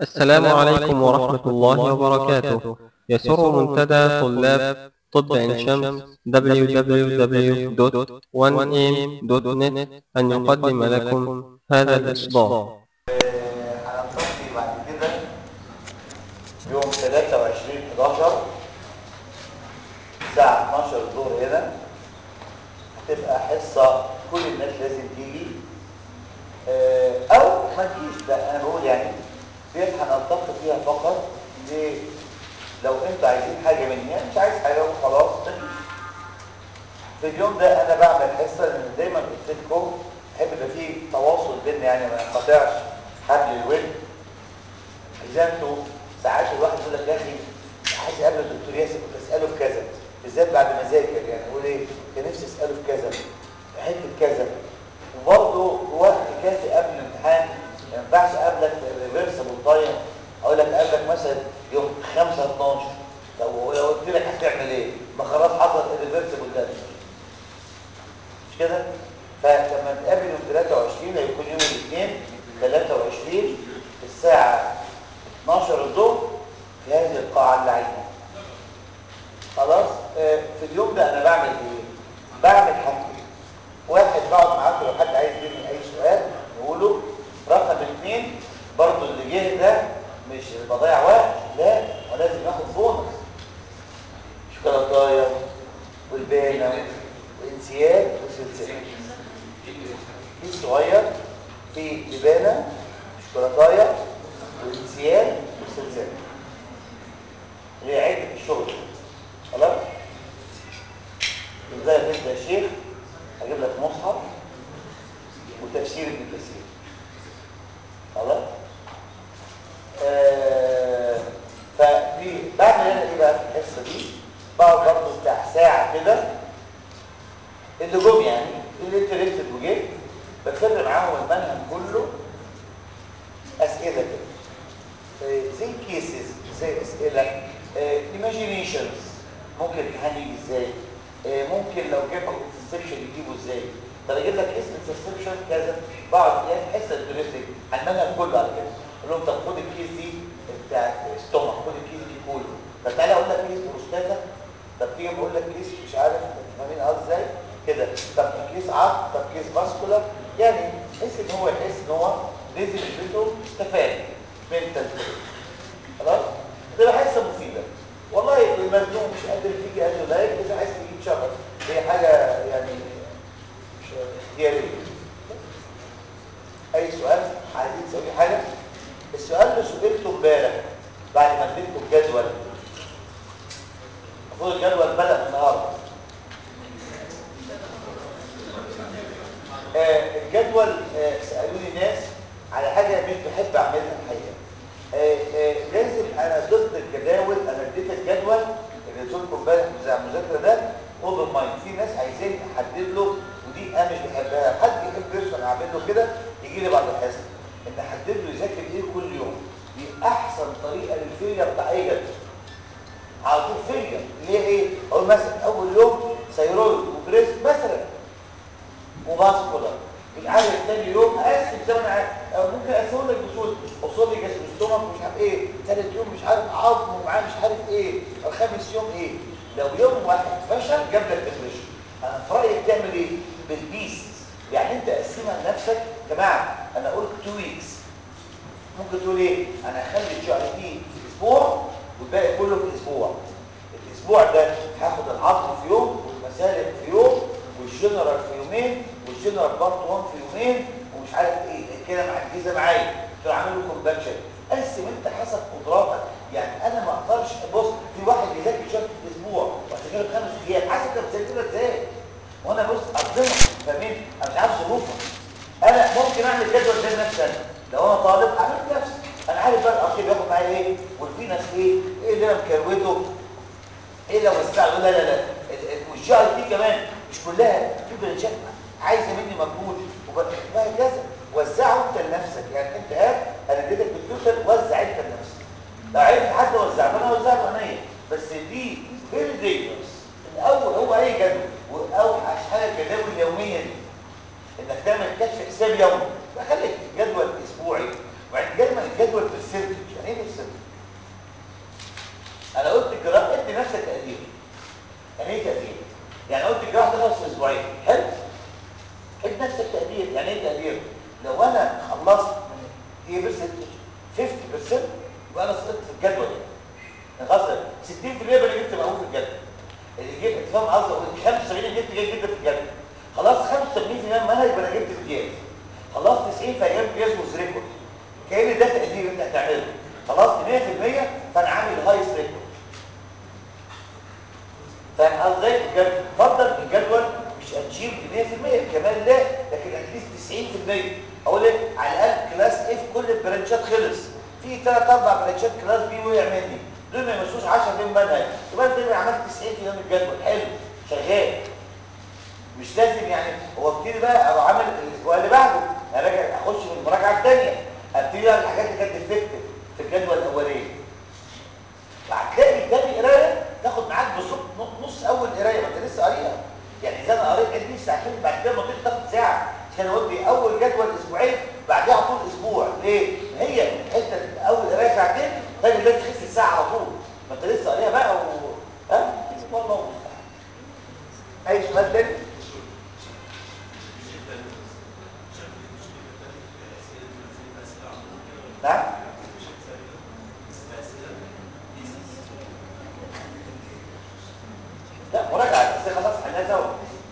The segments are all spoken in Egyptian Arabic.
السلام عليكم ورحمة الله وبركاته يسر منتدى طلاب طب عين شمس www.1am.net أن يقدم لكم هذا الإصدار هنلتقي بعد كده يوم 23 11 الساعة 12 الظهر هنا هتبقى حصة كل الناس لازم تيجي آه، أو ما تجيش بقى أنا بقول يعني ديت هنلتقي فيها فقط ليه؟ لو أنتوا عايزين حاجة مني أنا مش عايز حاجة وخلاص ما تجيش في اليوم ده أنا بعمل حصة لأن دايما قلت لكم بحب يبقى فيه تواصل بيننا يعني ما ينقطعش حبل الود إذا أنتوا ساعات الواحد يقول لك يا أخي عايز اقابل الدكتور ياسر كنت اساله في كذا بالذات بعد ما ذاكر يعني اقول ايه كان نفسي اساله في كذا في حته كذا وبرضه وقت كافي قبل الامتحان ما ينفعش اقابلك في الريفرسبل تايم اقول لك اقابلك مثلا يوم 5 12 طب ولو قلت لك هتعمل ايه؟ ما خلاص حصل الريفرسبل ده مش كده؟ فلما نتقابل يوم 23 هيكون يوم الاثنين 23 الساعه 12 الظهر في هذه القاعة اللي عايزها خلاص آه، في اليوم ده انا بعمل ايه بعمل حاجتين واحد بقعد معاكم لو حد عايز يديني اي سؤال نقوله رقم اثنين برضو اللي جه ده مش بضيع وقت لا ولازم ياخد بونص شوكولاتايه والبانه وانسياب وسلسله في صغير في لبانه شوكولاتايه وانسياب وسلسله اللي هي عدة الشغل خلاص ازاي تبدا يا شيخ هجيب لك مصحف وتفسير ابن كثير خلاص آه فدي بعمل انا ايه بقى في الحصه دي بقعد برضه بتاع ساعه كده اللي جم يعني اللي انترستد وجيت بتفرق معاهم المنهج كله اسئله كده آه، زي كيسز زي اسئله ايماجينيشنز ممكن الامتحان يجي ازاي آه، ممكن لو جاب انترسبشن يجيبه ازاي طب اجيب لك اسم انترسبشن كذا بقعد يعني حصه الدريسنج المنهج كله على كده اقول لهم طب خد الكيس دي بتاعت ستومك خد الكيس دي كله طب تعالى اقول لك كيس بروستاتا طب تيجي بقول لك كيس مش عارف فاهمين قصدي ازاي كده طب كيس عظم طب كيس فاسكولار يعني بحيث ان هو يحس ان هو نزل البيتو استفاد منتال خلاص تبقى حصه مفيده والله المزنوق مش قادر تيجي قال له لا اذا عايز تجيب شغل هي حاجه يعني مش اختياريه اي سؤال عايزين تسوي حاجه السؤال اللي سئلته امبارح بعد ما اديتكم الجدول المفروض الجدول بدا النهارده آه الجدول آه سالوني ناس على حاجه مش بحب اعملها الحقيقه آه، آه، لازم انا ضد الجداول انا اديت الجدول اللي قلت لكم امبارح بتاع المذاكره ده اوبن مايند في ناس عايزين احدد له ودي انا مش بحبها حد يحب يرسم اعمل له كده يجي لي بعد الحصه ان احدد له يذاكر ايه كل يوم دي احسن طريقه للفيليا بتاع اي جدول على طول فيليا اللي هي ايه اقول مثلا اول يوم سيرويد وبريست مثلا وباسكولار مش عارف تاني يوم اقسم زي ما انا عارف أو ممكن اقسمه لك بصوت قصادي جسم الستومك مش عارف ايه ثالث يوم مش عارف عظم ومعاه مش عارف ايه الخامس يوم ايه لو يوم واحد فشل جاب لك ديبريشن انا في رايي تعمل ايه بالبيس يعني انت قسمها لنفسك يا جماعه انا قلت 2 ويكس ممكن تقول ايه انا هخلي الجي اي تي في اسبوع والباقي كله في اسبوع الاسبوع ده هاخد العظم في يوم والمسالك في يوم والجنرال في يومين والجنرال بارت 1 في يومين ومش عارف ايه كده معجزه معايا تقول عامل له كومباكشن قسم انت حسب قدراتك يعني انا ما اقدرش بص في واحد بيذاكر شهر في الاسبوع وهتذاكر خمس ايام حسب انت بتذاكرها ازاي وانا بص اقدمك فاهمين انا مش عارف ظروفك انا ممكن اعمل جدول زي نفسي انا لو انا طالب اعمل نفسي انا عارف بقى الارشيف بياخد معايا ايه والفي ناس ايه ايه اللي انا مكروته ايه لو استعمل لا لا لا والجي اي تي كمان مش كلها في برنشات عايزه مني مجهود وهكذا وزعه انت لنفسك يعني انت هات انا اديتك بالتوتال وزع انت لنفسك لو عرفت حد وزعه انا اوزعه بعينيا بس دي فيري دينجرس الاول هو اي جدول واوحش حاجه الجداول اليوميه دي انك تعمل كشف حساب يومي فخليك جدول اسبوعي وبعدين جدول الجدول برسنتج 50% يبقى انا سقطت في الجدول يعني خلاص 60% يبقى انا جبت مقبول في الجدول اللي جبت انت فاهم قصدي اقول 75 جبت جيد جدا في الجدول خلاص 85% من المنهج يبقى انا جبت امتياز خلاص 90 فهي امتياز وزريكورد كأن ده تقدير انت هتعمله خلاص 100% فانا عامل هايست ريكورد فاهم قصدي بجد فضل الجدول مش اتشيف 100% كمان لا لكن اتليست 90% اقول لك على الاقل كلاس اف كل البرانشات خلص في ثلاث اربع برانشات كلاس بي وقع مني دول ما يمشوش 10 في المنهج يبقى انت عملت 90 في الجدول حلو شغال مش لازم يعني هو ابتدي بقى اروح عامل الاسبوع اللي بعده اراجع اخش في المراجعه الثانيه ابتدي بقى الحاجات اللي كانت ديفكتيف في الجدول الاولاني فهتلاقي تاني قرايه تاخد معاك بالظبط نص اول قرايه ما انت لسه قاريها يعني اذا انا قريت علمي ساعتين بعد كده ممكن تاخد ساعه عشان اقول لي اول جدول اسبوعين بعدها على طول اسبوع ليه؟ هي حته اول قرايه ساعتين طيب لازم تخس ساعه على طول ما انت لسه قاريها بقى و ها والله اي سؤال تاني؟ نعم لا مراجعه بس خلاص حلها سوا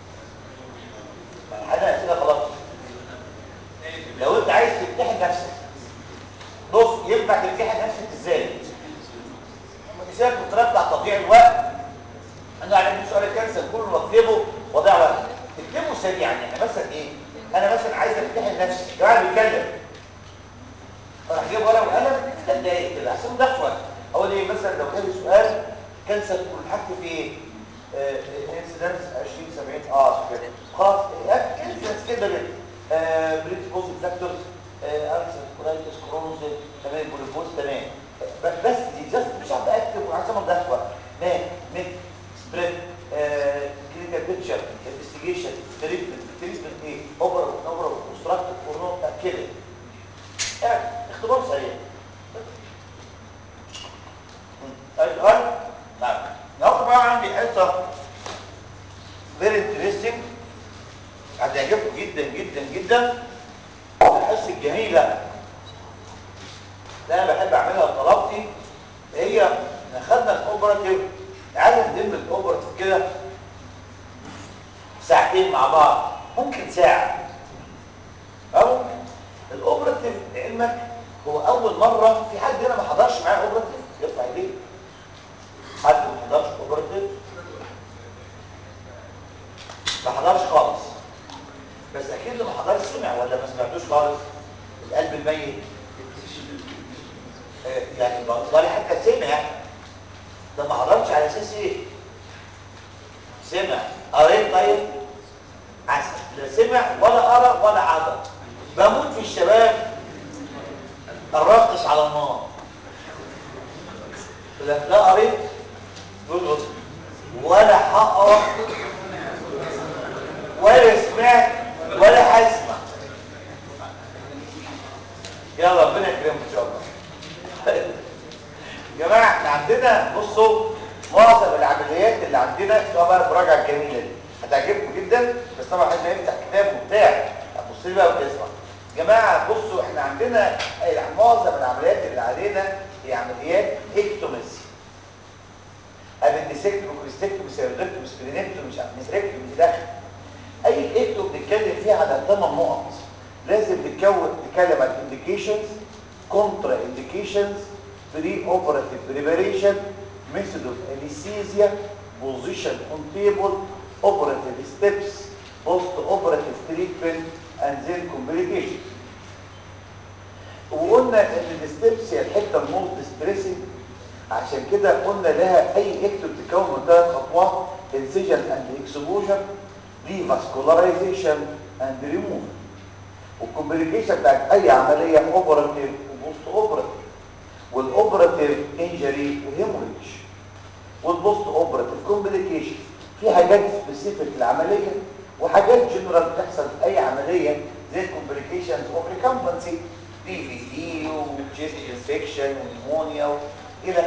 حلها كده خلاص لو انت عايز تمتحن نفسك بص ينفع تمتحن نفسك ازاي مثال الطريقه بتاع تضييع الوقت انا عندي سؤال الكنسل كله واكتبه واضيع وقت اكتبه سريعا يعني مثلا ايه انا مثلا عايز امتحن نفسي يا جماعه بيتكلم فراح جايب ورقه وقلم في ثلاث دقايق كده عشان ما وقت اقول ايه مثلا لو جالي سؤال كنسل والحاجه في ايه انسيدنس 20 70 اه كده خلاص انسيدنس كده كده بريك بوزيت فاكتورز ارسل كولايتس كرونوز تمام بوليفوز تمام بس دي جاست مش عارف اكتب عشان ما اضيعش وقت مان ميت سبريد كلينيكال بيكتشر انفستيجيشن تريتمنت تريتمنت ايه اوبر اوبر اوبستراكتيف كورنو كده يعني اختبار سريع اي سؤال نعم النهارده بقى عندي حصه فيري انترستنج هتعجبكم جدا جدا جدا الحصه الجميله اللي انا بحب اعملها لطلبتي هي ان خدنا الاوبراتيف تعالى ندم الاوبراتيف كده ساعتين مع بعض ممكن ساعه او ممكن الاوبراتيف لعلمك هو اول مره في حد هنا ما حضرش معايا اوبراتيف يرفع ايديه حد ما حضرش اوبراتيف ما حضرش خالص بس اكيد اللي ما حضرش سمع ولا ما سمعتوش خالص القلب الميت آه يعني بالي حتى سمع ده ما حضرش على اساس ايه سمع قريت طيب عسل لا سمع ولا قرا ولا حضر بموت في الشباب الراقص على النار لا قريت ولا هقرا ولا سمعت ولا هسمع يا ربنا يكرمك ان شاء الله يا جماعه احنا عندنا بصوا معظم العمليات اللي عندنا طبعا المراجعه الجميله دي هتعجبكم جدا بس طبعا عايز يفتح كتاب وبتاع هتبص لي بقى وتسمع يا جماعه بصوا احنا عندنا معظم العمليات اللي علينا هي عمليات اكتومسي ابندسكتوم كريستكتوم سيرودكتوم سبلينكتوم مش عارف ميزركتوم داخل اي اكتوم بنتكلم فيها على ثمان نقط لازم نتكون نتكلم عن انديكيشنز كونترا انديكيشنز بري اوبراتيف بريباريشن ميثود اوف انستيزيا بوزيشن اون تيبل اوبراتيف ستيبس بوست اوبراتيف تريتمنت اند ذن كومبليكيشن وقلنا ان الستيبس هي الحته الموست ستريسنج عشان كده قلنا لها اي اكتب تتكون من ثلاث خطوات انسجن اند اكسبوجر دي فاسكولارايزيشن اند ريموف والكومبليكيشن بتاعت اي عمليه اوبراتيف وبوست اوبراتيف والاوبراتيف انجري وهيموريج والبوست اوبراتيف كومبليكيشن في حاجات سبيسيفيك للعمليه وحاجات جنرال بتحصل في اي عمليه زي الكومبليكيشنز اوف ريكمبنسي دي في دي وجيست انفكشن ونيمونيا الى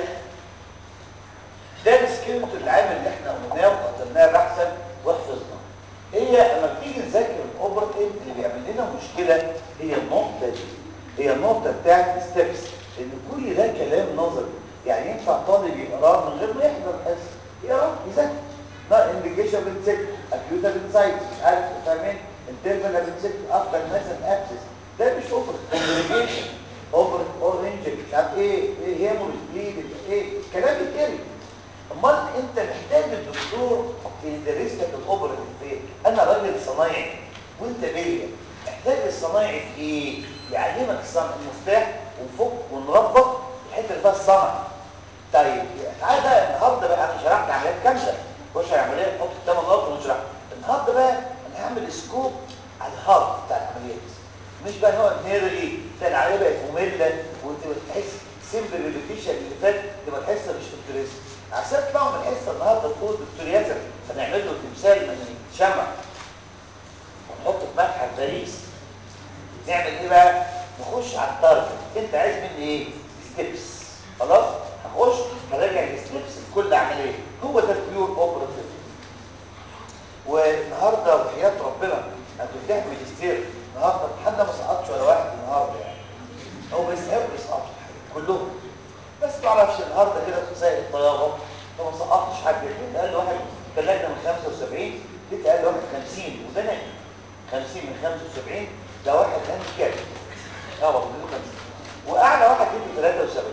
ده السكيلت العام اللي احنا قلناه وقدمناه بحثا وحفظناه هي لما بتيجي نذاكر الاوبراتيف اللي بيعمل لنا مشكله هي النقطه دي هي النقطه بتاعت ستيبس ان كل ده كلام نظري يعني ينفع طالب يقراه من غير ما يحضر الحصه يقرا يذاكر لا انديكيشن بنسك اكيوتا بنسايت مش عارف فاهمين انترفال بنسك افتر مثلا ابسس ده مش اوفر كونجريجيشن اوفر اورنج مش عارف ايه ايه هيموريج بليد ايه كلام يتقري امال انت محتاج الدكتور يدرس لك الاوبرا في انا راجل صنايعي وانت بيا محتاج الصنايعي في ايه يعلمك الصنع المفتاح ونفك ونربط الحته اللي فيها الصنع طيب تعالى بقى النهارده بقى انا شرحت عمليات كامله خش على عمليه نحط قدام الضغط ونشرح النهارده بقى انا هعمل سكوب على الهارت بتاع العمليات مش بقى نقعد نرغي تلاقي العمليه بقت ممله وتبقى تحس سيمبل ريبيتيشن اللي فات تبقى الحصه مش انترست عشان تطلعوا من الحصه النهارده تقول دكتور ياسر هنعمل له تمثال من الشمع ونحطه في متحف باريس نعمل ايه بقى نخش على التارجت انت عايز مني ايه ستيبس خلاص هخش هراجع الستيبس لكل عمليه هو ده البيور اوبراتيف والنهارده وحياه ربنا هتفتح ماجستير النهارده حد ما سقطش ولا واحد النهارده يعني هو بيستحقوا يسقطوا كلهم بس ما اعرفش النهارده كده زي الطياره فما سقطش حد قال واحد كان لجنه من 75 دي قال واحد 50 وده نجم 50 من 75 ده واحد هاند كام اه والله 50 واعلى واحد يجي 73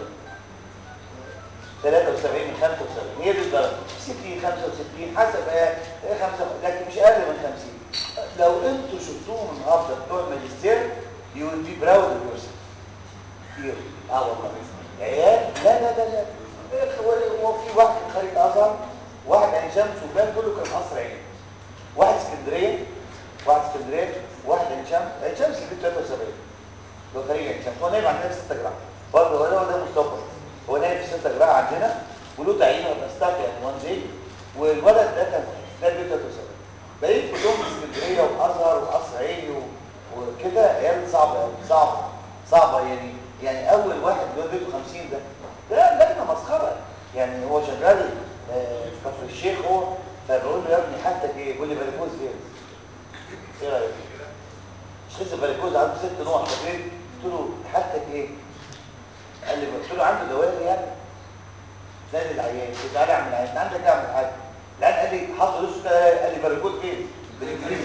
73 من 75 هي دي الدرجه 60 65 حسب ايه 5 لكن مش اقل من 50 لو انتوا شفتوهم النهارده بتوع الماجستير يو ويل بي براود اوف يور كتير اه والله عيال لا لا لا لا هو في واحد كان خريج ازهر واحد عين شمس وبلاد كله كان قصر عين واحد اسكندريه واحد اسكندريه واحد عين شمس عين شمس اللي في 73 هو خريج عين شمس هو نايم عندنا في 6 جرام برضه هو ده مستقبل هو نايم في 6 جرام عندنا وله تعيين وبستاف يعني وان دي والولد ده كان ده بيت 73 بقيت كلهم في اسكندريه وازهر وقصر عيني وكده عيال صعبه صعبه صعبه يعني يعني اول واحد اللي هو بيته 50 ده ده لجنه مسخره يعني هو شغال آه في كفر الشيخ هو فبقول له يا ابني حالتك ايه؟ بيقول لي باريكوز فين؟ ايه رايك؟ شخص باريكوز عنده ست نوع فاكرين؟ قلت له حالتك ايه؟ قال لي قلت له عنده دوالي يعني نادي العيان قلت تعالى اعمل عيان انت عندك اعمل حاجه العيان قال لي حط راسه كده قال لي باريكوز فين؟ بالانجليزي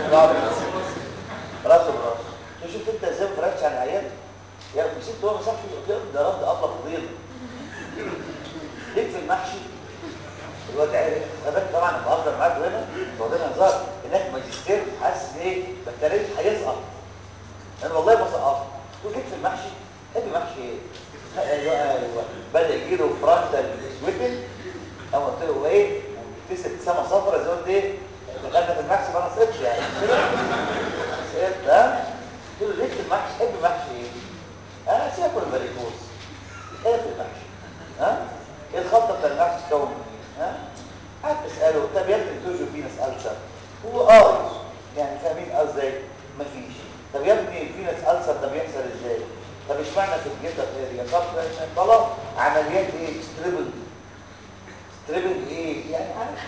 راسه براسه شفت انت ازاي ما فرقتش عن العيان؟ يا مسكت هو مسح في قدام ده رد ابله فضيله ليك في المحشي الواد خبرت طبعا انا بهزر معاك هنا واخدين هزار هناك ماجستير حاسس ايه بكالوريوس هيسقط انا والله ما سقطت قلت ليك في المحشي تحب محشي ايه؟ ايوه ايوه بدا يجي له فرانتا سويتل انا قلت له ايه وابتسم ابتسامه صفرا زي قلت ايه دخلنا في المحشي ما نسقطش يعني سقطت ها قلت له ليك في المحشي تحب محشي ايه؟ انا سياكل الباريكوز ايه في المحشي ها ايه الخلطه بتاع المحشي تكون من ايه ها قعدت اساله طب يا ابني توجو في ناس ألسر هو اه يعني فاهمين ازاي مفيش طب يا ابني في ناس ألسر ده بيحصل ازاي طب اشمعنى في الجيتا اريا طب خلاص عمليات ايه ستريبل ستريبل ايه يعني عارف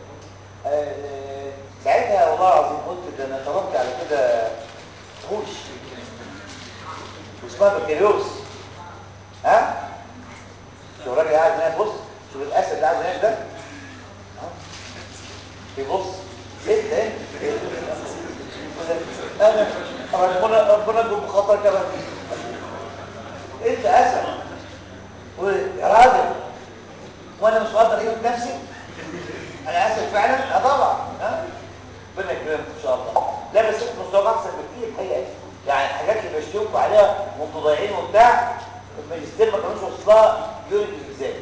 آه ساعتها والله العظيم قلت ده انا طلبت على كده خوش واسمها بكالوريوس ها شوف الراجل قاعد هناك بص شوف الاسد اللي قاعد هناك ده بيبص انت انت انا ربنا ربنا يكون بخطر كمان انت اسد يا راجل وانا مش مقدر قيمه نفسي انا اسد فعلا اه طبعا ها ربنا يكرمك ان شاء الله لا بس انت مستواك احسن بكتير الحقيقه يعني الحاجات اللي بشتكوا عليها متضايعين وبتاع الماجستير ما كانوش وصلها يوري الالزام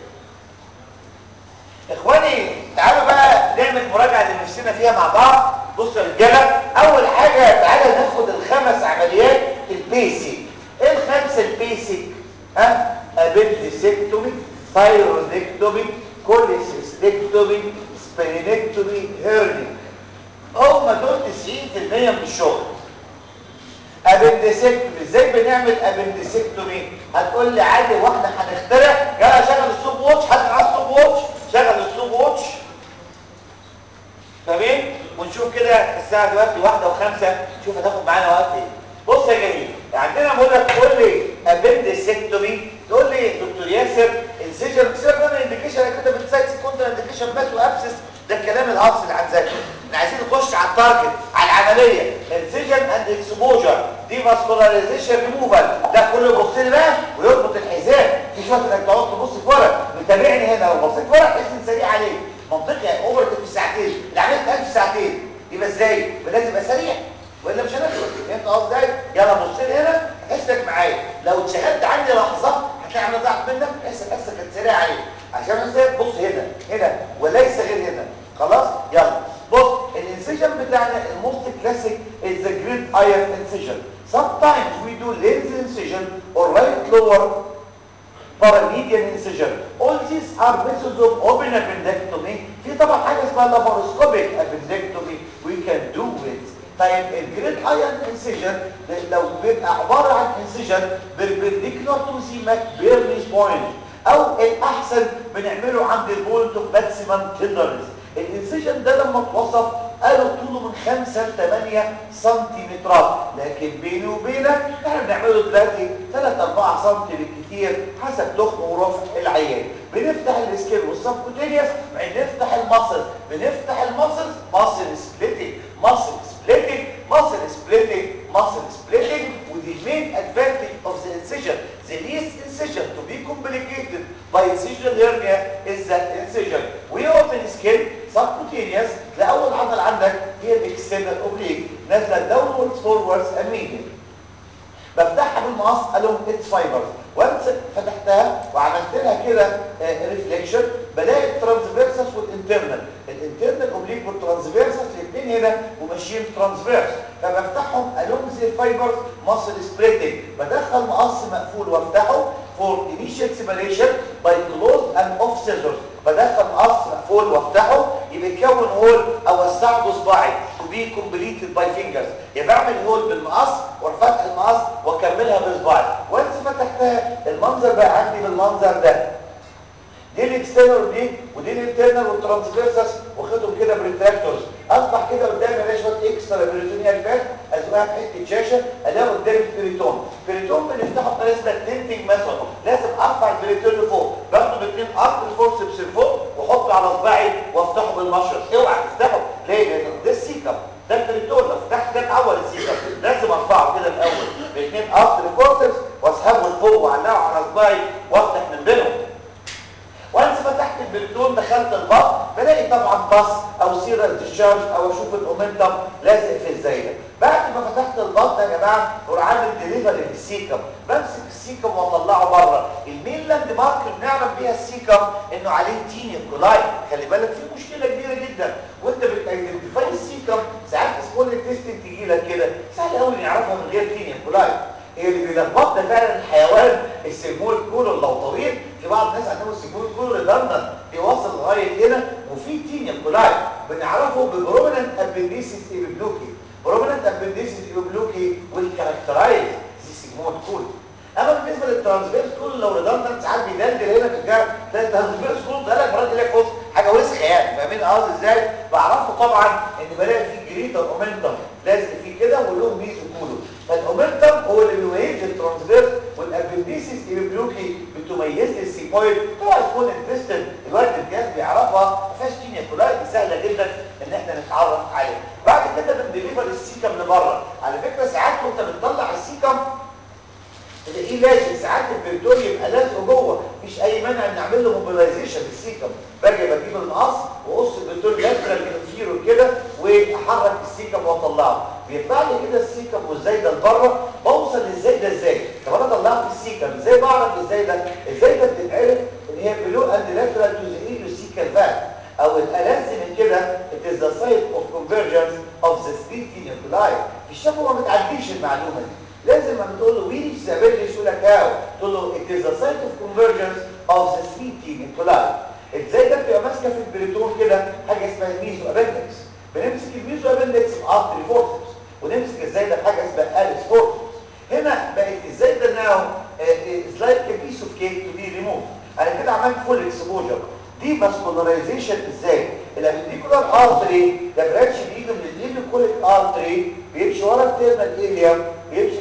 اخواني تعالوا بقى نعمل مراجعه اللي نفسنا فيها مع بعض بصوا يا رجاله اول حاجه تعالى ناخد الخمس عمليات البيسك ايه الخمسه البيسك ها ابندسكتومي ثايرودكتومي كوليسيستكتومي سبينكتومي هيرني هم دول 90% من الشغل ابندسكتومي ازاي بنعمل ابندسكتومي هتقول لي عادي واحنا هنخترع يلا شغل الستوب واتش حد معاه ستوب واتش شغل الستوب واتش تمام ونشوف كده الساعه دلوقتي واحدة وخمسة شوف هتاخد معانا وقت ايه بص يا جميل عندنا بقول لك قول لي ابندسكتومي تقول لي دكتور ياسر انسجن سيبك من الانديكيشن انا كنت بتسايد كنت انديكيشن مات وابسس ده الكلام الهاصل اللي هنذاكره احنا عايزين نخش على التارجت على العمليه انسجن اند اكسبوجر دي ماسكولاريزيشن ريموفال ده كله يبص لي بقى ويربط الحزام مش وقت انك تقعد تبص في ورق متابعني هنا لو بصيت ورق تحس ان سريع عليك منطقي اوفر في ساعتين العمليه بتاعت في ساعتين يبقى ازاي؟ لازم يبقى سريع والا مش هنخلص فهمت قصدي يلا بص لي هنا حسك معايا لو اتشغلت عندي لحظه هتلاقي عمليه ضاعت منك حس حسك كانت سريعه عليك عشان ازاي تبص هنا هنا وليس غير هنا خلاص يلا بص الانسيجن بتاعنا الموست كلاسيك از ذا جريد ايرن انسيجن sometimes we do lens incision or right lower paramedian incision all these are methods of open appendectomy في طبعا حاجه اسمها laparoscopic appendectomy we can do it طيب الجريد ايرن انسيجن لو بيبقى عباره عن انسيجن perpendicular to the McBurney's point او الاحسن بنعمله عند البوينت اوف ماكسيمم تندرنس الانسيجن ده لما اتوصف قالوا طوله من 5 ل 8 سنتيمترات لكن بيني وبينك احنا بنعمله دلوقتي 3 4 سم بالكثير حسب تخن ورفع العيان بنفتح السكين والسبكوتينيوس بنفتح المصل بنفتح المصل ماسل سبليتنج ماسل سبليتنج ماسل سبليتنج ماسل سبليتنج ودي المين ادفانتج اوف ذا انسيجن the least incision to be complicated by incisional hernia is that incision we open skin subcutaneous لأول عضل عندك هي الاكسترنال اوبليك نازله downwards forwards and median بفتحها بالمقص الون اتس فايبرز وانس فتحتها وعملت لها كده ريفليكشن بلاقي الترانسفيرسس والانترنال الانترنال اوبليك والترانسفيرسس الاثنين هنا وماشيين ترانسفيرس فبفتحهم الون زي فايبرز ماسل سبليتنج بدخل مقص مقفول وافتحه فور انيشال سيبريشن باي كلوز اند اوف سيزرز بدخل مقص مقفول وافتحه يبقى يكون هول اوسعه بصباعي تو بي كومبليتد باي فينجرز يبقى بعمل هول بالمقص واروح فاتح المقص واكملها بصباعي وانس فتحتها المنظر بقى عندي بالمنظر ده دي الاكسترنال دي ودي الانترنال والترانسفيرسس واخدهم كده بريتراكتورز اصبح كده قدامي الاقي شويه اكسترا بريتونيال فات ازقها في حته شاشه الاقي قدامي البريتون البريتون بنفتحه بطريقه اسمها تنتنج ميثود لازم ارفع البريتون لفوق باخده باثنين ارض الفورسبس لفوق واحطه على صباعي وافتحه بالمشرط اوعى تفتحه ليه لان ده السيكم ده البريتون لو فتحت ده اتعور السيكم لازم ارفعه كده الاول باثنين ارض الفورسبس واسحبه لفوق واعلقه على صباعي وافتح من بينهم وانس فتحت البريتون دخلت البط بلاقي طبعا باص او سيرال ديشارج او اشوف الاومنتم لازق في الزايده بعد ما فتحت البط يا جماعه بروح عامل ديليفري للسيكم بمسك السيكم واطلعه بره المين لاند مارك اللي بنعرف بيها السيكم انه عليه تيني كولاي خلي بالك في مشكله كبيره جدا وانت بتايدنتيفاي السيكم ساعات سمول انتستين تجي لك كده سهل قوي نعرفها من غير تيني كولاي هي اللي بيلخبطنا فعلا الحيوان السيمول كولون لو طويل في بعض الناس عندهم السيمول كولون ريدندنت بيوصل لغايه هنا وفي تينيا كولاي بنعرفه ببروميننت ابنديسيس ايبلوكي بروميننت ابنديسيس ايبلوكي والكاركترايز دي سيمول كولون اما بالنسبه للترانسفيرس كول لو ريدندنت ساعات بيدلدل هنا في الجهه تلاقي الترانسفيرس كول ده لك مرات يلاقي فوق حاجه وسخه يعني فاهمين قصدي ازاي بعرفه طبعا ان بلاقي فيه جريتر اومنتم لازق فيه كده وله ميزو كولو فالاومنتم هو اللي بيميز الترانسفيرس والابنديسيس ايبلوكي بتميز لي السيكويد طبعا سمول انتستين الوقت الجهاز بيعرفها ما فيهاش تينيا كولاي دي سهله جدا ان احنا نتعرف عليها بعد كده بنديليفر السيكم لبره على فكره ساعات وانت بتطلع السيكم تلاقيه لازق ساعات البريتون يبقى لازقه جوه مفيش اي مانع ان نعمل له موبيلايزيشن للسيكم باجي بجيب المقص واقص البريتون لاترال انفيرو كده واحرك السيكم واطلعه بيطلع لي كده السيكم والزايده لبره بوصل للزايده ازاي طب انا طلعت السيكم ازاي بعرف الزايده الزايده بتتعرف ان هي بلو اند لاترال تو ذا ايلوسيكال فات او الالذ من كده it is the site of convergence of the three nuclei الشفوه ما بتعديش المعلومه دي لازم لما تقول له وي ريتش ذا فيرجن يقول لك هاو تقول له it is the site of convergence of the three nuclei ازاي ده بتبقى ماسكه في البريتون كده حاجه اسمها الميزو ابندكس بنمسك الميزو ابندكس بارتري فورسبس ونمسك ازاي ده بحاجه اسمها اليس فورسبس هنا بقت ازاي ده ناو از لايك ا بيس اوف كيك تو بي ريموف انا كده عملت فول اكسبوجر دي ماسكولاريزيشن ازاي الابنديكولار ارتري ده برانش بيجي من الليمفوكوليك ارتري بيمشي ورا التيرنال اريا بيمشي في الفري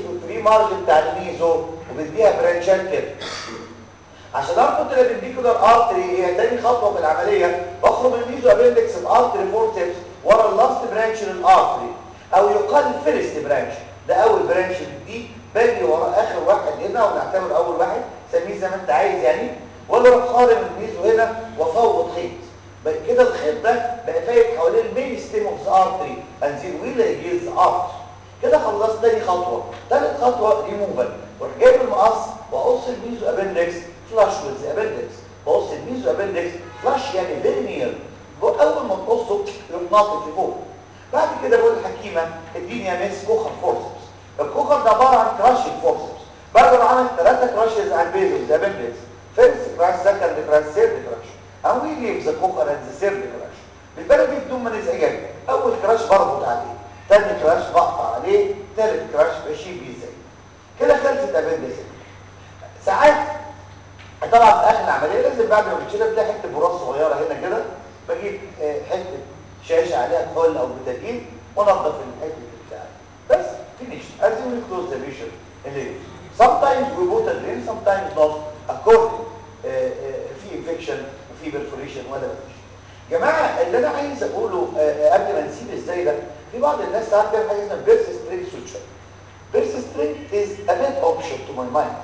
المارج بتاع الميزو وبديها برانشات كده عشان اربط الابنديكولار ارتري هي تاني خطوه في العمليه بخرج الميزو ابندكس الارتري فورتكس ورا اللاست برانش للارتري او يقال الفيرست برانش ده اول برانش دي باجي ورا اخر واحد هنا ونعتبر اول واحد سميه زي ما انت عايز يعني ولا اروح خارم الميزو هنا وافوض خيط بقى كده الخيط ده بقى فايت حوالين المين ستيم اوف ذا ارتري انزل ويلا يجيز ارت كده خلصت تاني خطوه ثالث خطوه ريموفال واروح جايب المقص واقص الميزو ابندكس فلاش ويز ابندكس بقص الميزو ابندكس فلاش يعني فيري نير اول ما تقصه يروح ناطط لفوق بعد كده بقول الحكيمه اديني يا مس كوخر فورسبس الكوخر ده عباره عن كراشنج فورسبس بعد ما عملت ثلاثه كراشز على البيز اوف ذا ابندكس فيرست كراش سكند كراش ثيرد كراش او وي ليف ذا كوخر اند ذا ثيرد كراش بالبلدي بدون ما نزعجك اول كراش بربط عليه ثاني كراش بقطع عليه ثالث كراش بشيل بيه ازاي كده خلصت ابندكس ساعات طبعا في اخر العمليه لازم بعد ما بتشيلها بتلاقي حته براس صغيره هنا كده بجيب حته شاشه عليها كحول او بتاكين وانضف الحته بتاعتي بس فينيش as you will close the vision اللي sometimes we put a drain sometimes not according uh, uh, في infection وفي perforation ولا مفيش جماعه اللي انا عايز اقوله uh, قبل ما نسيب ازاي ده في بعض الناس ساعات بتعمل حاجه اسمها بيرس سترينج سوتشر بيرس سترينج is a bad option to my mind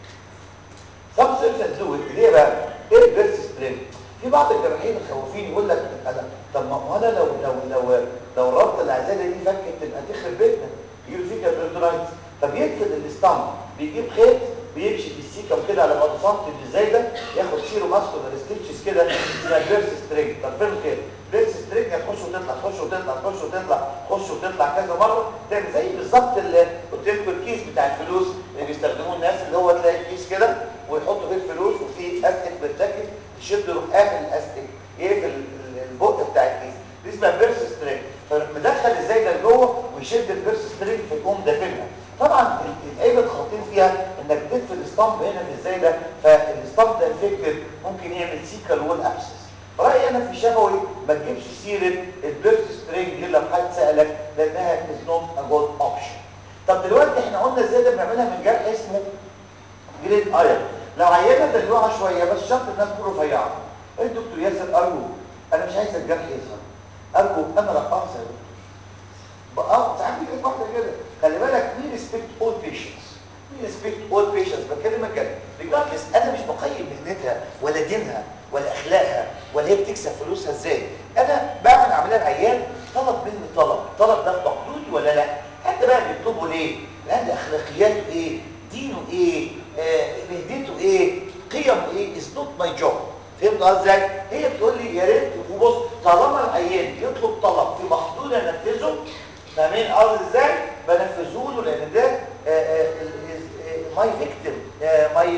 some surgeons do it ليه بقى؟ ايه البيرس سترينج؟ في بعض الجراحين الخوافين يقول لك انا طب ما انا لو لو لو لو ربط العزاله دي فكت تبقى تخرب بيتنا يجيب فيك البرتونايتس فبيقفل الاستامب بيجيب خيط بيمشي في السيكه وكده على بعد سنتي ازاي ده ياخد سيرو ماسكولار ستيتشز كده اسمها بيرس سترينج طب فين كده بيرس سترينج هتخش وتطلع تخش وتطلع تخش وتطلع تخش وتطلع كذا مره تعمل زي بالظبط اللي قلت لكم الكيس بتاع الفلوس اللي بيستخدموه الناس اللي هو تلاقي الكيس كده ويحطوا فيه الفلوس وفي استك بيرتكب تشد يروح قافل الاستك يقفل البق بتاع الكيس دي اسمها بيرس سترينج فمدخل ازاي ده لجوه ويشد البيرس سترينج فيقوم دافنها طبعا العيب الخطير فيها انك تدفن الاسطمب هنا في ازاي ده فالاسطمب ده انفكتد ممكن يعمل سيكال وول ابسس رايي انا في شفوي ما تجيبش سيره البيرس سترينج غير لو حد سالك لانها از نوت ا جود اوبشن طب دلوقتي احنا قلنا ازاي ده بنعملها من جرح اسمه جريد ايرون لو عينها دلوعه شويه بس شرط الناس تكون رفيعه ايه الدكتور ياسر ارجو انا مش عايز الجرح يظهر ارجو انا رقاصه يا دكتور بقى ساعات بيجي واحده كده خلي بالك مي ريسبكت اول بيشنتس مي ريسبكت اول بيشنتس بكلمك كده ريجاردلس انا مش بقيم مهنتها ولا دينها ولا اخلاقها ولا هي بتكسب فلوسها ازاي انا بعمل عمليه العيان طلب مني طلب طلب ده مقدودي ولا لا حتى بقى بيطلبوا ليه لان اخلاقياته ايه دينه ايه آه مهنته ايه قيمه ايه از نوت ماي جوب فهمت ازاي هي بتقول لي يا ريت وبص طالما العيان يطلب طلب في محدود انفذه فاهمين قصدي ازاي بنفذه له لان ده ماي فيكتيم ماي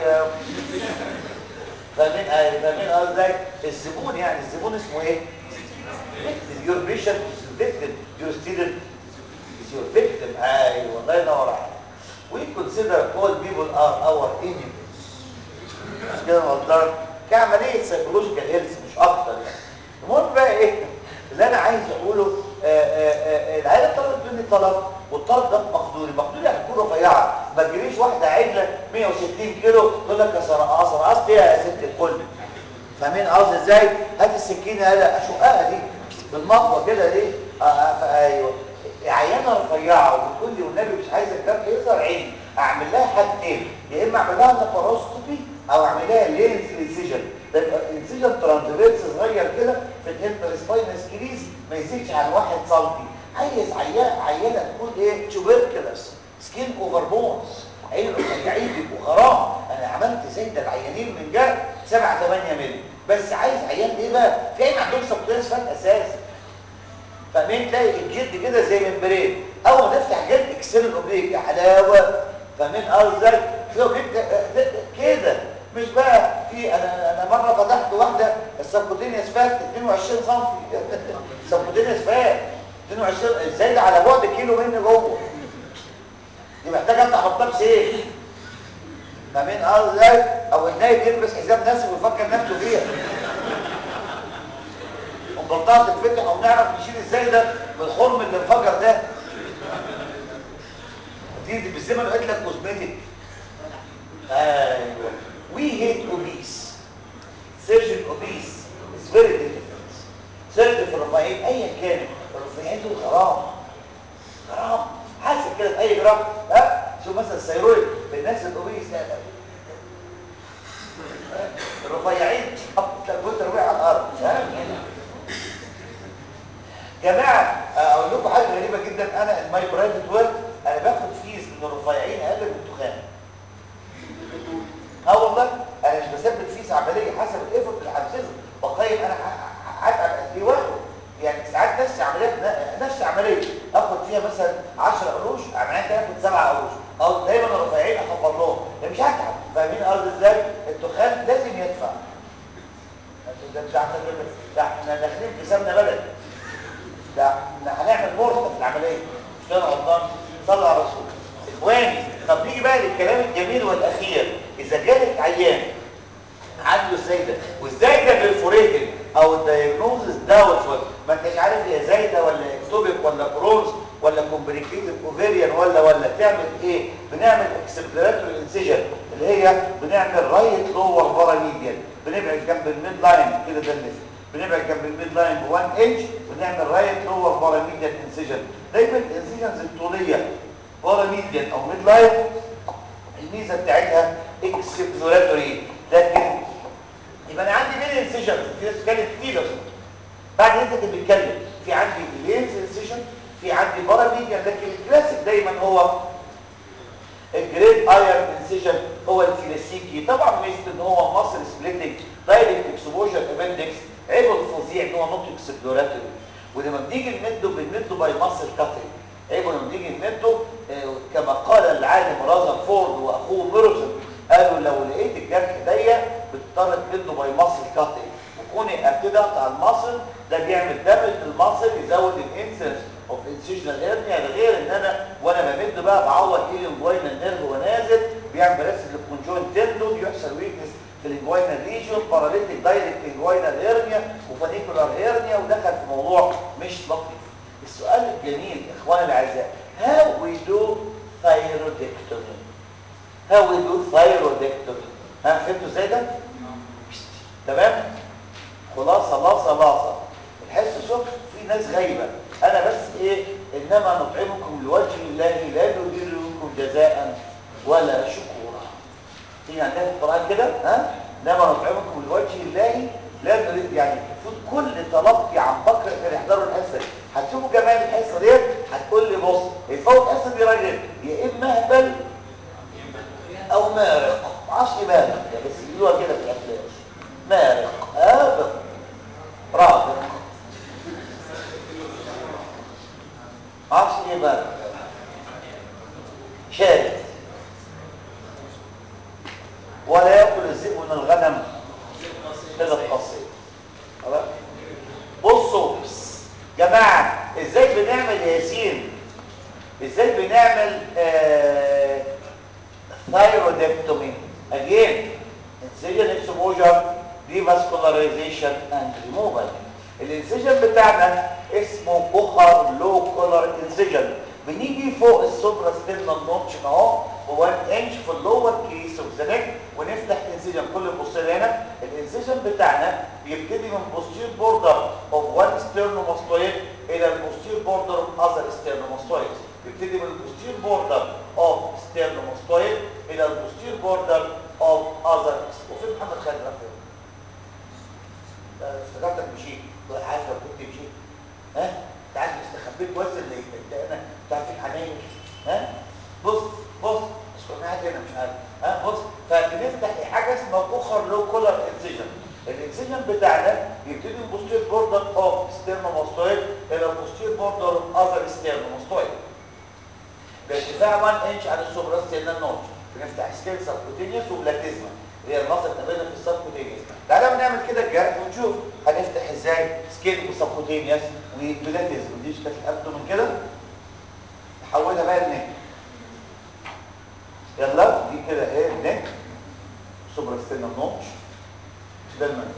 فاهمين فاهمين قصدي ازاي الزبون يعني الزبون اسمه ايه يور بيشنت فيكتيم يور ستودنت يور فيكتيم ايوه الله ينور عليك we consider all people are our enemies مش كده غلطان كعمليه سيكولوجيكال هيلث مش اكتر يعني المهم بقى ايه اللي انا عايز اقوله العيله طلبت مني طلب والطلب ده مقدوري مقدوري يعني تكون رفيعه ما تجريش واحده عجله 160 كيلو تقول لك يا سرقاصه رقصت ايه يا ست الكل فاهمين قصدي ازاي هات السكينه يلا اشقها دي بالمطوه كده دي ايوه عيانه رفيعه وبتقول لي والنبي مش عايزه الجرح يظهر عيني اعمل لها حاجتين يا اما اعمل لها لاباروسكوبي او اعمل لها لينز انسيجن ده يبقى انسيجن ترانزفيرس صغير كده في الانترسباينس كريز ما يزيدش عن 1 سم عايز عيان عيانه تكون ايه تشوبركلس سكين اوفر بونز عين رفيعين بيبقوا غرام انا عملت زي ده العيانين من جرح 7 8 مللي بس عايز عيان ايه بقى في عين عندهم سبتيرس فات اساسي فاهمين تلاقي الجلد كده زي ممبرين اول ما تفتح جلد اكسر الاوبليك يا حلاوه فاهمين ازاي لو جلد كده مش بقى في انا انا مره فتحت واحده السبكوتينيوس فات 22 سم سبكوتينيوس فات 22 ازاي ده على بعد كيلو مني جوه دي محتاجه افتح بطاط سيف فاهمين ازاي او النايب يلبس حزام ناسي ويفكر نفسه فيها ونبطلها تتفتح ونعرف نشيل ازاي ده من الخرم اللي انفجر ده دي بالزمن قلت لك كوزمتيك ايوه وي هيت اوبيس سيرجن اوبيس از فيري ديفيكولت سيرجن في الرفاعين ايا كانت الرفاعين دول حرام حرام حاسب كده في اي جراح ها شوف مثلا الثيرويد بالناس الاوبيس لا لا الرفيعين كنت ربيع على الارض ها جماعه اقول لكم حاجه غريبه جدا انا الماي برايفت ورك انا باخد فيز من الرفيعين اقل من التخان اه والله انا مش بثبت فيز عمليه حسب الايفورت اللي هنفذه بقيم انا هتعب قد ايه واخد يعني ساعات نفس عمليات نفس عمليه اخد فيها مثلا 10 قروش عمليات تاخد 7 قروش او دايما الرفيعين اخبر لهم مش هتعب فاهمين قصدي ازاي التخان لازم يدفع ده مش احنا ده احنا داخلين في سمنه بلد ده احنا هنعمل مرتب في العمليه مش كده غلطان صلى على الرسول اخواني طب نيجي بقى للكلام الجميل والاخير اذا جالك عيان عنده الزايده والزايده بالفوريتد او الدايجنوزس داوت ما انتش عارف هي زايده ولا اكتوبيك ولا كرونز ولا كومبليكيتد اوفيريان ولا ولا تعمل ايه بنعمل اكسبلوراتوري انسيجن اللي هي بنعمل رايت لور باراميديان بنبعد جنب الميد لاين كده ده الليفت بنبعد جنب الميد لاين ب 1 انش ونعمل رايت لور باراميديان انسيجن دايما الانسيجنز الطوليه باراميديان او ميد لاين الميزه بتاعتها اكسبلوراتوري لكن يبقى انا عندي مين انسيجن في ناس بتتكلم كتير بعد انت اللي بتتكلم في عندي لينز انسيجن في عندي باراميديان لكن الكلاسيك دايما هو الجريد ايرن انسيجن هو الكلاسيكي طبعا ميزه ان هو مصر سبليتنج دايركت اكسبوجر ابندكس عيبه الفظيع ان هو نوت اكسبلوراتوري ولما بنيجي نمده بنمده باي ماسل كاتنج عيبه لما بنيجي نمده آه كما قال العالم رازرفورد واخوه ميرسون قالوا لو لقيت الجرح ضيق بتضطر تمده باي ماسل كاتنج وكوني ابتدي اقطع الماسل ده بيعمل دامج للماسل يزود الانسنس اوف انسيجنال هيرنيا ده غير ان انا وانا بمد بقى بعوض ايه الانجوينال نيرف ونازل بيعمل ريسك للكونجوين تندون يحصل ويكنس في الانجوينال ريجون باراليتيك دايركت انجوينال هيرنيا وفانيكولار هيرنيا ودخل في موضوع مش لطيف السؤال الجميل يا اخواني الاعزاء how we do thyroidectomy how we do thyroidectomy ها فهمتوا ازاي ده تمام خلاص خلاص خلاص الحس شوف في ناس غايبه انا بس ايه انما نطعمكم لوجه الله لا نريد منكم جزاء ولا شكورا في عندنا في القران كده ها انما نطعمكم لوجه الله لا نريد يعني المفروض كل تلقي عن بكر كان يحضروا الحصه دي هتشوفوا جمال الحصه ديت هتقول لي بص يفوت الحصه دي راجل يا اما اهبل او مارق ما اعرفش ايه مارق بس يقولوها كده في الافلام مارق ابق رابق ما اعرفش ايه مارق شارد ولا ياكل الذئب من الغنم كده القصير خلاص بصوا جماعه ازاي بنعمل ياسين ازاي بنعمل آه thyroidectomy again incision exposure devascularization and removal الانسجن بتاعنا اسمه كوخر لو كولر انسجن بنيجي فوق السوبرا ستيرنال نوتش اهو ب 1 انش في اللور كيس اوف ذا نيك ونفتح انسجن كل بصير هنا الانسجن بتاعنا بيبتدي من بوستير بوردر اوف 1 ستيرنوماستويد الى البوستير بوردر اوف اذر ستيرنوماستويد بيبتدي من البوستير بوردر اوف ستيرنوماستويد الى البوستير بوردر اوف اذر وفين محمد خالد رفيق افتكرتك مشيت عارف لو كنت مشيت ها انت عارف استخبيت كويس اللي انت انا بتاعت الحنين ها بص بص مش كنا قاعد هنا مش عارف ها بص فبنفتح حاجه اسمها كوخر لو كولر انسيجن الانسيجن بتاعنا بيبتدي من بوستير بوردر اوف ستيرنوماستويد الى البوستير بوردر اوف اذر ستيرنوماستويد بارتفاع 1 انش عن السوبرا ستيرنال نوتش بنفتح سكيل سبكوتينيوس وبلاتيزما هي المناطق تقابلنا في السبكوتينيوس تعالى بنعمل كده الجرح ونشوف هنفتح ازاي سكيل وسبكوتينيوس وبلاتيزما دي كانت الابدومن كده نحولها بقى لنك يلا دي كده ايه نك سوبرا ستيرنال نوتش ده المنزل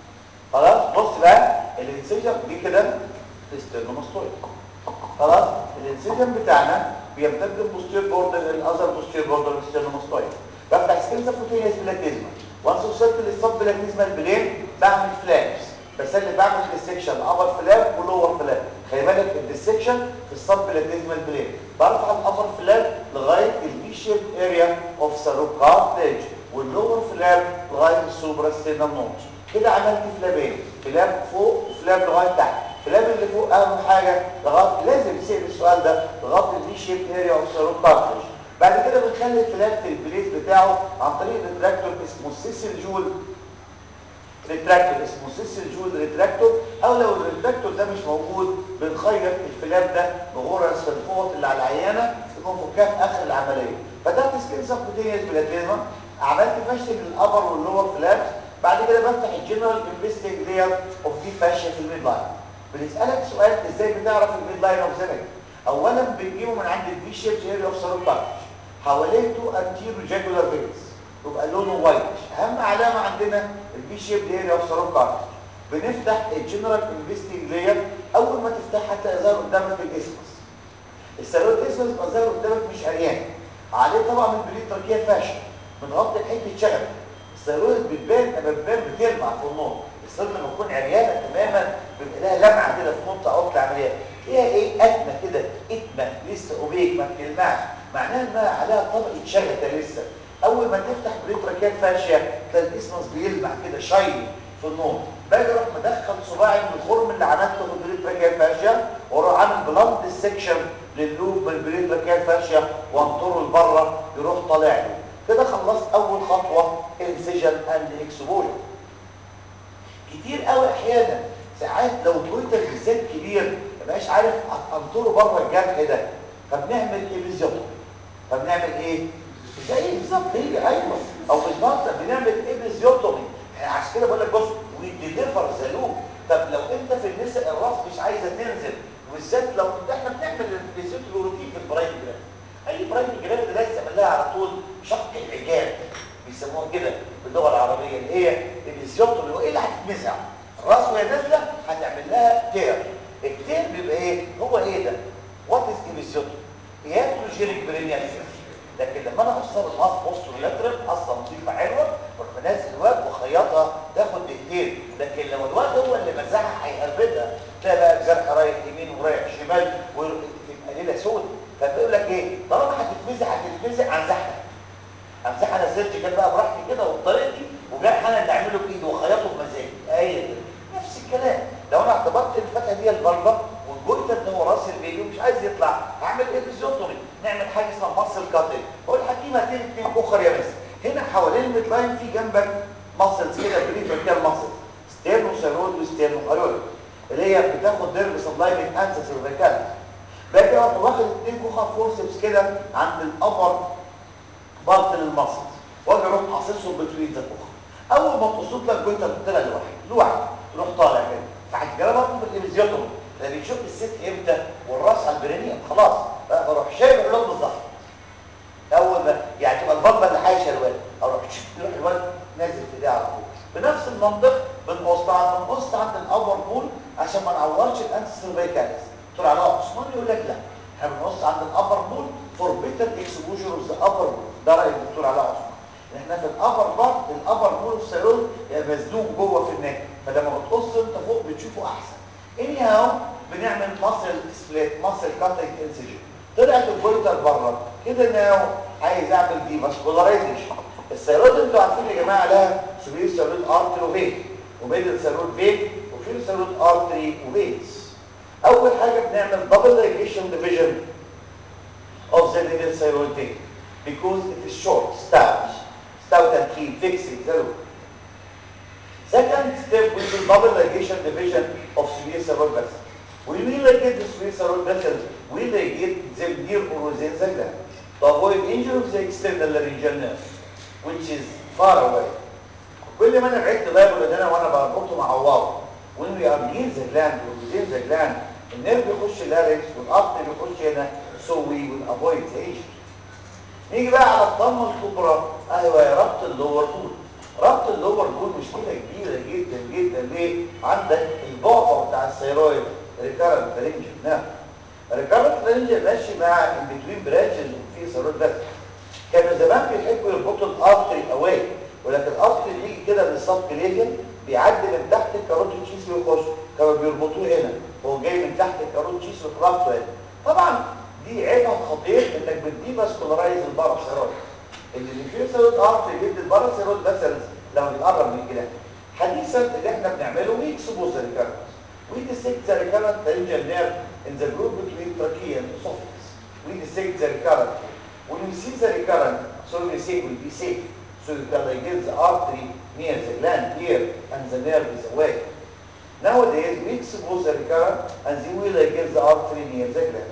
خلاص بص بقى الانسجن دي كده ستيرنوماستويد خلاص الانسجن بتاعنا بيمتد البوستير بوردر للاذر بوستير بوردر ستيرنوماستويد بفتح سكين سبكوتينيوس بلاتيزما وانس وصلت للسب بلاتيزما البلين بعمل فلابس بس اللي بعمل ديسكشن ابر فلاب ولور فلاب خلي بالك الديسكشن في السب بلاتيزما البلين برفع الابر فلاب لغايه البي شيب اريا اوف ساروكارتليج واللور فلاب لغايه السوبرا ستينم نوتش كده عملت فلابين فلاب فوق وفلاب لغايه تحت فلاب اللي فوق اهم حاجه لغايه لازم تسال السؤال ده لغايه البي شيب اريا اوف ساروكارتليج بعد كده بنخلي الفلاب في البليس بتاعه عن طريق ريتراكتور اسمه سيسل جول ريتراكتور اسمه سيسل جول ريتراكتور او لو الريتراكتور ده مش موجود بنخيط الفلاب ده بغرز في الفوط اللي على العيانه بنفكها في اخر العمليه فتحت سكين سبكوتينيوس بلاتيزما عملت فشل للابر واللور فلابس بعد كده بفتح الجنرال انفستنج لير اوف دي فاشيا في الميد لاين بنسالك سؤال ازاي بتعرف الميد لاين اوف ذا اولا بنجيبه من عند الفي شيب اريا اوف ساروكارتش حواليه تو انتيرو جاكولار فينز يبقى لونه وايت اهم علامه عندنا البي شيب اريا اوف ساروكارتش بنفتح الجنرال انفستنج لير اول ما تفتحها هتلاقي ظاهر قدامك الاسمس السيرويد اسمس بيبقى ظاهر قدامك مش عريان عليه طبعا من بليد تركيه فاشل بنغطي حته شغل السيرويد بتبان لما بتبان بتلمع في النور السيرويد لما تكون عريانه تماما بيبقى لها لمعه كده في منطقه وقت العمليه فيها ايه ادمه كده اتمه لسه اوبيك ما بتلمعش معناها انها عليها طبقه شغله لسه اول ما تفتح بريتراكيال فاشيا تلاقي الاسمس بيلمع كده شاين في النور باجي اروح مدخل صباعي من الخرم اللي عملته في البريتراكيال فاشيا واروح عامل بلانت سيكشن لللوب من البريتراكيال فاشيا وانطره لبره يروح طالع له كده خلصت اول خطوه انسجن اند اكسبوجر كتير قوي احيانا ساعات لو الجويتر بالذات كبير مبقاش عارف انطره بره الجرح ده فبنعمل ايبيزيوتومي فبنعمل ايه زي بالظبط هي ايوه او مش بنطق بنعمل ايبيزيوتومي عشان كده بقول لك بص وي ديليفر ذا لوب طب لو انت في النساء الراس مش عايزه تنزل بالذات لو احنا بنعمل الايبيزيوتومي روتين في البرايم جراف اي برايم جراف ده لازم تعمل لها على طول شق العجاب بيسموها كده باللغه العربيه اللي هي الايبيزيوتومي هو ايه اللي هتتمسح الراس وهي نازله هتعمل لها تير التير بيبقى ايه هو ايه ده وات از ايبيزيوتومي ياتروجينيك برينيال لكن لما انا اقصر النص بوستر لاترال اصلا نظيفه حلوه اروح منزل الواد وخيطها تاخد دقيقتين لكن لو الواد هو اللي مزعها هيهربدها تلاقي بقى الجرح رايح يمين ورايح شمال ويبقى ليله سود فبيقول لك ايه طالما هتتمزح هتتمزح امزحها امزح انا سيرجيكال بقى براحتي كده وبطريقتي وجرح انا اللي اعمله بايدي واخيطه بمزاجي ايه كده نفس الكلام لو انا اعتبرت الفتحه دي الفالفا والجويتر ده هو راس البيبي ومش عايز يطلع هعمل ايبيزوتومي نعمل حاجه اسمها ماسل كاتنج بقول الحكيم هاتي اثنين اخر يا بس هنا حوالين الميد لاين في جنبك ماسلز كده بريفركال ماسل ستيرنو سيرود وستيرنو هايول اللي هي بتاخد ديرب سبلاي من انسس الفيكال باجي اروح واخد اثنين كوخه فورسبس كده عند الابر بارت للماسل واجي اروح قاصصهم بتوين ذا كوخه اول ما تقصد لك جويتر طلع لوحده لوحده تروح طالع كده فهتجربها برضه في الابيزيوتومي ده بيشوف الست امتى والراس على البرينيوم خلاص بقى بروح شايف العلوم بالظبط اول ما يعني تبقى البلبه اللي حايشه الواد اروح يروح الواد نازل في ايديه على طول بنفس المنطق بنقص عند بنقص عند الابر بول عشان ما نعورش الانس سيرفيكاليس تقول على عثمان يقول لك لا احنا بنقص عند الابر بول فور بيتر اكسبوجر اوف ذا ابر بول ده راي الدكتور علاء عثمان احنا في الابر بارت الابر بول اوف سيرول مزنوق جوه في النك فلما بتقص انت فوق بتشوفه احسن اني هاو بنعمل ماسل سبليت ماسل كاتنج انسجن طلعت الجويتر بره كده ناو عايز اعمل دي فاسكولارايزيشن السيرود انتوا عارفين يا جماعه لها سبيل سيرود ارتري وفين وبين السيرود فين وفي سيرود ارتري وفينز اول حاجه بنعمل دبل لايجيشن ديفيجن of the middle thyroid vein because it is short stout stout and keen fixing the root Second step will be double ligation division of severe cerebral vessel. When we ligate the severe cerebral vessel, we ligate them near or within the gland to avoid injury of the external laryngeal nerve, which is far away. كل ما انا بعدت لايبل هنا وانا بربطه مع عوار when we are near the gland or within the gland النيرف بيخش اللارynx والقط بيخش هنا so we will avoid the injury. نيجي بقى على الطامه الكبرى ايوه يا ربط اللور بول ربط اللور بول مشكله كبيره جدا جدا ليه عندك البعبع بتاع الثيرويد ريكارنت رينج نعم الريكارنت لارنجيال ماشي مع البتوين برانشز وفي ثيرويد بس كانوا زمان بيحبوا يربطوا الارتري اواي ولكن الارتري بيجي كده من السب كليفيان بيعدي من تحت الكاروتيد تشيز ويخش كانوا بيربطوه هنا هو جاي من تحت الكاروتيد تشيز ويخرجه هنا طبعا دي عيبها الخطير انك بتدي فاسكولارايز الباراسيرويد اللي في ثيرويد ارتري بيدي الباراسيرويد بس لما بيقرب من الجلاند حديثا اللي احنا بنعمله وي اكسبوز ريكارنت وي ديسكت ذا ريكارنت لارنجيال نيرف in the group between trachea and esophagus we dissect the recurrent when we see the recurrent so we say will be safe so you can ligate the artery near the gland here and the nerve is away nowadays we expose the recurrent and then we ligate the artery near the gland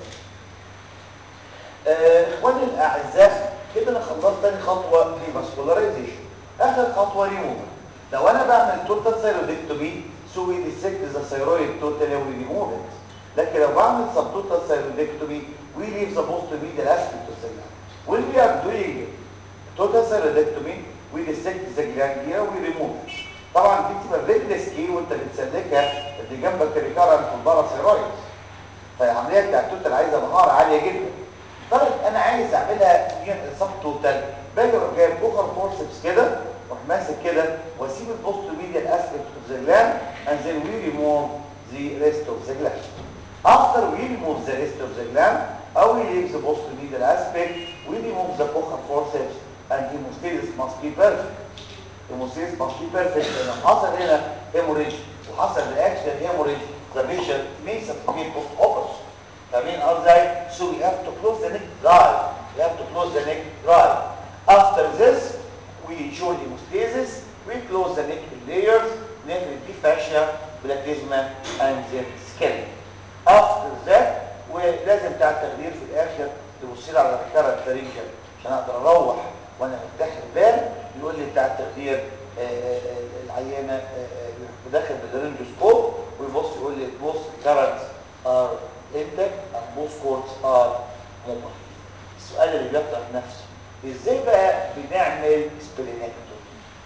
اخواني الاعزاء كده انا خلصت تاني خطوه في فاسكولارايزيشن اخر خطوه ريموفر لو انا بعمل توتال ثايرويدكتومي سو وي ديسكت ذا ثايرويد توتال وي ريموف لكن لو بعمل سبتوتال ثايرويدكتومي we leave the post-medial aspect of the gland. When we are doing total thyroidectomy, we dissect the gland here, we remove it. طبعا دي بتبقى فيري ريسكي وانت بتسلكها اللي جنبك الريكارنت والباراسيرويد. فالعمليه بتاعت التوتال عايزه مهاره عاليه جدا. طيب انا عايز اعملها سب توتال باجي اروح جايب بوخر فورسبس كده واروح ماسك كده واسيب البوست ميديال اسبكت اوف ذا جلاند and then we remove the rest of the gland. After we remove the rest of the gland, or we leave the post-medial aspect, we remove the Kocher forceps and hemostasis must be perfect. Hemostasis must be perfect. لأن حصل هنا hemorrhage وحصل reaction hemorrhage, the patient may suffocate post-operative. فاهمين قصدي؟ So we have to close the neck dry. We have to close the neck dry. After this, we ensure hemostasis. We close the neck in layers, نفرد دي fascia, platysma, and then skin. After that, ولازم بتاع التخدير في الاخر تبص لي على الكره الفرنجه عشان اقدر اروح وانا مرتاح البال يقول لي بتاع التخدير العيانه داخل بالرنجوسكوب ويبص يقول لي بص الكرنتس ار انتك and both cords are mobile السؤال اللي بيطرح نفسه ازاي بقى بنعمل سبلينكتومي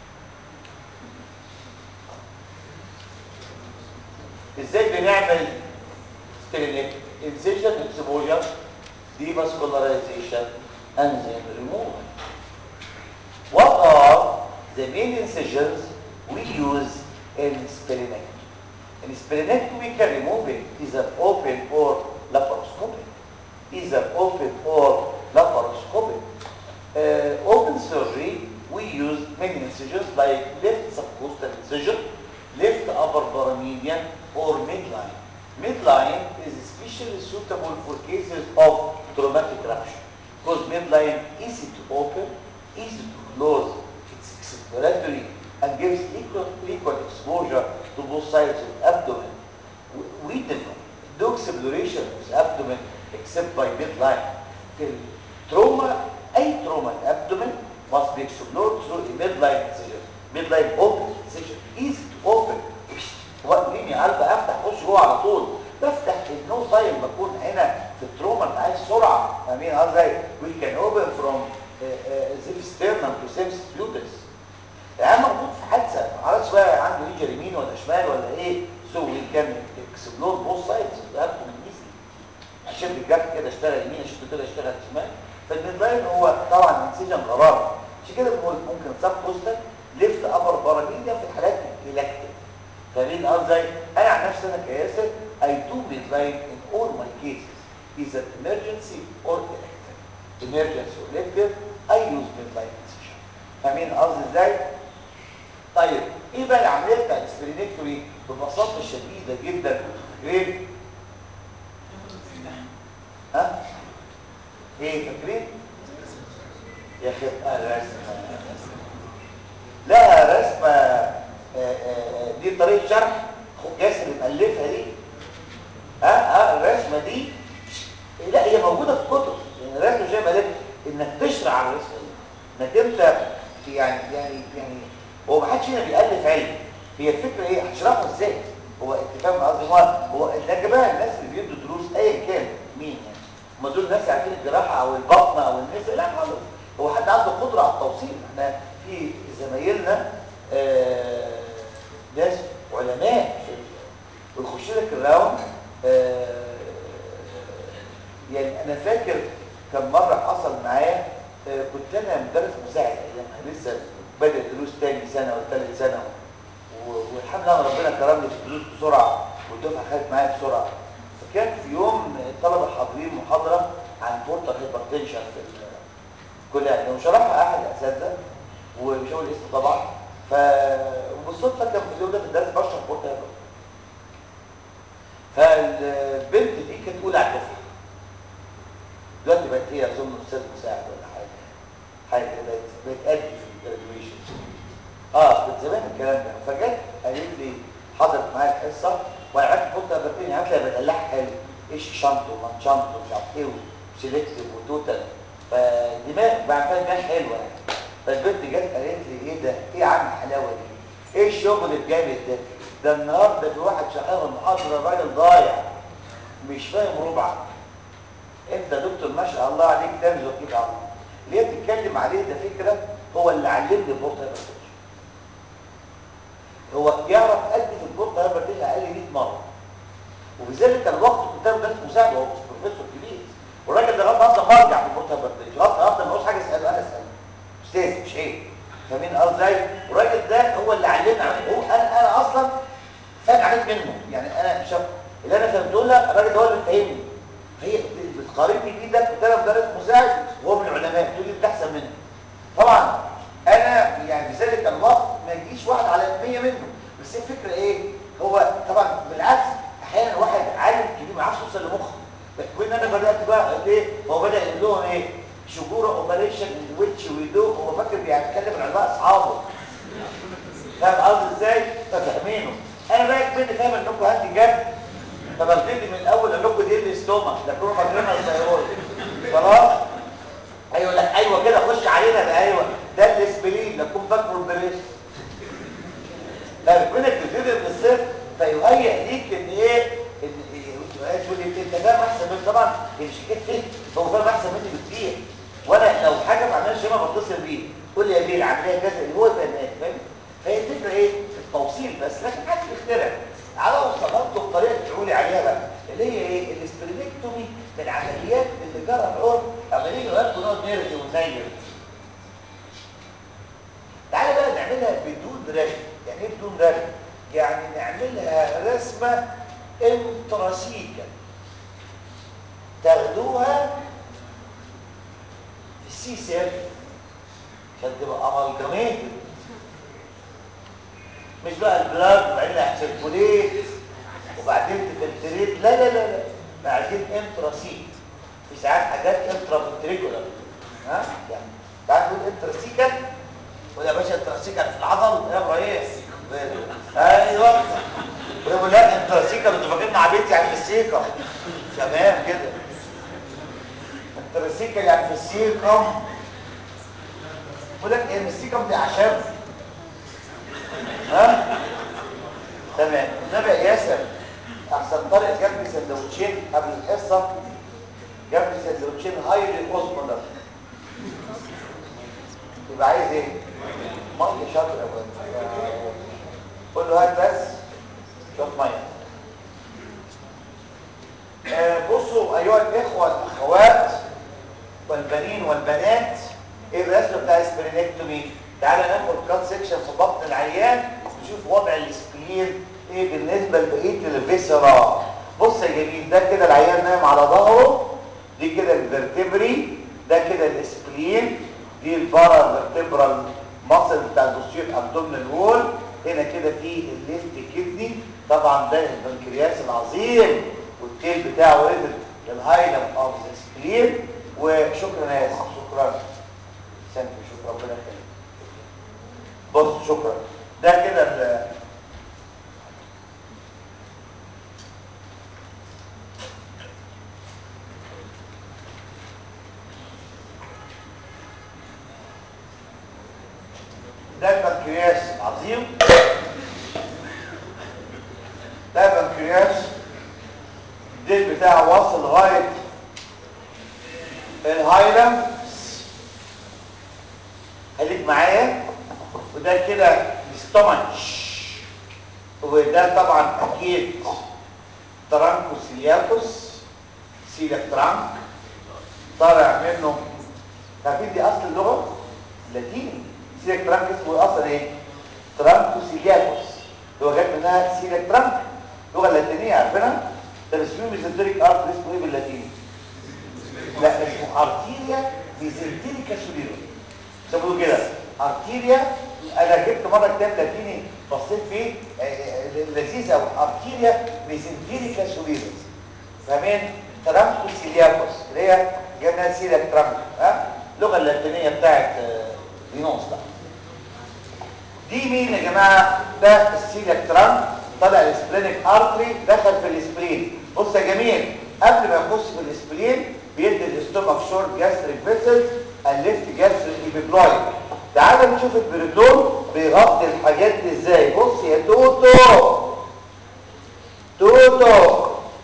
ازاي بنعمل سبلينكتومي incision exposure, devascularization, and then removal. What are the main incisions we use in splenectomy? In splenectomy, we can remove it either open or laparoscopic. Either open or laparoscopic. Uh, open surgery, we use many incisions like left subcostal incision, left upper paramedian, or midline. Midline is especially suitable for cases of traumatic rupture because midline easy to open, easy to close, it's expiratory and gives equal, equal exposure to both sides of the abdomen. We differ. No exploration of the abdomen except by midline. The trauma, a trauma abdomen must be explored through a midline incision. Midline open incision, easy to open. وقتني قلب افتح اخش جوه على طول بفتح النو تايم بكون هنا في التروما انت عايز سرعه فاهمين قصدي وي كان اوبن فروم زيف ستيرنم تو سيمس بيوتس يعني موجود في حادثه ما اعرفش بقى عنده ايجر يمين ولا شمال ولا ايه سو وي كان اكسبلور بوث سايدز بتاعته من ايزي عشان الجرح كده اشتغل يمين عشان كده اشتغل شمال فالميدلاين هو طبعا انسجن غرام عشان كده بنقول ممكن سب كوستال ليفت ابر باراميديا في الحالات الكلاكتيك فاهمين قصدي انا عن نفسي انا كياسر I do midline in all my cases either emergency or elective emergency or elective I use midline incision فاهمين قصدي ازاي طيب ايه بقى العمليه بتاعت السبرينكتوري ببساطه شديده جدا غير ها ايه فاكرين يا اخي الرسمه لها رسمه آآ آآ دي طريقه شرح اخوك ياسر مؤلفها دي ها ها الرسمه دي لا هي موجوده في كتب يعني الرسمه زي ما قلت انك تشرح على الرسمه دي انك انت يعني يعني يعني هو ما حدش هنا بيالف علم هي الفكره ايه هتشرحه ازاي هو انت فاهم قصدي هو هو ده بقى الناس اللي بيدوا دروس ايا كان مين يعني هم دول ناس عارفين الجراحه او البطنه او النساء لا خالص هو حد عنده قدره على التوصيل احنا في زمايلنا آه ناس علماء ويخش لك الراوند آه لسه بادئ دروس تاني سنه ولا ثالث سنه و- والحمد لله ربنا كرمني في الدروس بسرعه والدفعه خدت معايا بسرعه فكان في يوم الطلبه حاضرين محاضره عن بورتال هايبرتنشن في الكليه يعني وشرحها احد الاساتذه ومش هقول اسمه طبعا ف وبالصدفه كان في اليوم ده في الدرس بشرح بورتال هايبرتنشن فالبنت دي كانت اولى على الدفعه دلوقتي بقت هي اظن استاذ مساعد ولا حاجه حاجه كده بقت بقت ادي في الجراديويشن اه كنت زمان الكلام ده فجت قالت لي حضرت معايا الحصه وانا قعدت فوت بقى عارف لها بدلعها حلو ايش شنط وما شنط ومش عارف ايه وسيلكتيف وتوتال فدماغ بعد كده دماغ حلوه يعني فالبنت جت قالت لي ايه ده؟ ايه يا عم الحلاوه دي؟ ايه الشغل الجامد ده؟ ده النهارده في واحد شغال المحاضره راجل ضايع مش فاهم ربع انت يا دكتور ما شاء الله عليك تنزل وكيل على الله اللي هي بتتكلم عليه ده فكره هو اللي علمني البورت هايبرتنشن هو يعرف قد في البورت هايبرتنشن اقل 100 مره وبذلك الوقت كنت انا بدرس مساعد وهو بروفيسور كبير والراجل ده لغايه النهارده مرجع في البورت هايبرتنشن لغايه النهارده ما هوش حاجه اساله انا اساله استاذ مش عيب فاهمين قصدي ازاي؟ والراجل ده هو اللي علمنا عن- هو انا انا اصلا فاهم حاجات منه يعني انا مش عارف- اللي انا فهمته لها الراجل ده هو اللي فاهمني هي بتقارني بيه ده كنت انا مدرس مساعد وهو من العلماء تقول لي انت احسن منه طبعا انا يعني في ذلك الوقت ما يجيش واحد على 100 منه بس الفكره ايه هو طبعا بالعكس احيانا واحد عالم كبير ما يعرفش يوصل لمخه وان انا بدات بقى ليه هو بدا يقول لهم ايه شجوره اوبريشن ويتش وي دو هو فاكر بيتكلم العلماء اصحابه فاهم قصدي ازاي ففاهمينه انا بقى كنت فاهم انكم هاندي جد فببتدي من الاول اقول لكم دي الاستوما ده كله فاكرينها الثيرويد خلاص ايوه لا ايوه كده خش علينا ده ايوه ده الاسبلين لكم فاكروا البريس فربنا بتبتدي من الصفر فيهيئ ليك ان ايه ان إيه تقول لي انت فاهم احسن مني طبعا هي مش حكايه فهم هو فاهم احسن مني بكتير وانا لو حاجه ما عملش ما بتصل بيه قول لي يا بيه العمليه كذا اللي هو فاهمان فاهم فهي الفكره ايه في التوصيل بس لكن محدش بيخترع على وصلته بطريقه تقولي عليها بقى اللي هي ايه الاسترينكتومي من العمليات اللي جرى في العرف اما نيجي نقول نقعد نرغي وننير تعالى بقى نعملها بدون رغي يعني ايه بدون رغي يعني نعملها رسمه انتراسيكا تاخدوها في السي سير عشان تبقى امالجاميتد مش بقى البلاد وبعدين هتسيركوليت وبعدين تفلتريت لا لا لا لا بعدين انتراسيك في ساعات حاجات انترافنتريكولار ها يعني تعال نقول انتراسيكال ولا يا باشا انتراسيكال في العضل يا ابراهيم ايوه ويقول لا انتراسيكال انتوا فاكرين عبيط يعني في السيكه تمام كده انتراسيكال يعني في السيكم بقول لك ايه السيكم دي اعشاب ها تمام النبي ياسر احسن طريق جاب لي سندوتشين قبل الحصه جاب لي سندوتشين هايلي اوزمولر يبقى عايز ايه ميه شاطر يا ابو قول له هات بس شويه ميه آه بصوا ايها الاخوه والاخوات والبنين والبنات ايه الرسم بتاع السبرينكتومي تعالى ناخد كات سيكشن في بطن العيان نشوف وضع السبلين ايه بالنسبه لبقيه الفيسرا بص يا جميل ده كده العيان نايم على ظهره دي كده الفرتبري ده كده السبلين دي البارا فيرتبرال مصل بتاع الدوسير ابدومينال وول هنا كده في الليفت كدني طبعا ده البنكرياس العظيم والتيل بتاعه ريزل للهايلم اوف ذا سبلين وشكرا يا ياسر شكرا سنت شكرا ربنا يخليك بص شكرا ده كده ال ده البنكرياس العظيم ده البنكرياس الديل بتاعه واصل لغايه الهايلم خليك معايا وده كده الاستوماتش وده طبعا اكيد ترانكوس سيلياكوس سيلياك ترانك طالع منه عارفين دي اصل اللغه لاتيني السيليك ترانك اسمه اصلا ايه ترانكوسيلياكوس اللي هو جت منها سيليك ترانك اللغه اللاتينيه عارفينها ده اسمه ميزنتريك ارت اسمه ايه باللاتيني لا اسمه ارتيريا ميزنتريكا سوليرا سموه كده ارتيريا انا جبت مره كتاب لاتيني بصيت فيه آه، آه، لذيذ قوي ارتيريا ميزنتريكا سوليرا فاهمين ترانكوسيلياكوس اللي هي جبنا سيليك ترانك ها اللغه اللاتينيه بتاعت آه، لينوس ده دي مين يا جماعه ده السيليك ترانك طلع السبلينيك ارتري دخل في الاسبرين بص يا جميل قبل ما يخش في الاسبرين بيدي الاستومك شورت جاستريك فيسل الليفت جاستريك ايبيبلايد تعال نشوف البريتون بيغطي الحاجات دي ازاي بص يا توتو توتو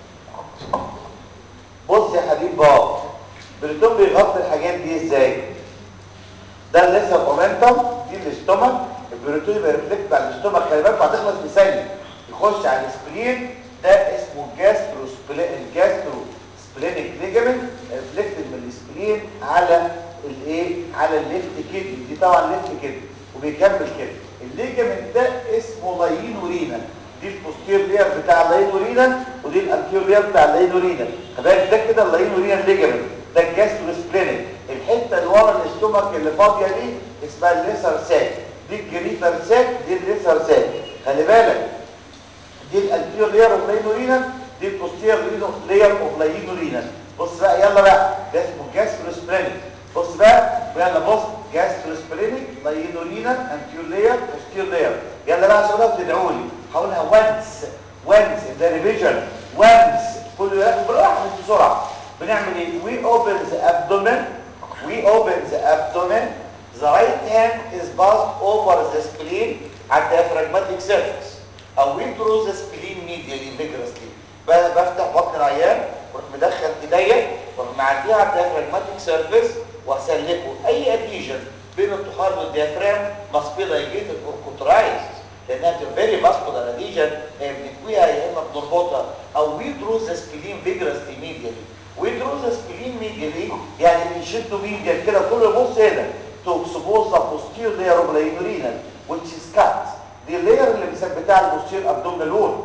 بص يا حبيب بابا البريتون بيغطي الحاجات دي ازاي ده الليسر اومنتم دي الاستومك البروتين يبقى ريفلكت على الاستومك خلي بالك هتخلص في ثانيه يخش على السبلين ده اسمه جاسترو الجاسترو سبلينيك ليجامنت ريفلكتد من السبلين على الايه على الليفت كدني دي طبعا ليفت كدني وبيكمل كده الليجامنت ده اسمه لاينورينا دي البوستير لير بتاع اللاينورينا ودي الانتيور لير بتاع اللاينورينا خلي بالك ده كده اللاينورينا ليجامنت ده الجاسترو سبلينيك الحته اللي ورا الاستومك اللي فاضيه دي اسمها الليسر ساك دي الجريتر ساك دي الليسر ساك خلي بالك دي الانتيور لير اوف لاينورينا دي البوستير لير اوف لاينورينا بص بقى يلا بقى ده اسمه جاسترو سبلينيك بص بقى يلا بص جاسترو سبلينيك لاينورينا انتيور لير بوستير لير يلا بقى عشان تدعوا لي هقولها وانس وانس ده ريفيجن وانس كل ده بالراحه مش بسرعه بنعمل ايه we open the abdomen we open the abdomen the right hand is passed over the spleen at the diaphragmatic surface او we draw the spleen medially vigorously ب- بفتح بطن العيان واروح مدخل ايديا واروح معديها على الديافراجماتيك سيرفيس واسلكه اي اديشن بين الطحال والديافرام must be ligated or cauterized لانها بتبقى فيري ماسكولار اديشن بنكويها يا اما بنربطها او we draw the spleen vigorously medially we draw the spleen medially يعني بنشده medial كده كله يبص هنا to expose the posterior layer of the renal which is cut دي اللاير اللي مثبتها على البوستير abdominal wall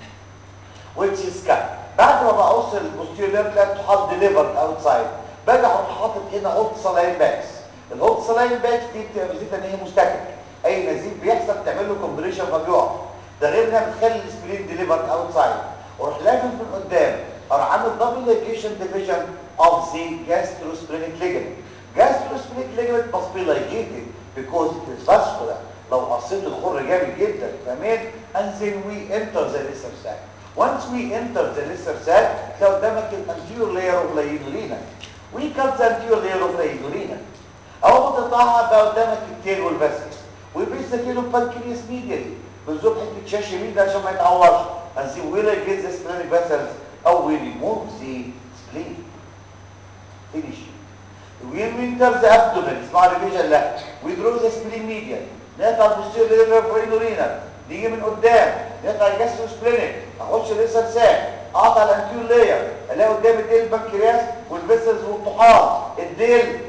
which is cut بعد ما بوصل البوستير layer تلاقي الطحال delivered outside باجي اروح حاطط هنا هوت سلاين باكس الهوت سلاين باكس دي بتبقى ميزتها ان هي مستكك اي نزيف بيحصل تعمل له كومبريشن فبيقع ده غير انها بتخلي السبرين ديليفرد اوتسايد واروح لافف من قدام اروح عامل دبل ليجيشن ديفيجن اوف ذا جاستروسبلينيك ليجمنت جاستروسبلينيك ليجمنت must be ligated because it is vascular لو قصيت الخر جامد جدا تمام and then we enter the lesser sac once we enter the lesser sac تلاقي قدامك الانتيور layer of لاينورينا we cut the anterior layer of لاينورينا اول ما تقطعها بقى قدامك التيل والفاسكس ويبيس كيلو بانكرياس ميديالي بالظبط حته شاشه ميديا عشان ما يتعورش هنسيب ويلا جيز سبلينيك فاسلز او وي ريموف ذا سبلين فينيش وين وينتر ذا ابدومن اسمها ريفيجن لا ويدرو ذا سبلين ميديا نقطع البوستير ليفر فاينورينا نيجي من قدام نقطع الجاسترو سبلينيك اخش لسه ساك اقطع الانتيور لاير الاقي قدام الديل البنكرياس والفيسلز والطحال الديل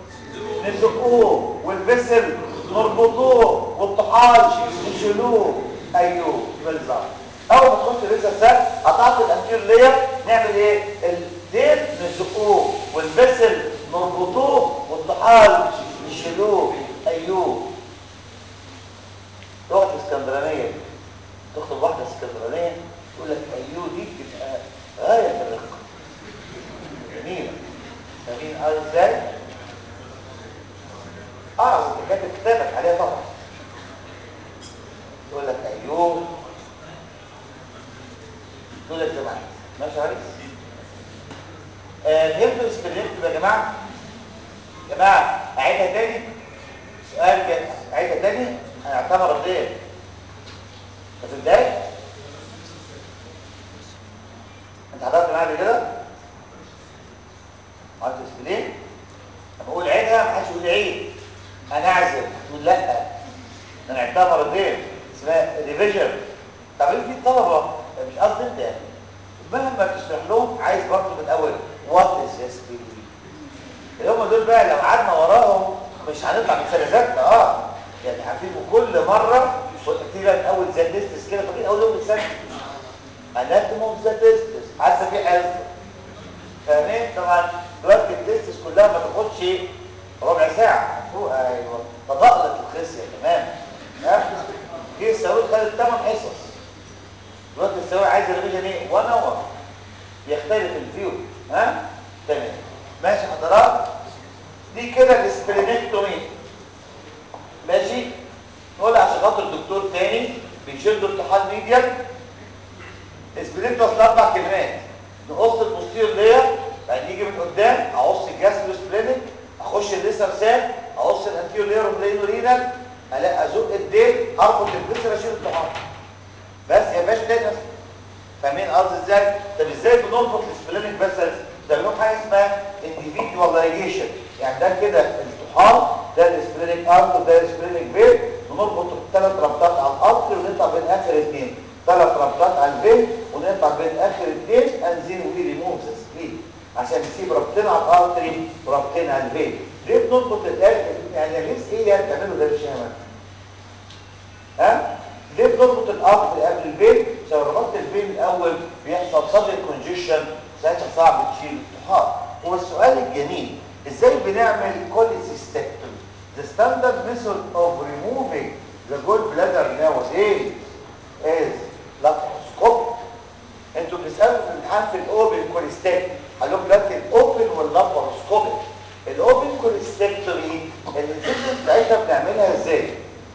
نزقوه والفسل نربطوه والطحال نشيلوه ايوه بالظبط اول ما تخش لسه ساك قطعت الانتير لير نعمل ايه الديل نزقوه والفسل نربطوه والطحال نشيلوه ايوه لغه اسكندرانيه تخطب واحده اسكندرانيه تقول لك ايوه دي بتبقى غايه في الرقه جميله فاهمين قال ازاي اه وانت كاتب كتابك عليها طبعا تقول لك ايوه تقول لك جماعه ماشي يا ريس آه فهمتوا السكريبت يا جماعه جماعه اعيدها تاني سؤال كده اعيدها تاني هنعتبر رديه ما تبداش انت حضرت معايا قبل كده عملت سكريبت لما اقول عيدها ما حدش يقول لي عيد انا اعزل تقول لا انا عدتها مرتين اسمها ريفيجن طب في طلبه مش قصدي انت يعني مهما تشرح لهم عايز برضه من الاول وات از اس بي اللي هم دول بقى لو قعدنا وراهم مش هنطلع من سنه ذاتنا اه عارفين وكل مره تيجي اول زي تيستس كده فاكرين اول يوم السنه اناتوموم ذا تيستس حاسه في حصه فاهمين طبعا دلوقتي التيستس كلها ما تاخدش ربع ساعه فوق ايوه تضألت الخصيه تمام ها في السعود خدت 8 حصص دلوقتي السعود عايز ريفيجن ايه 1 اور يختلف الفيو ها تمام ماشي حضرات دي كده الاسبرينكتومي ماشي نقول عشان خاطر الدكتور تاني بيشد امتحان ميديا اسبرينكتوم اصل اربع كلمات نقص البوستير لير بعدين يجي من قدام اقص الجاستروسبلينك اخش الليسر ساك اقص الانتيور لير وبلينو رينال الاقي ازق الديل اربط الجسر اشيل الطحال بس يا باشا تاني فاهمين قصدي ازاي طب ازاي بنربط السبلينك بس بنعملوا حاجه اسمها individualization يعني ده كده الطحال ده السبلينك ارت وده السبلينك فين ونربط الثلاث ربطات على الارتر ونقطع بين اخر اثنين ثلاث ربطات على الفين ونقطع بين اخر اثنين انزين وي ريموف ذا سبلين عشان نسيب ربطين على الارتري وربطين على الفين ليه بنربط الاخر يعني ليه ايه يعني بتعملوا ده مش فاهم ها ليه بنربط الارتري قبل الفين عشان ربطت الفين الاول بيحصل صدر كونجيشن ساعتها صعب تشيل الطحال هو السؤال الجميل ازاي بنعمل كوليسيستكتومي The standard method of removing the gallbladder nowadays is laparoscopic. انتوا بتسالوا في الامتحان في الاوبن كوليستيك قال لكم دلوقتي الاوبن واللاباروسكوبيك الاوبن كوليستيكتومي الانسيجن بتاعتها بنعملها ازاي؟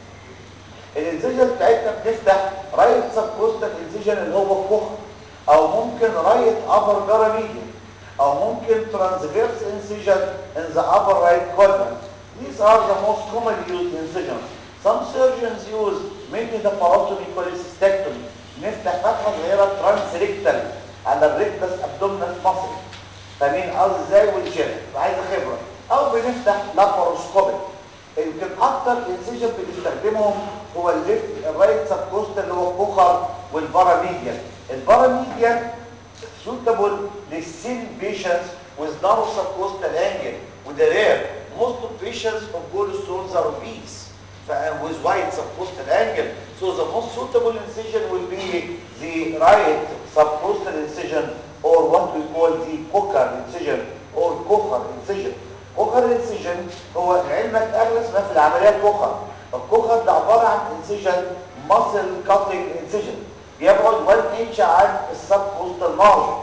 الانسيجن بتاعتنا بنفتح رايت سبكوستال انسيجن اللي هو الكخ او ممكن رايت ابر باراميديان او ممكن ترانسفيرس انسيجن in the upper right quadrant these are the most commonly used incisions some surgeons use mainly the parotomy cholecystectomy نفتح فتحه صغيره ترانسريكتال على الريكتس ابدومينال ماسل فاهمين قصدي ازاي والجنة عايزه خبره او بنفتح لاباروسكوبيك يمكن اكتر انسيجن بنستخدمهم هو الليفت الرايت سبكوستال اللي هو الكوخر والباراميديان الباراميديان suitable للسين patients with narrow subcostal angle وده rare most of patients of gallstones are obese with wide subcostal angle so the most suitable incision will be the right subcostal incision or what we call the Cochar incision or Cochar incision Cochar incision هو علمك أغلس ما في العملية الكوخر الكوخر ده عبارة عن incision muscle cutting incision بيبعد 1 انش عن السبكوستال مارجن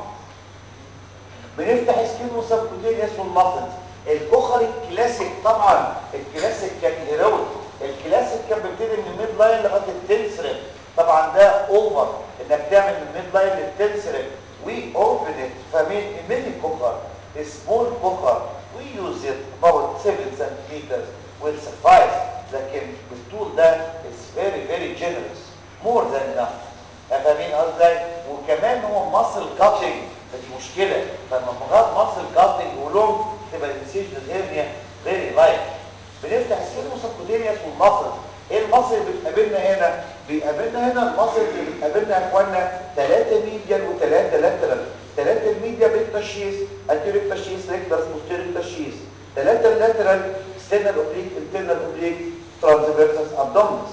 بنفتح سكين وسبكوتينيوس والماسلز الكوخر الكلاسيك طبعا الكلاسيك كان هيرويك الكلاسيك كان بيبتدي من الميد لاين لغايه التنسرم طبعا ده اوفر انك تعمل من الميد لاين للتنسرم وي اوبن فمين ميني كوخر سمول كوخر وي يوز ات about 7 centimeters will suffice لكن بالطول ده is very very generous more than enough فاهمين قصدي وكمان هو ماسل كاتنج فدي مشكله فلما بغض ماسل كاتنج ولونج تبقى الانسيجن الهرنيا فيري لايت بنفتح السيرمو سبكوتينيوس والماسل ايه الماسل اللي بتقابلنا هنا بيقابلنا هنا الماسل اللي بتقابلنا يا اخوانا 3 ميديال و3 لاترال 3 الميديا بالتشيس انتيريك تشيس ريكتس بوستيريك تشيس 3 اللاترال ستينال اوبليك انترنال اوبليك ترانسفيرسس ابدومينس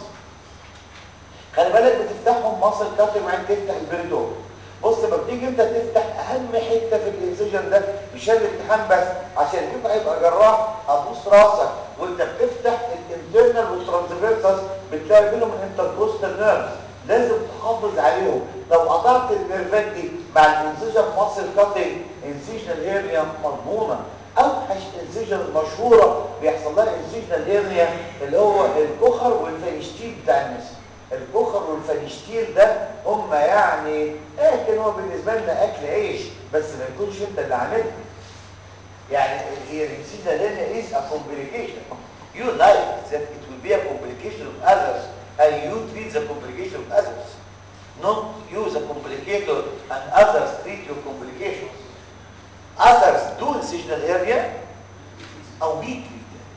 خلي بالك بتفتحهم مصر كاتب معاك تفتح البريدور بص لما بتيجي انت تفتح اهم حته في الانسجن ده مش الامتحان بس عشان كده هيبقى جراح هتبوس راسك وانت بتفتح الانترنال والترانسفيرسس بتلاقي بينهم الانتركوستال نيرفز لازم تحافظ عليهم لو قطعت النيرفات دي مع الانسجن مصر كاتنج انسجنال هيرنيا مضمونه اوحش انسجن المشهوره بيحصل لها انسجنال هيرنيا اللي هو الكخر والفينشتيل بتاع الناس البخر والفنشتيل ده هم يعني لكن هو بالنسبه لنا اكل عيش بس ما يكونش انت اللي عاملها يعني هي الانسينا لنا is a complication you like that it will be a complication of others and you treat the complication of others not use a complicator and others treat your complications others do incisional area او we treat it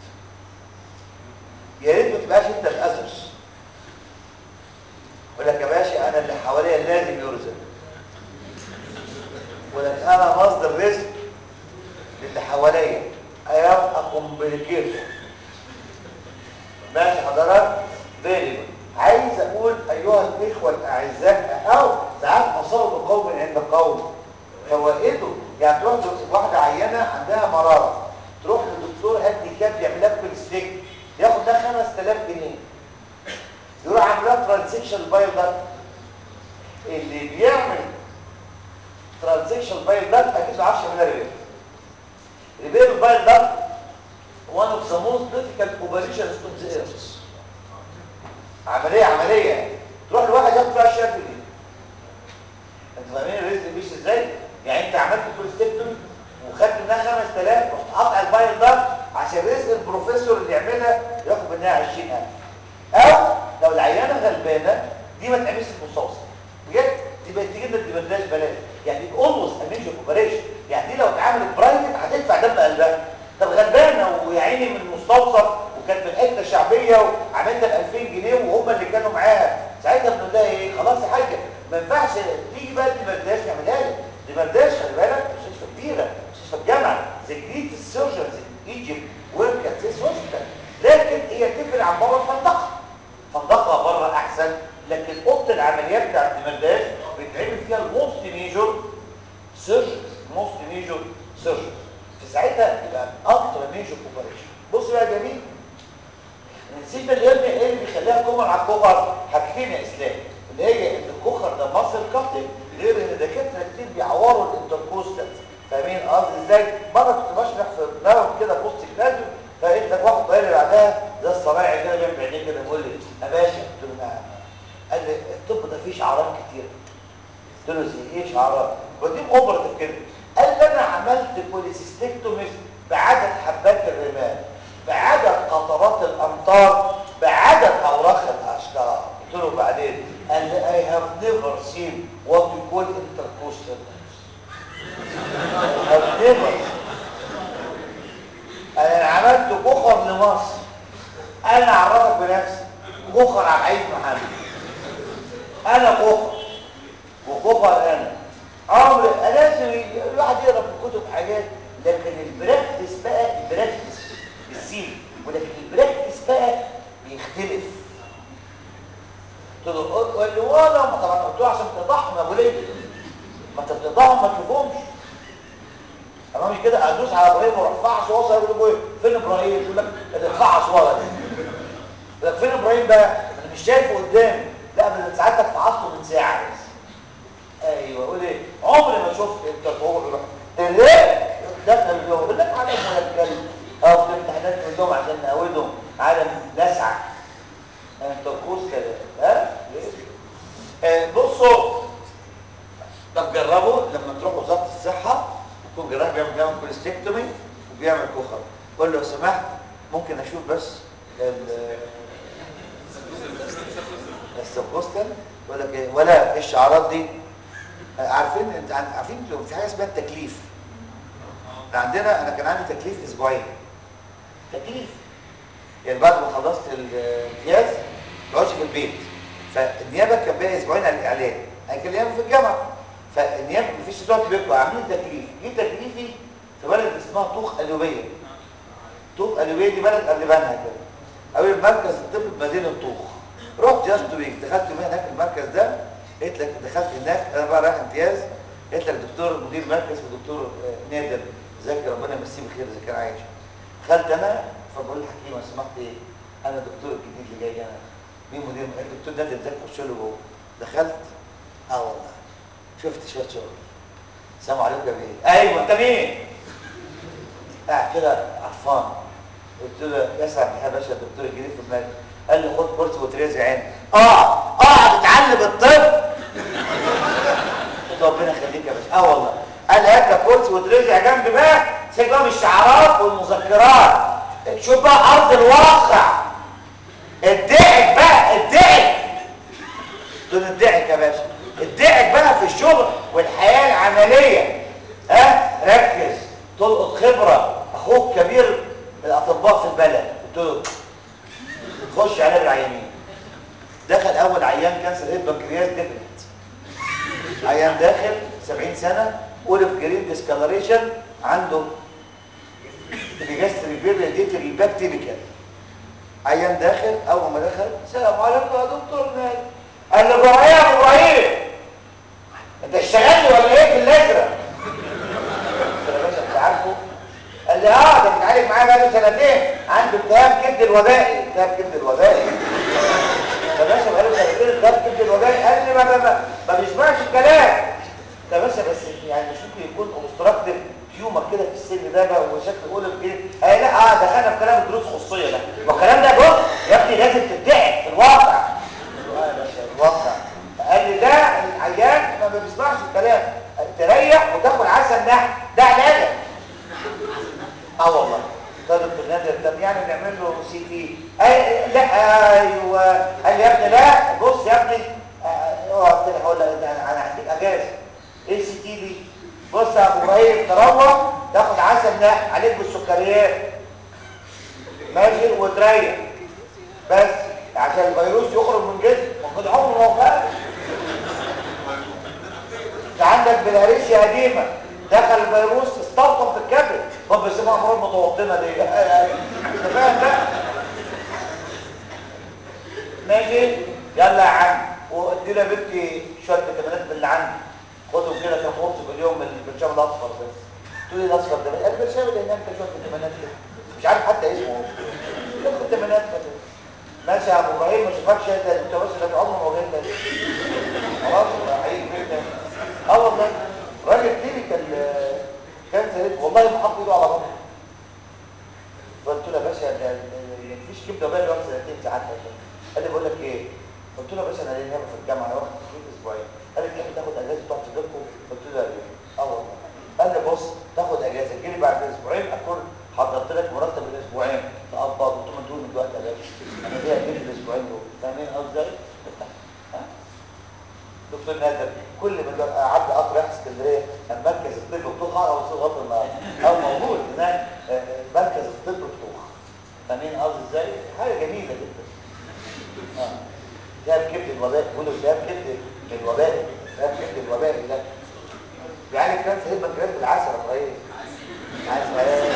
يا ريت ما تبقاش انت الاذرز يقول لك يا باشا انا اللي حواليا لازم يرزق يقول لك انا مصدر رزق للي حواليا ايام كومبليكيتور ماشي حضرتك فيري عايز اقول ايها الاخوه الاعزاء او ساعات مصاب قوم عند قوم فوائده يعني تروح واحده عيانه عندها مراره تروح لدكتور هدي كاب يعمل لها كوليستيك ياخد لها 5000 جنيه يروح عامل لها ترانزكشن بايل داكت اللي بيعمل ترانزكشن بايل داكت اكيد ما يعرفش يعملها ريبير ريبير البايل داكت one of the most difficult operations on the earth عملية عملية يعني تروح لواحد ياخد فيها الشهر دي انت فاهمين الرزق مش ازاي؟ يعني انت عملت كوليستيكتومي وخدت منها 5000 رحت قاطع البايل ده عشان رزق البروفيسور اللي يعملها ياخد منها 20000 او لو العيانه غلبانه دي ما تعملش المستوصف بجد دي بقت تيجي لنا دي بلاش بلاش يعني اولموست اميجر اوبريشن يعني دي لو اتعملت برايفت هتدفع دم قلبها طب غلبانه ويا عيني من المستوصف وكانت في الحته شعبيه وعملتها ب 2000 جنيه وهم اللي كانوا معاها ساعتها بنقول لها ايه خلاص يا حاجه ما ينفعش تيجي بقى دي برداش نعملها لك دي برداش خلي بالك مستشفى كبيره مستشفى الجامعه زي جريت السيرجنز ايجيبت ورك ات ذيس هوسبيتال لكن هي تفرق عن بره الفندقه فندقه بره احسن لكن اوضه العمليات بتاعت المرداش بيتعمل فيها الموست ميجور سيرجن موست ميجور سيرجن في ساعتها يبقى الترا ميجور اوبريشن بص بقى يا جميل نسيت اليوم ايه اللي بيخليها كومر على الكوخر حاجتين يا اسلام اللي هي ان الكوخر ده مصر كاتنج غير ان دكاتره كتير بيعوروا الانتركوستال فاهمين قصدي ازاي مره كنت بشرح في براون كده بوست جراديو فقلت لك واحد طاير بعدها ده الصنايعي كده جنب عينيه كده بيقول لي يا باشا قلت له نعم قال لي الطب ده فيه شعارات كتير قلت له زي ايه شعارات ودي اوبرتيف كده قال لي انا عملت بوليسيستكتوميز بعدد حبات الرمال بعدد قطرات الامطار بعدد اوراق الاشجار قلت له بعدين قال لي I have never seen what we call intercoastal I have never انا عملت كوخر لمصر انا اعرفك بنفسي كوخر عبد العزيز محمد انا كوخر وكوخر انا عمري لازم الواحد يقرا في الكتب حاجات لكن البراكتس بقى البراكتس بالسين ولكن البراكتس بقى بيختلف قلت له قال لي وانا ما طبعا قلت له عشان تضحهم يا ابو ليه ما انت بتضحهم ما تشوفهمش انا مش كده ادوس على ابراهيم وارفعه صوره يقول له ايه فين ابراهيم يقول لك ارفعه صوره يقول لك فين ابراهيم بقى انا مش شايفه قدامي لا انا ساعتك فحصته من ساعه بس ايوه يقول ايه عمري ما شفت انت فوق يروح تلاقي دخل اليوم يقول لك عالم ولا الكلب او في امتحانات كلهم عشان نقودهم عالم لسعه انت كوس كده ها آه بصوا طب جربوا لما تروحوا وزاره الصحه يكون جراح بيعمل جامعه كوليستكتومي وبيعمل كوخر قول له لو سمحت ممكن اشوف بس السبوستر ولا لك ولا الشعارات دي عارفين انت عارفين في حاجه اسمها التكليف عندنا انا كان عندي تكليف اسبوعين تكليف يعني بعد ما خلصت الامتياز ما في البيت فالنيابه كان بقى اسبوعين على الاعلان انا كان النيابه في الجامعه فالنيابه مفيش دلوقتي بيطلع عاملين تكليف جه تكليفي في بلد اسمها طوخ قلوبيه طوخ قلوبيه دي بلد قبل بنها كده اول مركز الطب بمدينه طوخ رحت جاست ويك دخلت يومين هناك المركز ده قلت لك دخلت هناك انا بقى رايح امتياز قلت لك دكتور مدير مركز ودكتور نادر ذاكر ربنا يمسيه بخير اذا كان عايش دخلت انا فبقول للحكيم لو سمحت ايه انا الدكتور الجديد اللي جاي انا مين مدير الدكتور نادر ازاي تخش له جوه دخلت اه والله شفت شويه شغل السلام عليكم يا بيه ايوه انت مين قاعد كده عطفان قلت له يسعد يا باشا الدكتور الجديد في المركز قال لي خد كرسي وتريزي عين اه اقعد اتعلم الطب قلت ربنا يخليك يا باشا اه والله قال لي هات لك كرسي وتريزي جنب بقى سيب بقى من الشعارات والمذكرات شوف بقى ارض الواقع ادعك بقى ادعك دول ادعك يا باشا ادعك بقى في الشغل والحياه العمليه ها ركز تلقط خبره اخوك كبير الاطباء في البلد قلت له خش عليه بالعيانين دخل اول عيان كانسر هيد بنكرياس ديفنت عيان داخل 70 سنه اولف جرين ديسكالريشن عنده بيجستري فيريديتري باك تيبيكال عيان داخل اول ما دخل السلام الوبائي التهاب كبد الوبائي يا باشا بقاله سنتين التهاب كبد الوبائي قال لي ما ما ما, ما بيسمعش الكلام ده باشا بس يعني مش ممكن يكون اوبستراكتيف تيومر كده في السن ده بقى وشكل قلب كده اي لا اه دخلنا في كلام الدروس خصوصيه ده والكلام ده بص يا ابني لازم تدعي في الواقع اه يا باشا الواقع قال لي ده العيان ما بيسمعش الكلام تريح وتاكل عسل نحل ده علاجك اه والله ده دكتور نادر طب يعني نعمل له سي تي أي لا ايوه قال لي يا ابني لا بص يا ابني اوعى قلت له هقول لك انا انا هديك اجازه ايه السي تي دي بص يا ابو ابراهيم تروح تاخد عسل نحل عليك بالسكريات ماشي وتريح بس عشان الفيروس يخرج من جسمك المفروض عمره ما هو فاهم انت عندك بلهارسيا قديمه دخل الفيروس استوطن في الكبد طب بيسموها امراض متوطنه ليه انت فاهم بقى ماشي يلا يا عم وادي لها بنتي شويه فيتامينات من اللي عندي خدهم كده كام قرص في اليوم من البرشام الاصفر ده تقول لي الاصفر ده البرشام اللي هناك ده شويه فيتامينات كده مش عارف حتى اسمه شويه فيتامينات كده ماشي يا ابو ابراهيم ما اشوفكش انت انت بس ده عمره ما وجهت تاني خلاص هيجي جدا اه والله راجل كلينيكال كان زي والله ما حط ايده على بطنه قلت له يا باشا ده مفيش كبده بقى واخد سنتين ساعات قال لي بقول لك ايه قلت له يا باشا انا ليه نايم في الجامعه انا واخد تخطيط اسبوعين قال لي تحب تاخد اجازه تقعد في بيتكم قلت له لا اه والله قال لي بص تاخد اجازه تجي لي بعد اسبوعين اكون حضرت لك مرتب الاسبوعين تقبض قلت له ادوني دلوقتي يا باشا انا ليه اجيب الاسبوعين دول فاهمين قصدي ازاي؟ دكتور نادر كل ما عدى قطر رايح اسكندريه مركز الطب بتوخ على وصول قطر النهارده او موجود هناك مركز الطب بتوخ فاهمين قصدي ازاي؟ حاجه جميله جدا اه ده كبد الوباء بيقولوا ده كبد الوباء ده كبد الوباء ده يعني كان في البنكرياس بالعسل يا ابراهيم عسل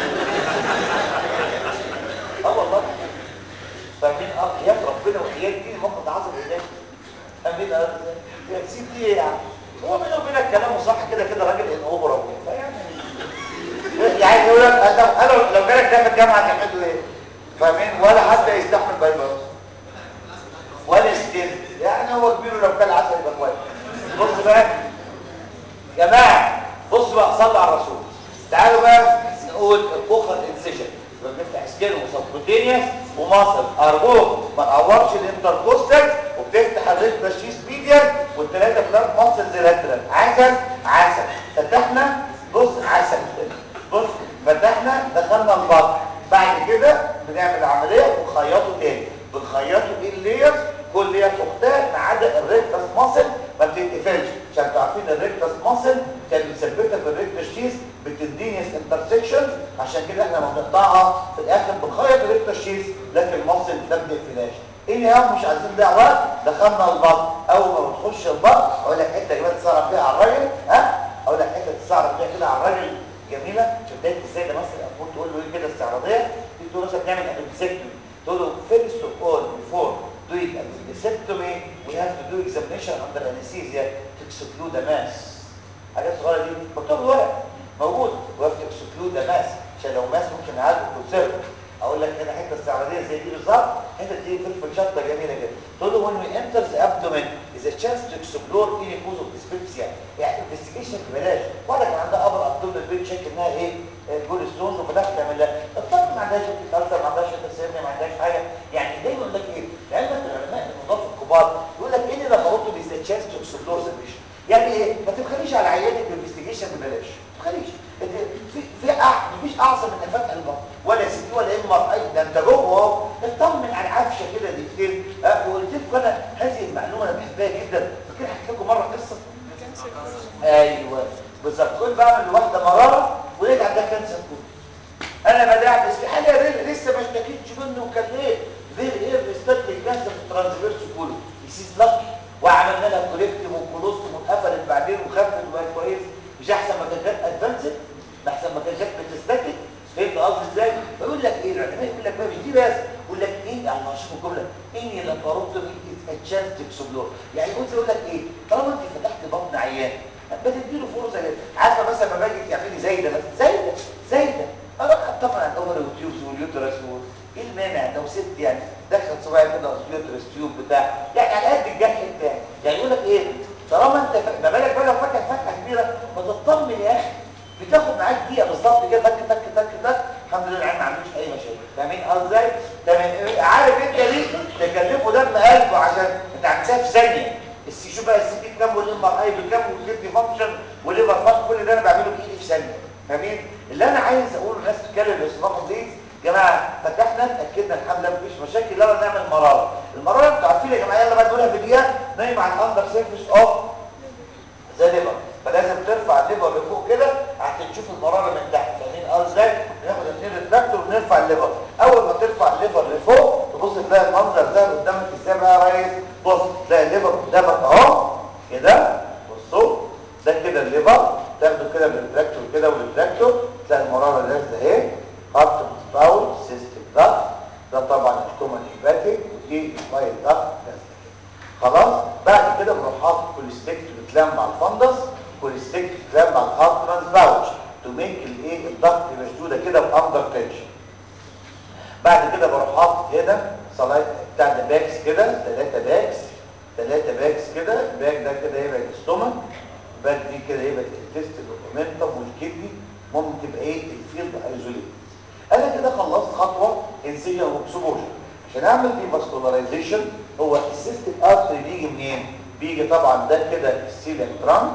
اه والله فاهمين اه يا ربنا وحياه دي ممكن تعصب ازاي فاهمين اه ازاي سيب دي ايه يعني هو بينه وبينك كلامه صح كده كده راجل ان اوبرا فيعني يعني يقول لك انا لو جالك ده في الجامعه تعملوا ايه فاهمين ولا حتى يستحمل بايبرز ولا ستيل يعني هو كبير لو كان عسل يبقى كويس بص بقى يا جماعه بص بقى صلوا على الرسول تعالوا بقى نقول الكوخه انسيجن يبقى بنفتح سكين وسبكوتينيوس ومصل ارجوك ما تعورش الانتركوستال وبتفتح الريكتاشيس ميديان والثلاثه بلاد مصل زلاترال عسل عسل فتحنا بص عسل بص فتحنا دخلنا البطن بعد كده بنعمل عمليه ونخيطه تاني بنخيطه ايه الليرز كل لير اختها ما عدا الريكتاس ماسل ما بتتقفلش عشان تعرفين الريكتاس ماسل كانت مثبته في الريكتاشيس بتدينيس انترسكشن عشان كده احنا لما بنقطعها في الاخر بنخيط الريكتاشيس لكن الماسل ما بتقفلهاش ايه هم مش عايزين نضيع وقت دخلنا البطن اول ما بتخش البطن اقول لك حته كمان تتصرف فيها على الراجل ها اقول لك حته تتصرف فيها كده على الراجل جميله شفتها ازاي ده مثلا المفروض تقول له ايه كده استعراضيه تقول له مثلا بنعمل ابنسكتومي تقول له فيرست اوف اول بيفور doing appendectomy we have to do examination under anesthesia to exclude the mass حاجات صغيره دي مكتوب الورق موجود we have to exclude the mass عشان لو ماس ممكن نعالجه كونسيرف اقول لك هنا حته استعراضيه زي دي بالظبط حته دي فلفل شطه جميله جدا تقول له when we enter the abdomen is a chance to explore any cause of dyspepsia يعني investigation ببلاش واحده كان عندها ابر abdominal pain شك انها ايه جول ستونز وفتحت تعمل لها الطفل ما عندهاش الالتر ما عندهاش التسيرني ما عندهاش حاجه يعني دايما يقول لك ايه لعلمك العلماء النظافه الكبار يقول لك ايه لما برضه بيز تشانس تو اكسبلور ذا بيشن يعني ايه ما تبخليش على عيادك الانفستيجيشن ببلاش ما تبخليش في في مفيش اعظم من فتح البطن ولا سي ولا ام ار اي ده انت جوه اهو اطمن على العفشه كده دقيقتين أه وقلت لكم انا هذه المعلومه انا بحبها جدا فكده حكيت لكم مره قصه ايوه بالظبط كنت بعمل لواحده مراره ولقيت عندها كانسر كله انا بدعبس في حاجه لسه ما اشتكيتش منه وكان ايه غير ايه ريستات الكانسر في الترانسفيرس كله يسيز لاكي وعملنا لها كوليكتيف وكولوستوم واتقفلت بعدين وخفت وبقت كويس مش احسن ما كانت جت ادفانسد احسن ما كانت جت بتستاتيك فهمت قصدي ازاي؟ بيقول لك ايه العلماء يقول لك بقى مش دي بس يقول لك ايه يعني هشوف الجمله اني لاباروتومي از تشانس تو اكسبلور يعني يقول يقول لك ايه طالما انت فتحت بطن عيان بتديله فرصه كده عارفه مثلا لما باجي تعملي زايده مثلا زايده زايده اروح اطمن على الاوفر والتيوبز واليوترس ايه المانع لو ست يعني دخل صباعي كده اسبيوتر ستيوب بتاع يعني على قد الجرح بتاعي يعني يقول لك ايه طالما انت ف... ما بالك بقى لو فاتح فتحه كبيره ما تطمن يا اخي بتاخد معاك دقيقه بالظبط كده تك تك تك تك الحمد لله العيال ما عندوش اي مشاكل فاهمين قصدي ازاي تمام عارف انت ليه تكلفه دم قلبه عشان انت عملتها في ثانيه السي شو بقى السي تي كام والامبر اي بكام والكدني فانكشن والليفر فانكشن كل ده انا بعمله بايدي في ثانيه فاهمين اللي انا عايز اقوله الناس بتتكلم الاصلاح دي يا جماعه فتحنا اتاكدنا الحمد لله مفيش مشاكل يلا نعمل مراره المراره انتوا عارفين يا جماعه يلا بقى نقولها في دقيقه نايم على الاندر سيرفيس اوف زي ليفر فلازم ترفع الليفر لفوق كده عشان تشوف المراره من تحت فاهمين اه ازاي ناخد اثنين ريتراكتور ونرفع الليفر اول ما ترفع الليفر لفوق تبص تلاقي المنظر ده قدامك ازاي بقى يا ريس بص تلاقي الليفر قدامك اهو كده بصوا ده كده الليفر تاخده كده بالريتراكتور كده والريتراكتور تلاقي المراره نازله اهي خط باول سيستم ضغط ده طبعا الكومن هيباتيك ودي سمايل ضغط نازله خلاص بعد كده بروح حاطط كوليستيك بتلم على الفندس كوليستيك بتلم على الهارت ترانس باوتش تو ميك الايه الضغط مشدوده كده باندر تنشن بعد كده بروح حاطط هنا صلايت بتاع ده باكس كده ثلاثه باكس ثلاثه باكس كده الباك ده كده يبقى الاستومك الباك دي كده يبقى الانتستين والاومنتم والكدني ممكن تبقى ايه الفيلد ايزوليت انا كده خلصت خطوه انسيجن واكسبوجر عشان اعمل دي فاسكولارايزيشن هو السيستم ارتري بيجي منين بيجي طبعا ده كده السيليك ترانك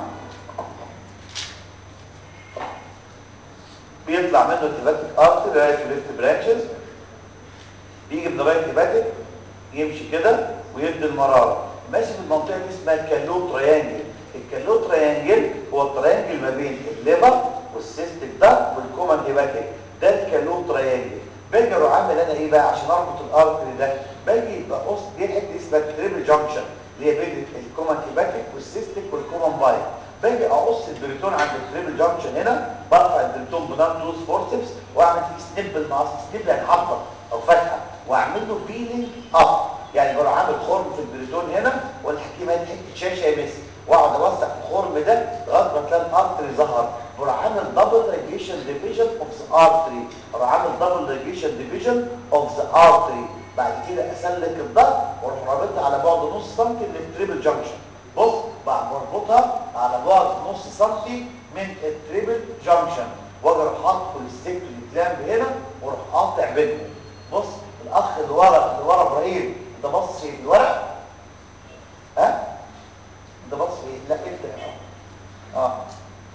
بيطلع منه الهيباتيك ارتري رايت وليفت برانشز بيجي من الرايت هيباتيك يمشي كده ويدي المراره ماشي في المنطقه دي اسمها الكالو تريانجل الكالو تريانجل هو التريانجل ما بين الليفر والسيستيك ده والكومن هيباتيك ده الكالو تريانجل باجي اروح عامل انا ايه بقى عشان اربط الارتري ده باجي بقص دي حته اسمها التريبل جانكشن اللي هي بين الكومن هيباتيك والسيستيك والكومن باي باجي اقص البريتون عند التريبل جانكشن هنا برفع البريتون بنان توز فورسبس واعمل فيه سنيب بالمقص سنيب يعني حبه او فتحه واعمل له بيلينج اب يعني بروح عامل خرم في البريتون هنا والحكيم هات حته شاشه يمس واقعد اوسع الخرم ده لغايه ما تلاقي الارتري ظهر بروح عامل دبل ريجيشن ديفيجن اوف ذا ارتري بروح عامل دبل ريجيشن ديفيجن اوف ذا ارتري بعد كده اسلك الضغط واروح رابطها على بعد نص سنتي من التريبل جانكشن بص بقى بربطها على بعد نص سنتي من التريبل جانكشن واجي اروح حاطط الستيك الكلامب هنا واروح قاطع بينهم بص الاخ اللي ورا اللي ورا ابراهيم انت باصص في الورق ها انت باصص في ايه لا انت اه اه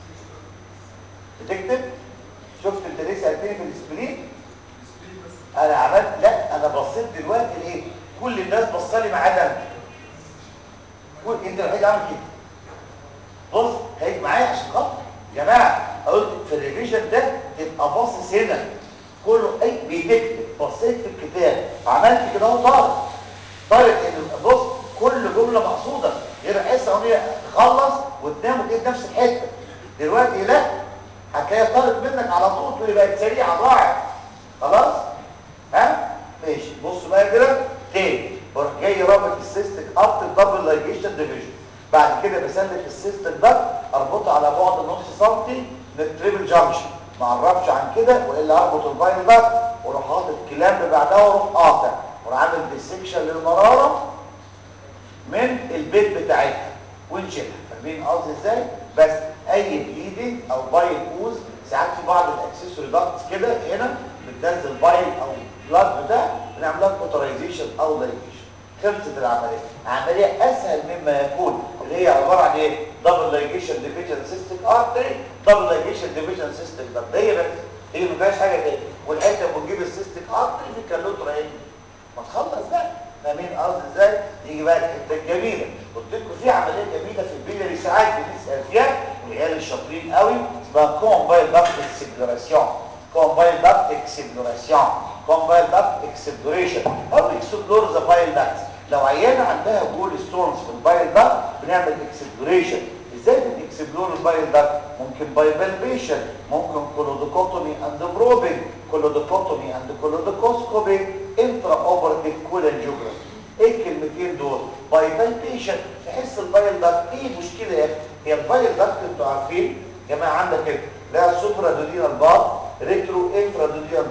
بتكتب شفت انت ليه سالتني في السبلين انا عملت لا انا بصيت دلوقتي ليه كل الناس بصالي ما عدا انت كل انت الوحيد عامل كده بص هيجي معايا عشان خاطر يا جماعه قلت في الريفيجن ده تبقى باصص هنا كله اي بيكتب بصيت في الكتاب عملت كده اهو طارق طارق ان بص كل جمله مقصوده غير حصه اغنيه تخلص وتنام وتجيب نفس الحته دلوقتي لا هتلاقيها طارت منك على طول تقول بقت سريعه ضاعت خلاص ها ماشي بص بقى كده تاني بروح جاي رابط السيستك اب الدبل لايجيشن ديفيجن بعد كده بسلك السيستك ده اربطه على بعد نص سنتي من التريبل جانكشن ما اعرفش عن كده والا اربط الفايل ده واروح حاطط كلام بعدها واروح قاطع واروح عامل ديسكشن للمراره من البيت بتاعتها ونشيلها فاهمين قصدي ازاي بس اي بليدنج او بايل اوز ساعات في بعض الاكسسوري داكتس كده هنا بتنزل بايل او بلاد بتاع بنعملها كوترايزيشن او لايجيشن خلصت العمليه عمليه اسهل مما يكون اللي هي عباره عن ايه دبل لايجيشن ديفيجن سيستيك ارتري دبل لايجيشن ديفيجن سيستيك ده هي بس هي ما فيهاش حاجه تاني والحته بنجيب السيستيك ارتري في الكالوت راين ما تخلص بقى فاهمين قصدي ازاي يجي بقى الحته الجميله قلت لكم في عمليه جميله في البيلري ساعات بنسال فيها العيال الشاطرين قوي اسمها كومبايل داكت اكسبلوراسيون كومبايل داكت اكسبلوراسيون كومبايل داكت اكسبلوريشن او اكسبلور ذا بايل داكت لو عيانه عندها جول ستونز في البايل داكت بنعمل اكسبلوريشن ازاي بنكسبلور البايل داكت ممكن باي بالبيشن ممكن كولودوكوتومي اند بروبنج كولودوكوتومي اند كولودوكوسكوبي انترا اوبرتيف كولانجيوجرافي ايه الكلمتين دول باي بالبيشن تحس البايل داكت ايه المشكله يا اخي هي البايل داكت انتوا عارفين يا جماعه عندك كده لا سوبرا دودينال بار ريترو انفرا دودينال بار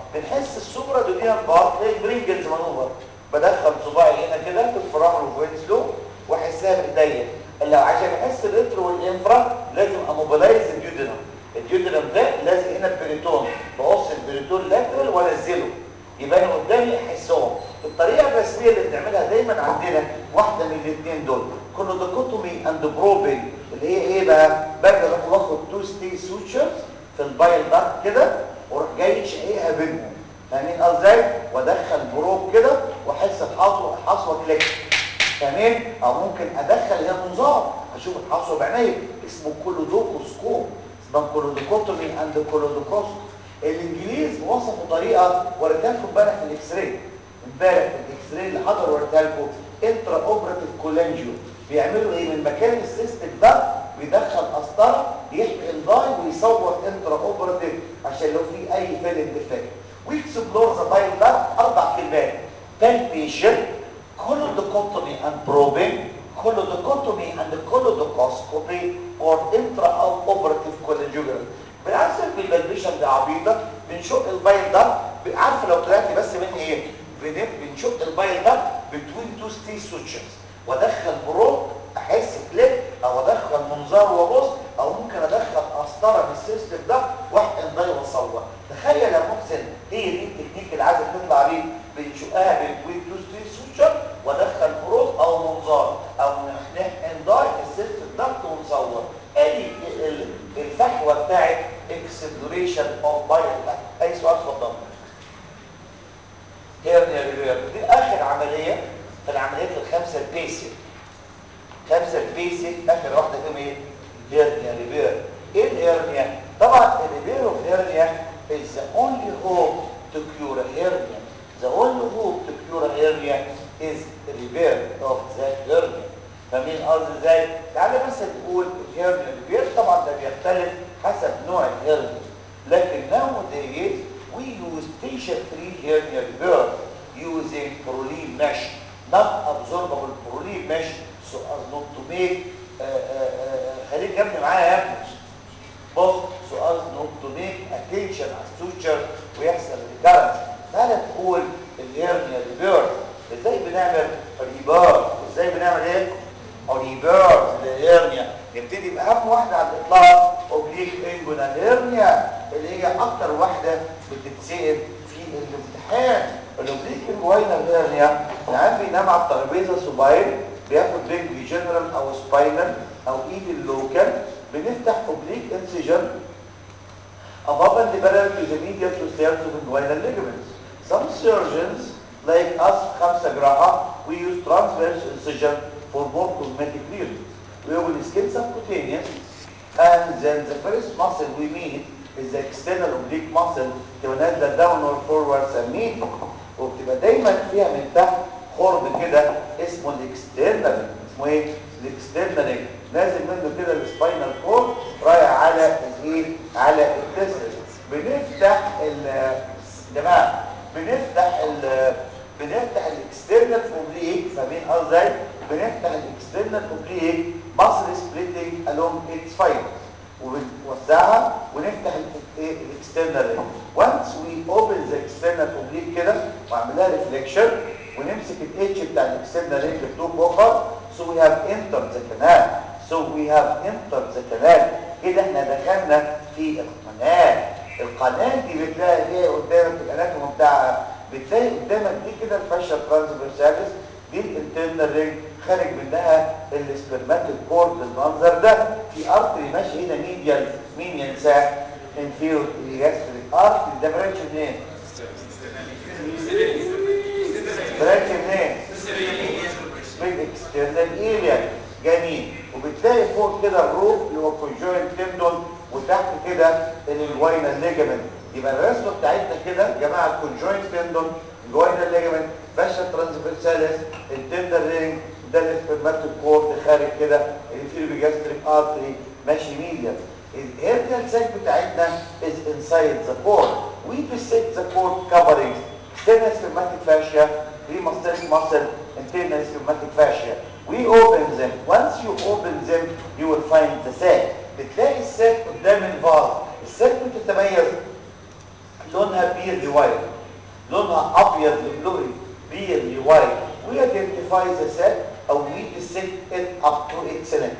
بنحس السوبرا دوديان بار زي برينجلز مانوفر بدخل صباعي هنا كده في الفراغ الفوينس لو واحسها بايديا اللي عشان احس الريترو والانفرا لازم اموبلايز الديودينم الديودينم ده لازق هنا البريتون بقص البريتون لاترال وانزله يبقى انا قدامي احسهم الطريقه الرسميه اللي بنعملها دايما عندنا واحده من الاثنين دول كولودوكوتومي اند بروبنج اللي هي ايه بقى باجي اروح واخد تو ستي سوتشرز في البايل داكت كده واروح جاي شقيقها بينهم فاهمين ازاي وادخل بروب كده واحس الحصوه الحصوه كليك فاهمين او ممكن ادخل هنا منظار اشوف الحصوه بعينيا اسمه كولودوكوسكوب اسمه كولودوكوتومي اند كولودوكوست الانجليز وصفوا طريقه وريتها لكم امبارح في الاكس راي امبارح في الاكس راي اللي حضر وريتها لكم انترا اوبراتيف كولانجيو بيعملوا ايه من مكان السيستم ده بيدخل قسطره يحقن انزايم ويصور انترا اوبراتيف عشان لو في اي فيلم ديفكت ويكسبلور ذا بايل ده اربع كلمات palpation colodocotomy and probing colodocotomy and colodocoscopy or intraoperative cholangiography بنعرف بالبلبيشن ده عبيطه بنشق البايل ده عارفه لو طلعت بس من ايه بنشق البايل ده between two stay sutures وادخل بروب احس كليك او ادخل منظار وابص او ممكن ادخل قسطره من السيستم ده واحقن ده واصور تخيل يا محسن هي دي التكنيك اللي عايزك تطلع بيه بنشقها بين تو ستري سوتشر وادخل بروب او منظار او نحقن داي السيستم ده ونصور ادي الفحوى بتاعت اكسبلوريشن اوف بايل اي سؤال اتفضل هيرنيا ريفير دي اخر عمليه في العمليات الخمسه البيسك خمسه البيسك اخر واحده فيهم ايه هيرنيا ريفير ايه الهيرنيا طبعا الريفير اوف هيرنيا is the only hope to cure a hernia the only hope to cure a hernia is repair of the hernia فاهمين قصدي ازاي تعالى بس تقول الهيرنيا ريفير طبعا ده بيختلف حسب نوع الهيرنيا لكن nowadays we use patient free hernia repair using Prolene mesh non-absorbable Prolene mesh so as not to make uh, uh, uh, خليك جنبي معايا يا ابني بص so as not to make attention على السوتشر ويحصل ريكارنس تعالى تقول الهيرنيا ريبير ازاي بنعمل ريبار ازاي بنعمل ايه ريبير للهيرنيا نبتدي باهم واحده على الاطلاق اوبليك انجونال هيرنيا اللي هي اكتر واحده بتتسال في الامتحان الاوبليك انجوينال هيرنيا العيان بينام على الترابيزه سوبايل بياخد رجل جنرال او سباينال او ايد اللوكال بنفتح اوبليك انسجن above and parallel to the medial to stairs of inguinal ligaments. Some surgeons, like us, خمسة جراحة, we use transverse incision for more cosmetic reasons. We open skin subcutaneous, and then the first muscle we meet is the external oblique muscle تبقى نازله downward forward سميه وبتبقى دايما فيها من تحت خرم كده اسمه الاكسترنال اسمه ايه؟ الاكسترنال نازل منه كده السباينال كورد رايح على الايه؟ على التستس بنفتح ال جماعه بنفتح ال بنفتح الاكسترنال اوبليك فاهمين ازاي؟ بنفتح الاكسترنال اوبليك ماسل سبليتنج along its fiber وبنوزعها ونفتح الاكسترنال رينج وانس وي اوبن ذا اكسترنال اوبليك كده واعملها ريفليكشن ونمسك الاتش بتاع الاكسترنال رينج بتوب اخر سو وي هاف انتر ذا كانال سو وي هاف انتر ذا كانال كده احنا دخلنا في القناه القناه دي بتلاقي فيها قدامك الاناتوم بتاعها بتلاقي قدامك دي كده الفاشا ترانسفيرساليس دي الانترنال رينج خارج منها السبرماتيك كورد بالمنظر ده في ارتري ماشي هنا ميديال مين ينساه انفيرو الياستريك ارتري ده برانش منين برانش منين من اكسترنال ايليا جميل وبتلاقي فوق كده الروف اللي هو كونجوينت تندون وتحت كده الانجوينال ليجامنت يبقى الرسمه بتاعتنا كده يا جماعه الكونجوينت تندون الانجوينال ليجامنت فاشا ترانسفيرساليس التندر رينج ده الاسبرماتيك كورد خارج كده الفيربيجاستريك ارتري ماشي ميديا الهيرنيال ساك بتاعتنا از انسايد ذا كورد وي بيسيك ذا كورد كفرنج external spermatic fascia premasteric muscle internal spermatic fascia we open them once you open them you will find the sac بتلاقي الساك قدام الفاز الساك بتتميز لونها بيرلي وايت لونها ابيض لؤلؤي بيرلي وايت we identify the sac او we dissect it up to its neck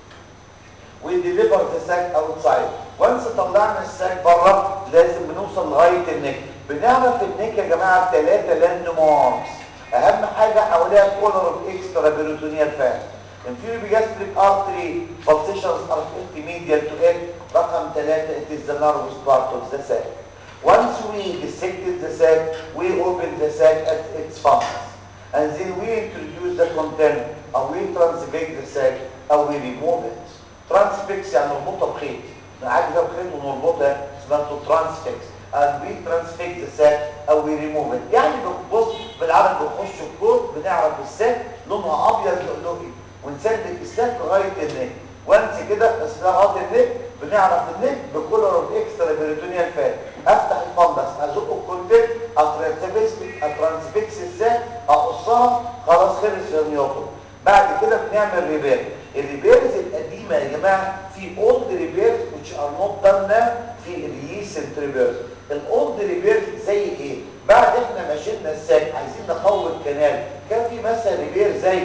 we deliver the sac outside once طلعنا الساك بره لازم بنوصل لغايه النك بنعرف النك يا جماعه بثلاثه لاند ماركس اهم حاجه حواليها كولر اوف اكسترا بيروتونيال فات inferior gastric artery pulsations are intermediate to it رقم ثلاثة it is the nervous part of the sac once we dissected the sac we open the sac at its functions and then we introduce the content or we transfix the sac or we remove it transfix يعني نربطها بخيط نعالج ده بخيط ونربطها اسمها ترانسفيكس and we transfix the sac او we remove it يعني بص بالعربي بنخش الكود بنعرف الساك لونها ابيض لؤلؤي ونسلك الساك لغايه النك وانس كده اصلاحات النك بنعرف النك بكولر اوف اكسترا بيريتونيال فات افتح الفندس ازق الكونتنت اترانسفيكس اترانسفيكس الساك اقصها خلاص خلص النيوتن بعد كده بنعمل ريبير الريبيرز القديمه يا جماعه في اولد ريبيرز which are not done now في الريسنت ريبيرز الاولد ريبيرز زي ايه بعد احنا ما شلنا الساك عايزين نقوي الكنال كان في مثلا ريبير زي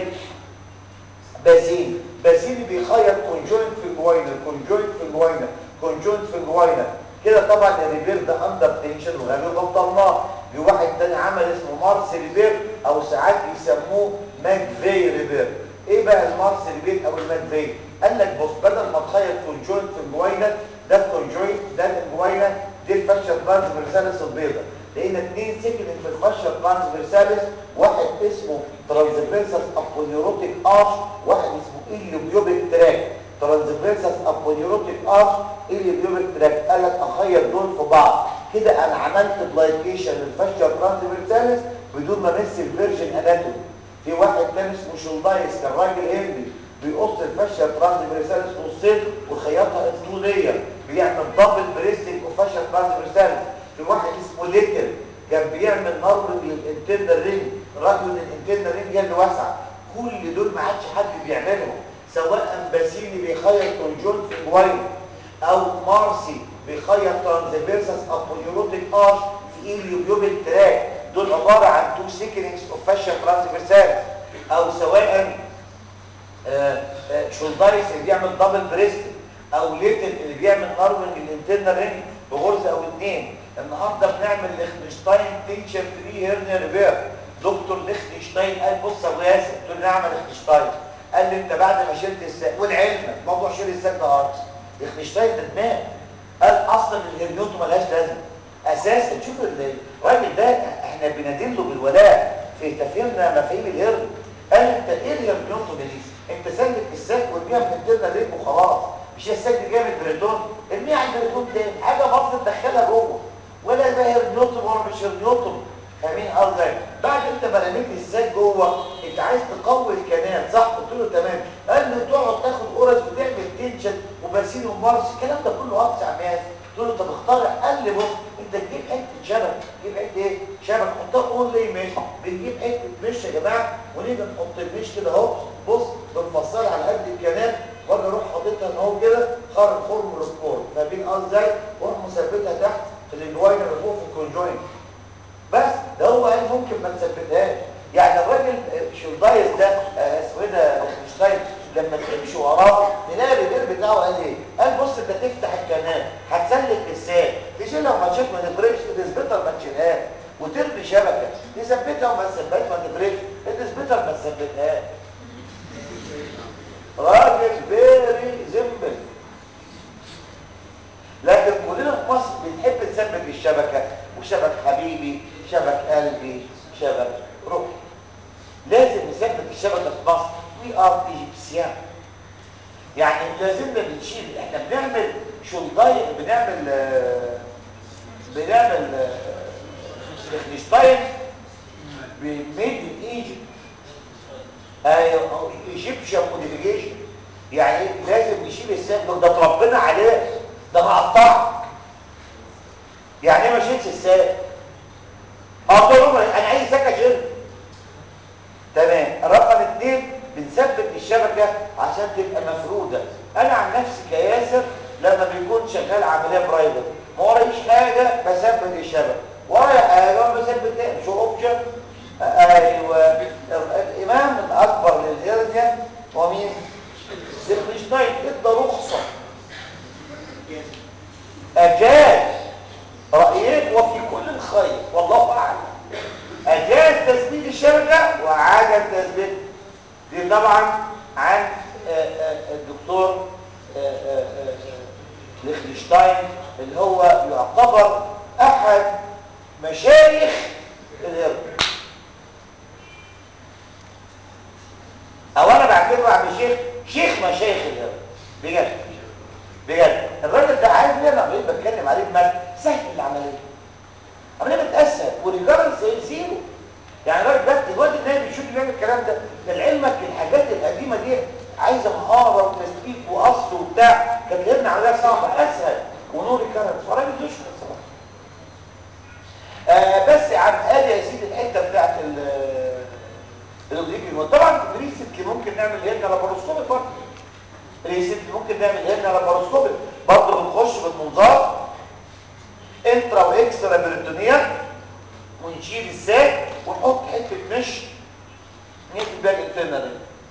باسين باسين بيخيط كونجوينت في الجوينه كونجوينت في الجوينه كونجوينت في الجوينه كده طبعا الريبير ده اندر تنشن وغالبا بطلناه في واحد تاني عمل اسمه مارس ريبير او ساعات بيسموه ماكفي ريبير ايه بقى المارس ريبير او الماكفي قال لك بص بدل ما تخيط كونجوينت في الجوينه ده الكونجوينت ده الجوينه دي الفاشيا ترانسفيرساليس البيضاء لقينا اثنين سكن في الفاشيا ترانسفيرساليس واحد اسمه ترانسفيرسال ابونيوروتيك ارش واحد اسمه اليوبيوبيك تراك ترانسفيرسال ابونيوروتيك ارش اليوبيوبيك تراك قال لك اخيط دول في بعض كده انا عملت بلايكيشن للفاشيا ترانسفيرساليس بدون ما امس الفيرجن اناتومي في واحد تاني اسمه شولدايس كان راجل هندي بيقص الفاشيا ترانسفيرساليس نصين وخيطها انسوليه بيعمل دبل بريستنج وفاشيا ترانسفيرساليس في واحد اسمه ليتل كان بيعمل نربط للانترنال رينج رجل الانترنال رينج هي اللي واسعه كل دول ما عادش حد بيعملهم سواء باسيني بيخيط كونجون في الجوين او مارسي بيخيط ترانسفيرسس ابونيوروتيك ارش في اليوبيوبيك تراك دول عباره عن تو سيكنينجز اوف فاشيا ترانسفيرساليس او سواء شولدايس اللي بيعمل دبل بريست او ليتل اللي بيعمل نارونج الانترنال رينج بغرزه او اثنين النهارده بنعمل ليختنشتاين تنشر 3 هيرنيا ريبير دكتور ليختنشتاين قال بص يا ابو ياسر قلت له نعم ليختنشتاين قال لي انت بعد ما شلت الساق والعلم موضوع شيل الساق ده هارت ليختنشتاين ده دماغ قال اصلا الهرنيوتو ملهاش لازمه اساسا شوف الراجل ده احنا بندله بالولاء في تفهيمنا مفاهيم الهرن قال انت ايه الهرنيوتو دي انت سلك الساق وارميها في الانترنال رينج وخلاص مش هي الساق دي جايه من البريتون ارميها على البريتون تاني حاجه بسيطه تدخلها جوه ولا ده هرنيوتن ولا مش هرنيوتن فاهمين قصدي بعد انت ما رميت الساك جوه انت عايز تقوي الكنال صح قلت له تمام قال لي تقعد تاخد قرص وتعمل تنشن وباسين ومارس الكلام ده كله قطع عمال قلت له طب اخترع قال لي بص انت تجيب حته شبك تجيب حته ايه شبك حطها اونلي مش بنجيب حته مش يا جماعه ونيجي نحط المش كده اهو بص بنفصلها على قد الكنال واجي اروح حاططها ان هو كده خارج خرم الاسبور فاهمين قصدي ازاي واروح مثبتها تحت في الجوين اللي فوق في الكونجوين بس ده هو قال ممكن ما نثبتهاش يعني الراجل شولدايس ده اسمه ايه ده ليختنشتاين لما تمشي وراه تلاقي الريبير بتاعه قال ايه؟ قال بص انت تفتح الكنال هتسلك لسان تشيلها وما تشوف ما تفرقش تثبتها وما تشيلهاش وترمي شبكه تثبتها وما تثبتها ما تفرقش تثبتها وما تثبتهاش راجل فيري زمبل لكن كلنا في مصر بنحب نثبت الشبكه وشبك حبيبي شبك قلبي شبك روحي لازم نثبت الشبكه في مصر وي ار ايجيبسيان يعني لازمنا بنشيل احنا بنعمل شولداي بنعمل آه بنعمل ليختنشتاين بميد ان ايجيبت ايوه ايجيبشن موديفيكيشن يعني لازم نشيل الساق ده اتربينا عليه ده مقطعك يعني ايه ما شيلش الساق اه طول انا عايز ساق اشيل تمام رقم اثنين بنثبت الشبكه عشان تبقى مفروده انا عن نفسي كياسر لما بيكون شغال عمليه برايفت ما ورايش حاجه بثبت الشبكه ورايا حاجه بثبتها مش هو اوبشن ايوه الامام الاكبر للهرنيا هو مين زيرنشتاين ادى رخصه اجاز رايين وفي كل الخير والله اعلم اجاز تثبيت الشبكه وعاد تثبيت دي طبعا عن الدكتور ليخنشتاين اللي هو يعتبر احد مشايخ الهرب او انا بعتبره عم شيخ شيخ مشايخ الهرب بجد بجد الراجل ده عارف ليه انا بقيت بتكلم عليه بمعنى سهل العمليه عمليه بتاسهل وريجارنس زيرو يعني الراجل ده دلوقتي الناس بيشوف بيعمل الكلام ده لعلمك الحاجات القديمه دي عايزه مهاره وتثبيت وقص وبتاع كانت لنا عمليه صعبه اسهل ونور الكرنس فالراجل يشكر صراحه آه بس يا عم ادي يا سيدي الحته بتاعت الاوديكي طبعا الريسيت ممكن نعمل هنا لاباروسكوبي برضه الريسيت ممكن نعمل هنا لاباروسكوبي برضه بنخش بالمنظار انترا واكسترا بريتونيا ونشيل الساك ونحط حته مش نقفل بيها الانترنال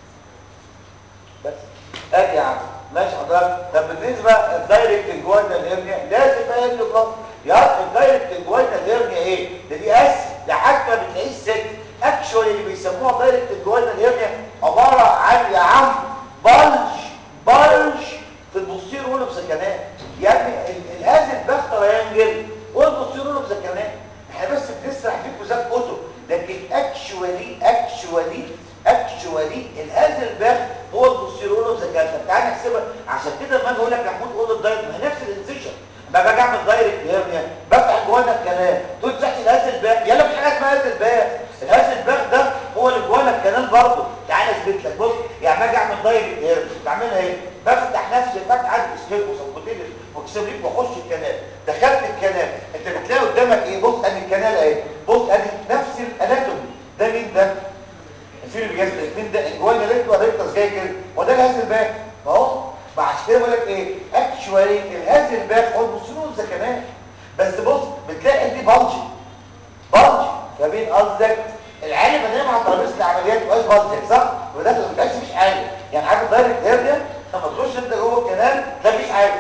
بس ادي يا عم ماشي حضرتك طب بالنسبه الدايركت الجوينال هيرنيا لازم بقى يدي بلس يا الدايركت الجوينال هيرنيا ايه ده دي اس لحد ما بتلاقيه الست اكشوالي اللي بيسموها دايركت الجوينال هيرنيا عباره عن يا عم بلج بلج في البوستير ولا بسكنات يعني هذا البخت ريانجل والبوستير ولا بسكنات احنا بس بنسرح فيكم زي كتب لكن اكشوالي اكشوالي اكشوالي الهازلباخ هو البوستيرولو زكاتا تعال نحسبها عشان كده لما اجي اقول لك يا محمود قول الدايركت ما هي نفس الانسيشن ما باجي اعمل دايركت هيرنيا بفتح جوانا الكلام تقول تحت الهازلباخ يلا في حاجه اسمها هازلباخ الهازلباخ ده هو اللي جوانا الكلام برضه تعال اثبت لك بص يعني ما اجي اعمل دايركت هيرنيا بعملها ايه بفتح نفس الفتحه الاسكيبوس او كوتيلس واكسبريك واخش الكنال دخلت الكنال انت بتلاقي قدامك ايه بص ادي الكنال اهي بص ادي نفس الاناتومي ده مين ده الفيل الجسد مين ده الجوانا ليكتو ريكتس جاي كده وده الهاز الباك اهو عشان كده بقول لك ايه اكشوالي الهاز الباك هو البوستيرول ده كمان بس بص بتلاقي دي بلج بلج ما بين قصدك العالم اللي نايم على ترابيزه العمليات ما بقاش بلج صح وده ما بقاش مش عالي يعني عارف دايركت هيرنيا لما تخش انت جوه الكنال ده مش عالي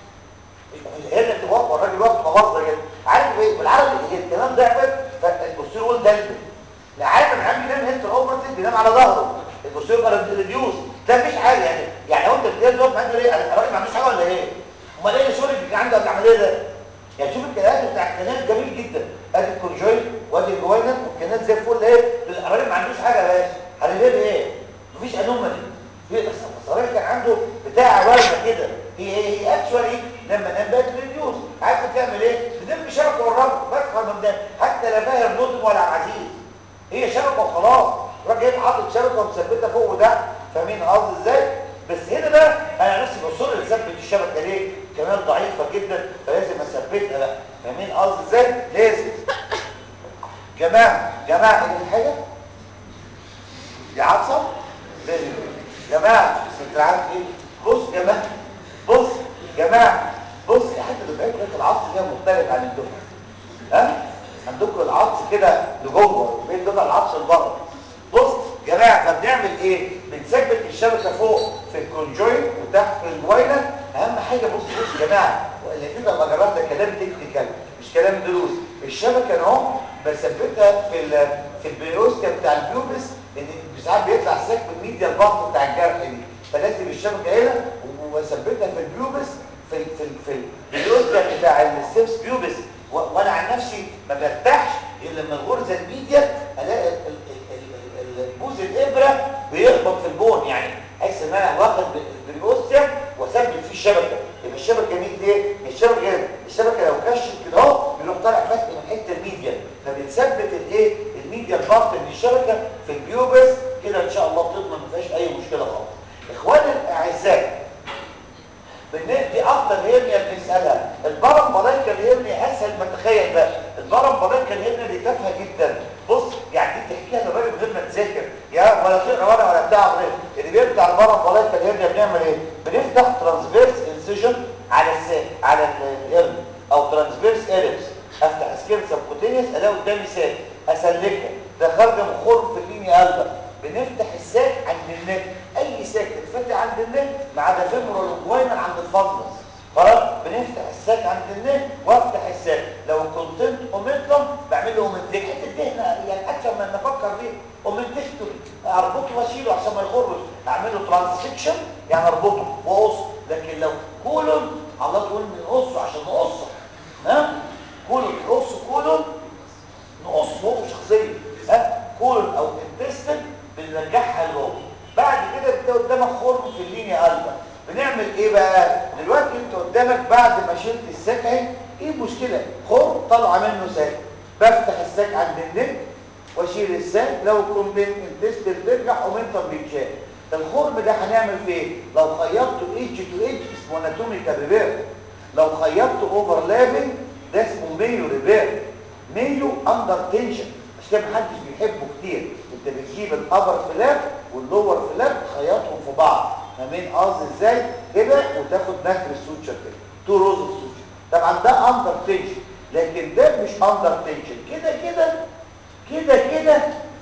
هنا تبقى الراجل واقف مبصره كده عارف ايه بالعربي هي الكلام ده عمل فالبوستيرول دلبل عارف العام بينام انت اوبرتيف بينام على ظهره البوستيرول بقى ريديوس ده مفيش حاجه يعني يعني انت بتلاقي واقف عنده ليه الراجل ما عندوش حاجه ولا ايه امال ايه الشغل اللي عنده قبل العمليه ده يعني شوف الكلام بتاع الكنال جميل جدا ادي الكونجويد وادي الجوينال والكنال زي الفل ايه الراجل ما عندوش حاجه يا باشا هنلاقيه ايه مفيش انومالي في الراجل كان عنده بتاع وزنه كده هي هي اكشوالي لما نام بقت ريديوس عارف تعمل ايه بترمي شبكه والربط بس فاهم حتى لا فاهم نوتن ولا عزيز هي شبكه وخلاص الراجل حاطط شبكه ومثبتها فوق وتحت فاهمين قصدي ازاي بس هنا بقى انا نفسي بصر اثبت الشبكه ليه كمان ضعيفه جدا فلازم اثبتها بقى فاهمين قصدي ازاي لازم جماعه جماعه ايه الحاجه يا عبصه لازم جماعه انت عارف ايه بص يا جماعه بص يا جماعه بص حتى دفعتكم العطس فيها مختلف عن الدفعه ها عندكم العطس كده لجوه بين دفع العطس لبره بص يا جماعه فبنعمل ايه بنثبت الشبكه فوق في الكونجوين وتحت في الجوينال اهم حاجه بص بص يا جماعه اللي كده المجرات ده كلام تكنيكال مش كلام دروس الشبكه اهو بثبتها في ال في البيوستيا بتاع البيوبس لان ساعات بيطلع ساك من ميديا البطن بتاع الجرح دي فلازم الشبكه هنا وثبتها في البيوبس في في في البيوستيا بتاع الستيبس بيوبس وانا عن نفسي ما برتاحش الا لما الغرزه الميديا الاقي البوز الابره بيخبط في البون يعني احس ان انا واخد بالبوستيا واثبت فيه الشبكه يبقى الشبكه مين ليه الشبكه هنا الشبكه لو كشت كده اهو بيروح طالع فتح من حته الميديا فبنثبت الايه الميديا البطن من الشبكه في البيوبس كده ان شاء الله بتضمن ما فيهاش اي مشكله خالص اخواني الاعزاء دي افضل هيرنيا بنسالها البرم بلايكال هيرنيا اسهل ما تخيل بقى البرم بلايكال هيرنيا دي تافهه جدا بص يعني دي بتحكيها للراجل من غير ما تذاكر يا ولا تقرا ولا ولا بتاع غير اللي بيفتح البرم بلايكال هيرنيا بنعمل ايه بنفتح ترانسفيرس انسيجن على الساق على الهيرنيا او ترانسفيرس اليبس افتح سكين سبكوتينيوس الاقي قدامي ساك اسلكها ده خارجه من خرم في اللينيا قلبه بنفتح الساك عند النك اي ساك تتفتح عند النك ما عدا فيمورال وجوينال عند الفضلس خلاص بنفتح الساك عند النك وافتح الساك لو كونتنت اومنتم بعمل له اومنتيك حته دهنه يعني اكثر ما نفكر فيه اومنتكتوري اربطه واشيله عشان ما يخرج اعمل له ترانسفيكشن يعني اربطه واقص لكن لو كولون الله تقول نقصه عشان نقصه ها كولون نقص كولون نقص هو شخصيا ها كولون او انتستن بنرجعها لجوه بعد كده انت قدامك خرم في اللينيا قلبك بنعمل ايه بقى دلوقتي انت قدامك بعد ما شلت الساك اهي ايه المشكله خرم طالعه منه ساك بفتح الساك عند النك واشيل الساك لو كومبين انتستن ترجع اومنتم بيتشال الخرم ده هنعمل فيه ايه لو خيطته ايدج تو ايدج اسمه اناتوميكال ريبير لو خيطته اوفرلابنج ده اسمه ميو ريبير ميو اندر تنشن مش كده محدش بيحبه كتير انت بتجيب الابر فلاب واللور فلاب تخيطهم في بعض فاهمين قصدي ازاي كده وتاخد نكر السوتشر كده تو روز اوف سوتشر طبعا ده اندر تنشن لكن ده مش اندر تنشن كده كده كده كده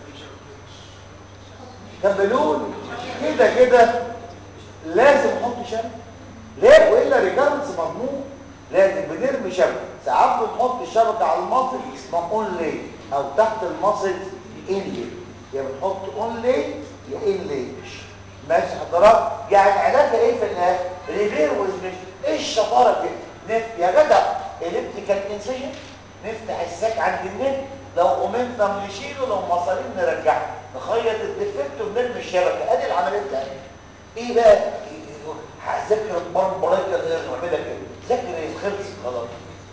كملوني كده كده لازم نحط شبكه ليه والا ريكارنس مضمون لازم بنرمي شبكه ساعات بنحط الشبكه على المصل اسمها اونلي او تحت المصل انلي يا بنحط اونلي يا انلي ماشي حضرتك يعني علاجها ايه في الاخر ريفير وزمش ايه الشطاره دي نف يا جدع الكتريكال انسجن نفتح الساك عند النت لو قمنا نشيله لو مصارين نرجعه نخيط الديفكت ونرمي الشبكه ادي العمليه بتاعتنا ايه بقى هذاكر البرمبرايكر غير نعملها كده ذاكر ايه خلص خلاص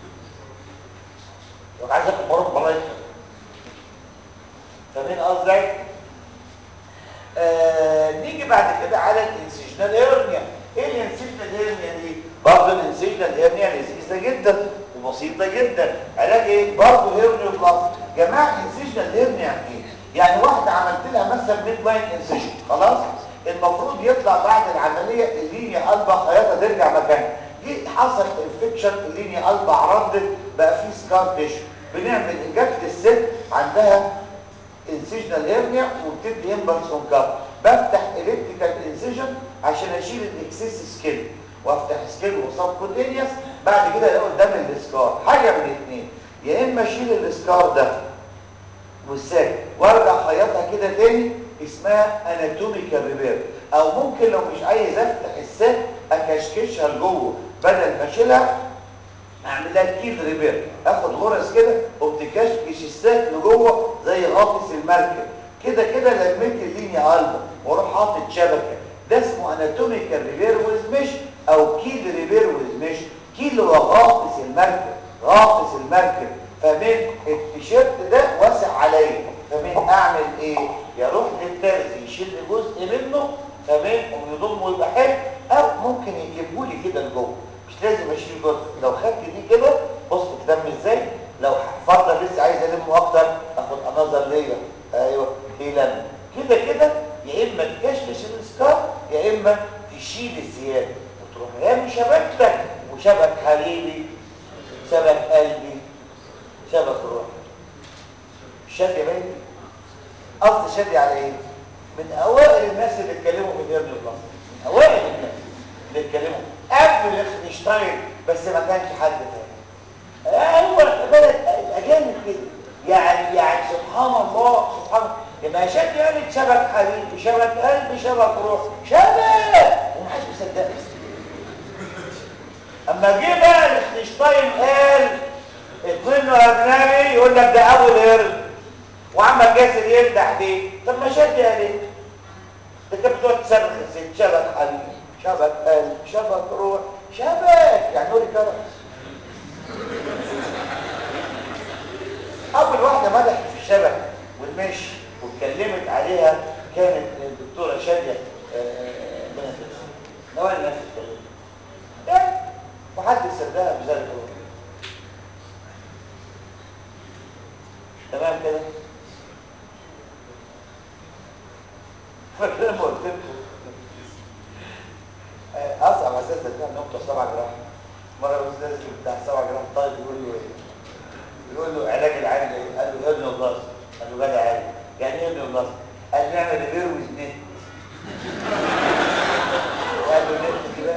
لو عايز اذاكر برمبرايكر فاهمين قصدي آه نيجي بعد كده على الانسجنال هيرنيا ايه الانسجنال هيرنيا دي برضه الانسجنال هيرنيا لذيذه جدا وبسيطه جدا علاج ايه برضه هيرنيا بلس جماعه انسجنال هيرنيا يعني ايه يعني واحده عملت لها مثلا ميد لاين انسجن خلاص المفروض يطلع بعد العمليه اللينيا قلبه خياطه ترجع مكانها جه حصل انفكشن اللينيا قلبه عرضت بقى في سكار تيشو بنعمل اجابه الست عندها انسجنال هيرنيا وبتدي امبلس اون كاب بفتح الكتريكال انسجن عشان اشيل الاكسس سكين وافتح سكين وصاب كوتينيوس بعد كده الاقي قدام السكار حاجه من الاثنين يا اما اشيل السكار ده والساك وارجع خيطها كده تاني اسمها اناتوميكال ريبير او ممكن لو مش عايز افتح الساك اكشكشها لجوه بدل ما اشيلها اعمل لها كيل ريبير اخد غرز كده وبتكشكش الساك لجوه زي غاطس المركب كده كده لميت اللينيا قلبه واروح حاطط شبكه ده اسمه اناتوميكال ريبير ويز مش او كيل ريبير ويز مش كيل هو غاطس المركب غاطس المركب فمن التيشيرت ده واسع عليا فمن اعمل ايه يروح للترزي يشيل جزء منه فمن ويضمه يبقى حلو او ممكن يجيبه لي كده لجوه مش لازم اشيل جزء لو خدت دي كده بص بتلم ازاي لو فرضا لسه عايز المه اكتر اخد انظر ليا ايوه يلم كده كده يا اما تكشكش السكار يا اما تشيل الزياده وتروح رامي شبكتك وشبك حبيبي شبك قلبي شبك الروح الشد يا بنتي قصد شدي على ايه من اوائل الناس اللي اتكلموا في ديرن البلاس من اوائل الناس اللي اتكلموا قبل ليخنشتاين بس ما كانش حد تاني ايوه بدات الاجانب كده يعني يعني سبحان الله سبحان الله لما شد قالت شبك حبيبي شبك قلبي شبك روح شبك ومحدش مصدق اما جه بقى ليخنشتاين قال اطمنوا يا ابنائي يقول لك ده ابو القرد وعمل جاسر يمدح بيه طب ما شد يا ليه ده كانت بتقعد تصرخ الست شبك حبيبي شبك قلب شبك روح شبك يعني نوري كرم اول واحده مدحت في الشبك والمشي واتكلمت عليها كانت الدكتوره شاديه بنفس نوال نفس الكلام وحد صدقها بذلك الوقت تمام كده فاكر لما قلت لكم اصعب اساس ده النقطه سبعه جراحه مره الاستاذ بتاع 7 جرام طالب يقول له ايه يقول له علاج العين ايه قال له هيرني بلاس قال له جدع عالي يعني ايه هيرني بلاس قال له نعمل ريبير ويز نت قال له نت كده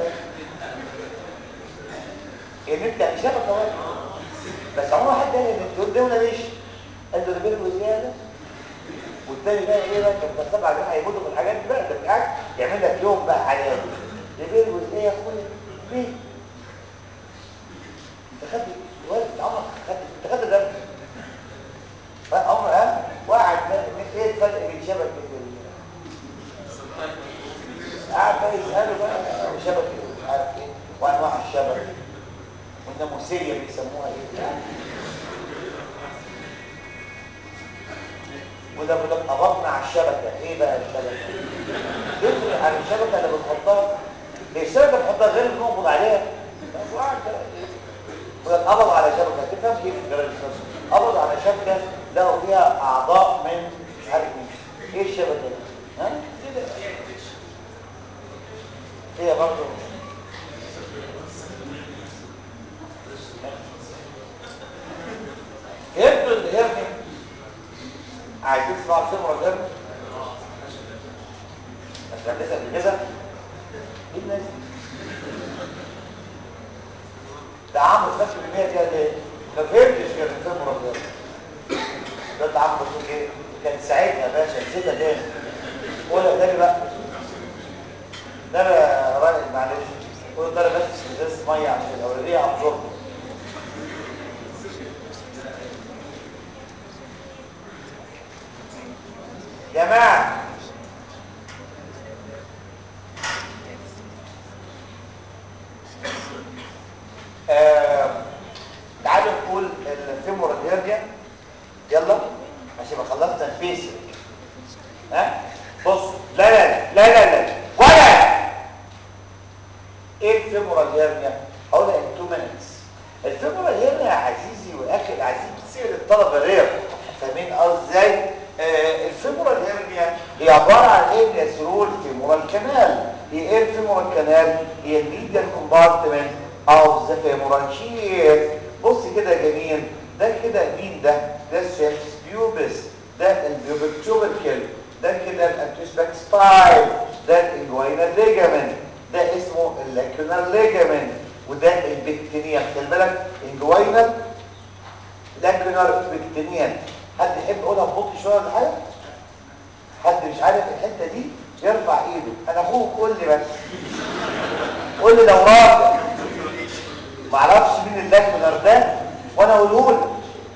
النت يعني شبكه واحده بس عمره حد قال النت يقول ده ولا ليش قال له ريبير ويز هذا والتاني بقى ايه بقى كان سبع جنيه هيموتوا في الحاجات دي بقى ده بالعكس يعمل لك يوم بقى حاليا ريبير ويز ايه يا اخويا ليه انت خدت والد عمرك خدت انت خدت ده عمر ها وقعد ايه الفرق بين شبكه ال قاعد بقى يساله بقى شبكه مش عارف ايه وانواع الشبكه والناموسيه بيسموها ايه وده بيقول لك قبضنا على الشبكه ايه بقى الشبكه تفرق عن الشبكه اللي بنحطها هي الشبكه بنحطها غير اللي بنقبض عليها وقعد بقى وده قبض على شبكه تفهم كيف الجرائم قبض على شبكه لقوا فيها اعضاء من مش عارف مين ايه الشبكه دي ها كده هي برضه يبدو الهرني عايزين تسمعوا الفيلم ولا الهرني بس هندسه قبل كده ايه الناس دي ده عمرو خدت بالمية كده ليه؟ ما فهمتش كده الفيلم ولا الهرني ده انت عمرو بتقول ايه؟ كان ساعتها يا باشا نسيتها تاني قولها تاني بقى ده بقى رايق معلش قول ده بس ازازه ميه عشان الاولويه ابزورب جماعه آه تعالوا نقول الفيمورال هيرنيا يلا عشان ما خلصنا الفيسيك ها بص لا لا لا لا لا ولا ايه الفيمورال هيرنيا هقولها ان 2 minutes الفيمورال هيرنيا يا عزيزي واخي العزيز بتصير للطلبه رير فاهمين قصدي ازاي آه الفيمورال هيرنيا هي عباره عن ايه يسرول فيمورال كانال هي ايه الفيمورال كانال هي الميديال كومبارتمنت اوف ذا فيمورال شير بص كده يا جميل ده كده مين ده ده السيرفس بيوبس ده البيوبك توبركل ده كده الانتوسباك سباين ده الانجوينال ليجامنت ده اسمه اللاكونال ليجامنت وده البكتينيال خلي بالك انجوينال لاكونال بكتينيال حد يحب يقولها ببطء شويه ولا حاجه حد مش عارف الحته دي يرفع ايده انا اخوك قول لي بس قول لي لو راجع ما اعرفش مين اللاكونال ده وانا اقوله لك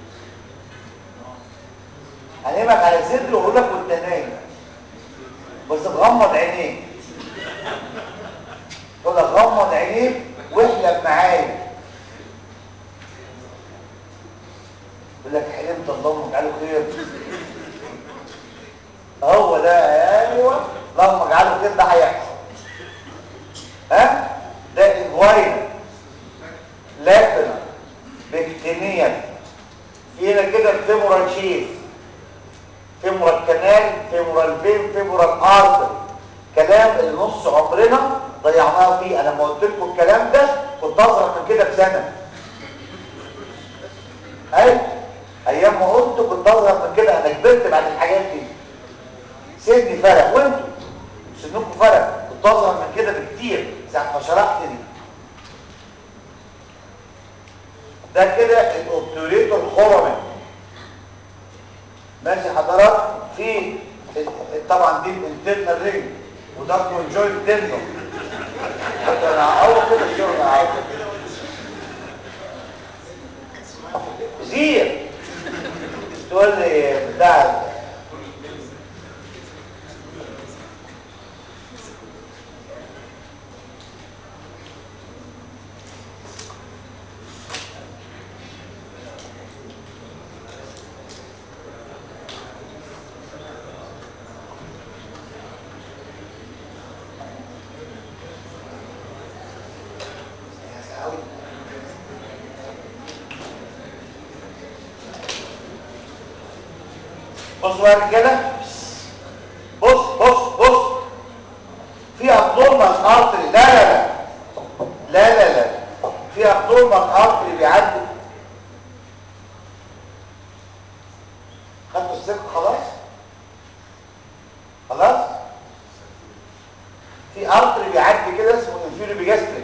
هنامك على صدره واقول لك وانت نايم بس تغمض عينيك تقول لك غمض عينيك واحلم معايا يقول لك حلمت اللهم اجعله خير هو ده ايوه اللهم اجعله خير ده هيحصل ها ده الفاين لاكنا بكتينيا فينا كده الفيمورال شيز فيمورال كانال فيمورال فين فيمورال ارتر كلام اللي نص عمرنا ضيعناه فيه انا ما قلت لكم الكلام ده كنت اصغر من كده بسنه اي ايام ما قلت كنت اصغر من كده انا كبرت بعد الحاجات دي سني فرق وانتوا سنكم فرق كنت اصغر من كده بكتير ساعه ما شرحت دي ده كده الاوبتوريتور خرمي ماشي حضرات في طبعا دي الانترنال رينج وده كونجوينت تندون انا اول كده الشغل عايز زير تقول لي بتاع بصوا يا رجاله بص بص بص في ابدورمال ارتري لا لا لا لا لا لا في نورمال ارتري بيعدي خدتوا السلك خلاص خلاص في ارتري بيعدي كده اسمه انفيري بيجاستريك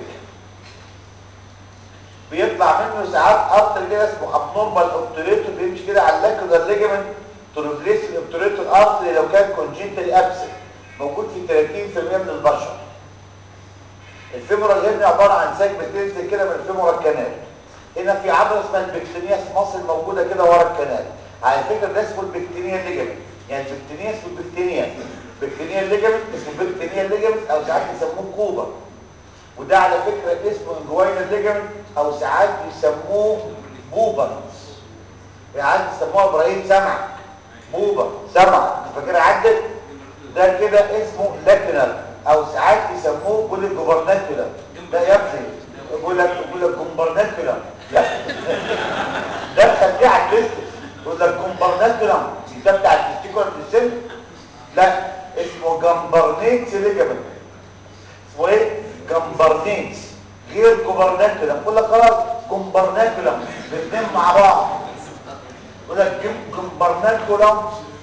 بيطلع منه ساعات ارتري كده اسمه ابنورمال اوبتوريتور بيمشي كده على اللاكودار ليجمنت تو ريبليس الاوبتوريتور ارتري لو كان كونجنتال ابسنت موجود في 30% من البشر الفيمورال هنا عباره عن ساك بتنزل كده من الفيمورال كانال هنا في عضله اسمها البكتينياس مصل موجوده كده ورا الكنال على فكره ده اسمه البكتينيا ليجمنت يعني البكتينيا اسمه البكتينيا البكتينيا ليجمنت اسمه البكتينيا ليجمنت او ساعات يسموه كوبا وده على فكره اسمه انجوينا ليجمنت او ساعات يسموه بوبا ساعات يسموها ابراهيم سمع بوبا سمع فاكر عدت ده كده اسمه لاكنال او ساعات يسموه بول الجوبرناكولا ده يا ابني يقول لك يقول لك جوبرناكولا لا ده خليه على التستس يقول لك جوبرناكولا ده بتاع التستيكولار السن لا اسمه جمبرنيتس ليجامنت اسمه ايه جمبرنيتس غير جوبرناكولا بقول لك خلاص جمبرناكولا الاثنين مع بعض يقول لك جمبرناكولا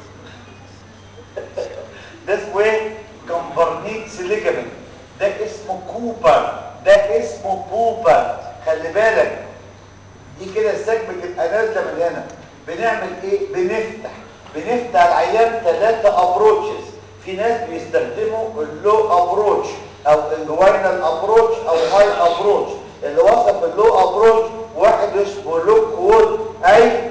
ده اسمه ايه جمبرنيتس ليجامنت ده اسمه كوبر ده اسمه بوبر خلي بالك دي كده الساك بتبقى نازله من هنا بنعمل ايه بنفتح بنفتح العيان ثلاثه ابروتشز في ناس بيستخدموا اللو ابروتش او انجوينال ابروتش او هاي ابروتش اللي وصف اللو ابروتش واحد اسمه لوك وود اي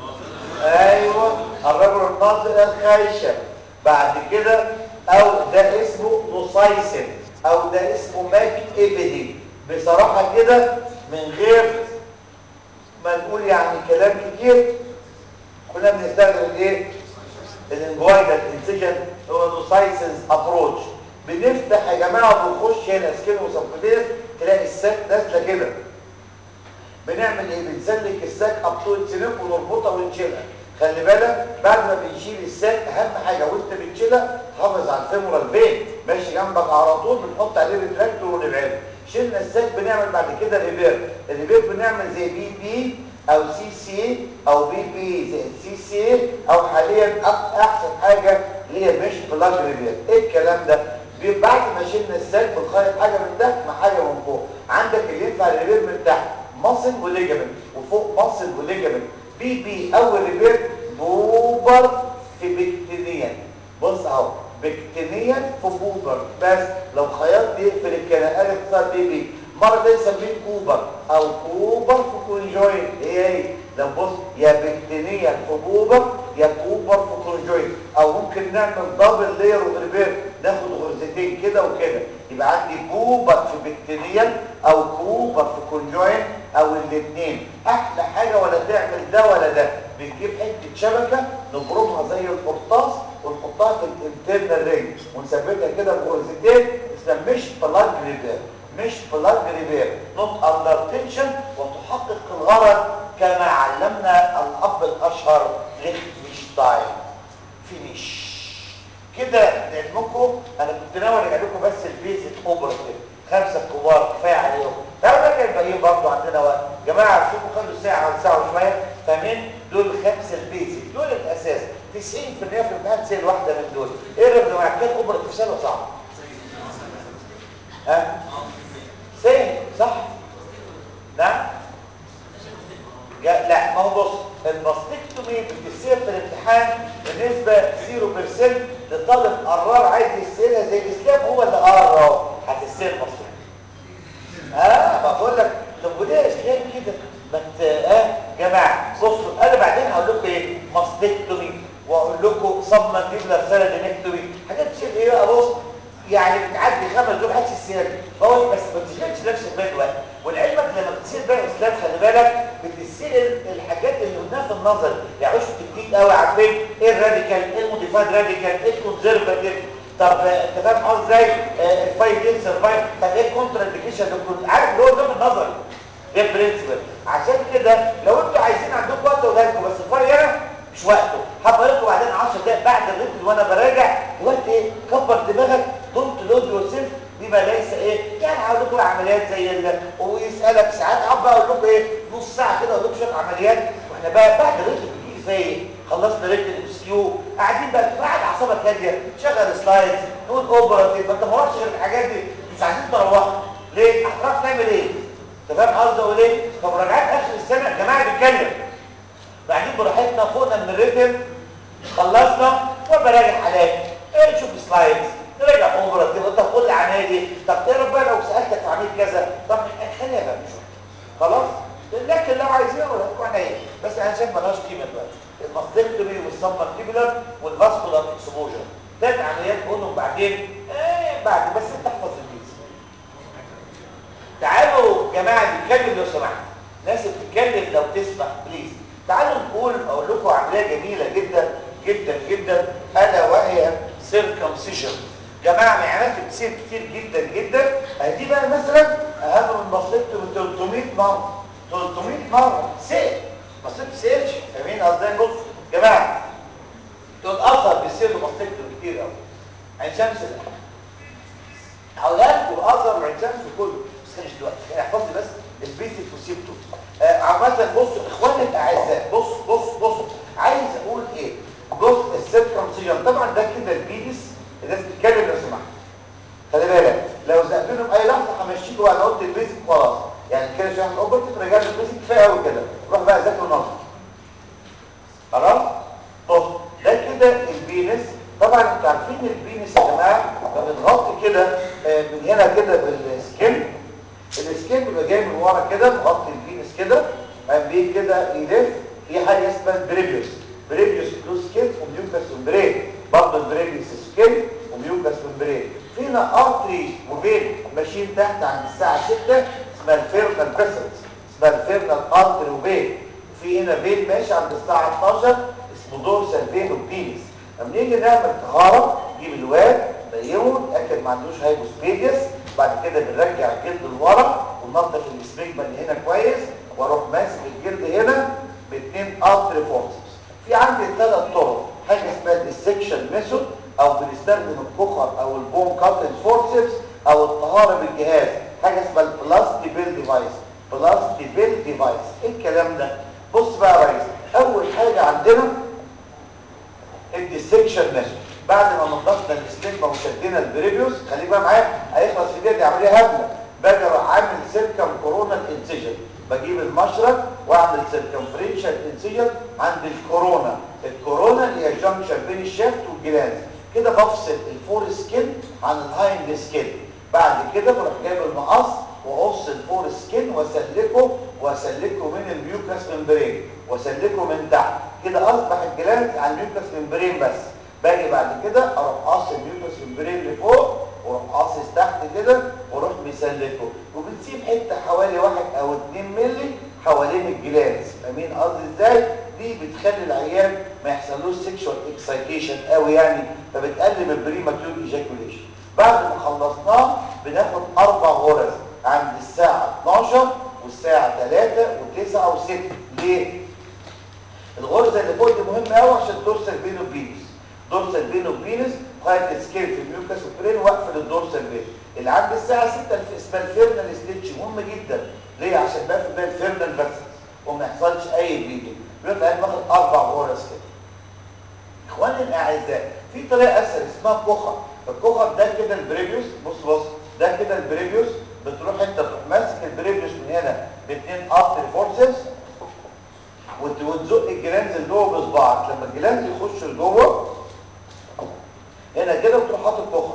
ايوه الرجل الناظر الخيشب بعد كده او ده اسمه نوسايسن او ده اسمه ماك ايبيدي بصراحة كده من غير ما نقول يعني كلام كتير كنا بنستخدم الايه الانجوينال انسيجن هو نوسايسنز ابروتش بنفتح يا جماعه بنخش هنا سكين وسبكوتير تلاقي الساك نازله كده بنعمل ايه بنسلك الساك اب تو السلك ونربطها ونشيلها خلي بالك بعد ما بنشيل الساك اهم حاجه وانت بتشيلها تحافظ على الفيمورال فين ماشي جنبك على طول بنحط عليه ريتراكتور ونبعده شلنا الساك بنعمل بعد كده ريبير الريبير بنعمل زي بي بي او سي سي او بي بي زي سي سي او حاليا احسن حاجه اللي هي مش بلاج ريبير ايه الكلام ده بعد ما شلنا الساك بنخيط حاجه من تحت مع حاجه من فوق عندك اللي ينفع الريبير من تحت مصل وليجمنت وفوق مصل وليجمنت بي بي اول ريبير بوبر في بكتينيا بص اهو بكتينيا في بوبر بس لو خيطت يقفل الكلام الف صار بي بي مرة تانية نسميه كوبر او كوبر في كونجوين ايه ايه لو بص يا بكتينيا في بوبر يا كوبر في كونجوين او ممكن نعمل دبل لير وريبير ناخد غرزتين كده وكده يبقى عندي بوبر في بكتينيا او كوبر في كونجوين او الاثنين احلى حاجه ولا تعمل ده ولا ده بنجيب حته شبكه نبرمها زي القرطاس ونحطها في الانترنال رينج ونثبتها كده بغرزتين اسمها مش بلاج ريبير مش بلاج ريبير نوت اندر تنشن وتحقق الغرض كما علمنا الاب الاشهر ليختنشتاين فينيش كده لعلمكم انا كنت ناوي ارجع لكم بس البيزك اوبرتيف خمسه كبار كفايه عليهم تعالوا بقى الباقيين برضه عندنا وقت يا جماعه شوفوا خدوا ساعه عن ساعه وشويه فاهمين دول الخمسه البيزك دول الاساس 90% في الامتحان تسال واحده من دول ايه الرقم مع كده اوبرتيف سهل ولا صعب؟ ها؟ سهل صح؟ نعم؟ لا ما هو بص الباستكتومي بتسير في الامتحان بنسبة 0% لطالب قرار عايز يسيرها زي الاسلام هو اللي قرر هتسير باستكتومي اه بقول لك طب وليه اسلام كده ما انت اه جماعه بصوا انا بعدين هقول لكم ايه ماستكتومي واقول لكم سبمنديبلر سيرادينكتومي حاجات تصير ايه بقى بص يعني بتعدي خمس دول حدش السير هو بس ما تشغلش نفسك بيها دلوقتي ولعلمك لما بتصير بقى اسلام خلي بالك بتسال الحاجات اللي قلناها في النظر يعني مش تكتيك قوي عارفين ايه الراديكال ايه الموديفايد راديكال ايه الكونزرفاتيف طب انت فاهم قصدي ازاي الفايف دين سرفايف طب ايه الكونترا انديكيشن عارف اللي هو ده النظري ده برنسبل عشان كده لو انتوا عايزين عندكم وقت اقول لكم بس الفرق هنا مش وقته هبقى لكم بعدين 10 دقايق بعد الريتم وانا براجع دلوقتي ايه كبر دماغك دونت لود يور سيلف بما ليس ايه يعني هقول لكم كل عمليات زي ال... ويسالك ساعات اقعد بقى اقول لكم ايه نص ساعه كده اقول لكم شويه عمليات واحنا بقى بعد الريتم بيجي زي ايه خلصنا ريتم الاس كيو قاعدين بقى قاعد اعصابك هاديه شغل سلايدز نقول اوبراتيف ما انت ما رحتش غير الحاجات دي مش عايزين تروحوا ليه هتروح تعمل ايه انت فاهم قصدي اقول ايه فمراجعات اخر السنه يا جماعه بيتكلم بعدين براحتنا فوقنا من الريتم خلصنا وبراجع حالات ايه نشوف سلايدز نراجع اوبراتيف طب قول لي عمليه دي طب يا رب لو سالتك في عمليه كذا طب خليها بقى مش خلاص لكن لو عايزين ولا احنا ايه بس انا شايف مالهاش قيمه دلوقتي الماستكتومي والسبمارتيبولار والفاسكولار اكسبوجر ثلاث عمليات قولهم بعدين ايه بعد بس انت احفظ البيز تعالوا جماعه نتكلم لو سمحت ناس بتتكلم لو تسمح بليز تعالوا نقول اقول لكم عمليه جميله جدا جدا جدا الا وهي سيركمسيشن جماعه عمليات بتصير كتير جدا جدا دي بقى مثلا اهم من مصلحته 300 مره 300 مره سيل مصلحه سيلش فاهمين قصدي بص جماعه دول اثر بيصير مصلحته كتير قوي عين شمس هقولها لكم اثر عين شمس كله بس مش دلوقتي احفظ لي بس البيسك وسيبته آه عامه بصوا اخواني الاعزاء بص بص بص عايز اقول ايه جزء السيركمسيجن طبعا ده كده البيدس الناس بتتكلم لو سمحت خلي بالك لو زقتلهم اي لحظه همشيكوا بعد ما قلت البيزك خلاص يعني كده شرح الاوبرتيف رجعنا البيزك كفايه قوي كده روح بقى ذاكر النظر خلاص بص ده كده البينس طبعا انتوا عارفين البينس يا جماعه بنغطي كده من هنا كده بالسكين السكين بيبقى جاي من ورا كده مغطي البينس كده قام كده يلف في حاجه اسمها البريبيوس بريبيوس كلوز سكين وميوكاس ممبرين برضه البريبيوس سكين وميوكاس ممبرين فينا ارتري وفين ماشيين تحت عند الساعه 6 اسمها الفيرنال فيسلز اسمها الفيرنال ارتري وفين وفي هنا فين ماشي عند الساعه 12 اسمه دورسال فين وبينس لما نيجي نعمل طهاره نجيب الواد نيمه نتاكد ما عندوش هايبوسبيديس بعد كده بنرجع الجلد لورا وننظف السبيجما اللي هنا كويس واروح ماسك الجلد هنا باثنين ارتري فورسز في عندي ثلاث طرق حاجه اسمها السكشن ميثود او بنستخدم الكوخر او البون كاتنج فورسز او الطهاره بالجهاز حاجه اسمها البلاستي بيل ديفايس بلاستي بيل ديفايس ايه الكلام ده بص بقى يا ريس اول حاجه عندنا الديسكشن ميثود بعد ما نضفنا الاستجما وشدينا البريبيوس خليك بقى معايا هيخلص في دي عمليه هبله باجي اروح عامل سيركم كورونال انسيجن بجيب المشرط واعمل سيركمفرنشال انسيجن عند الكورونا الكورونا اللي هي جنكشن بين الشافت والجلاند كده بفصل الفور سكين عن الهايند سكين بعد كده بروح جايب المقص واقص الفور سكين واسلكه واسلكه من الميوكاس ممبرين واسلكه من تحت كده اصبح الجلاند على الميوكاس ممبرين بس باجي بعد كده اروح قاص الميوكاس ممبرين لفوق واروح قاصص تحت كده واروح مسلكه وبنسيب حته حوالي واحد او 2 مللي حوالين الجلاند فاهمين قصدي ازاي دي بتخلي العيان ما يحصلوش سيكشوال اكسايتيشن قوي يعني فبتقلل البريماتيور ايجاكوليشن بعد ما خلصناه بناخد اربع غرز عند الساعه 12 والساعه 3 و9 و6 ليه الغرزه اللي فوق دي مهمه قوي عشان ترسل بينه وبينس دورسال بين وبينس قاعده السكيل في الميوكاس وبرين واقفل الدورسال بين اللي عند الساعه 6 اسمها الفيرنال ستيتش مهم جدا ليه عشان بقفل بين الفيرنال فاسلز وما يحصلش اي بليدنج بيبقى قاعد واخد اربع غرز كده اخواني الاعزاء في طريقه اسهل اسمها كوخر الكوخر ده كده البريبيوس بص بص ده كده البريبيوس بتروح انت تروح ماسك البريبيوس من هنا باثنين ارتري فورسز وتزق الجلانز لجوه بصباعك لما الجلانز يخش لجوه هنا كده وتروح حاطط كخر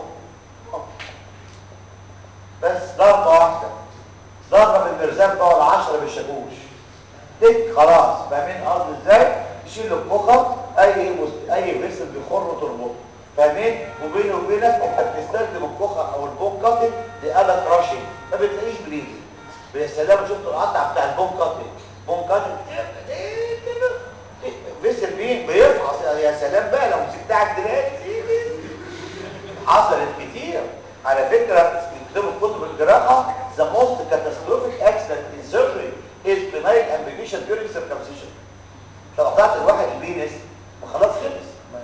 بس ضربه واحده ضربه بالمرزان بقى العشرة بالشاكوش تك خلاص فاهمين قصدي ازاي تشيل الكخر اي مست... اي فيسل بيخر وتربطه فاهمين وبيني وبينك انت بتستخدم الكخر او البون كاتنج لآلة راشنج ما بتلاقيش بليد يا سلام شفتوا القطع بتاع البون كاتنج بون كاتنج فيسل مين بيفحص يا سلام بقى لو مسكتها دلوقتي حصلت كتير على فكرة يكتبوا في كتب الجراحة the most catastrophic accident in surgery is benign amputation during circumcision لو قطعت الواحد البينس وخلاص خلص ما...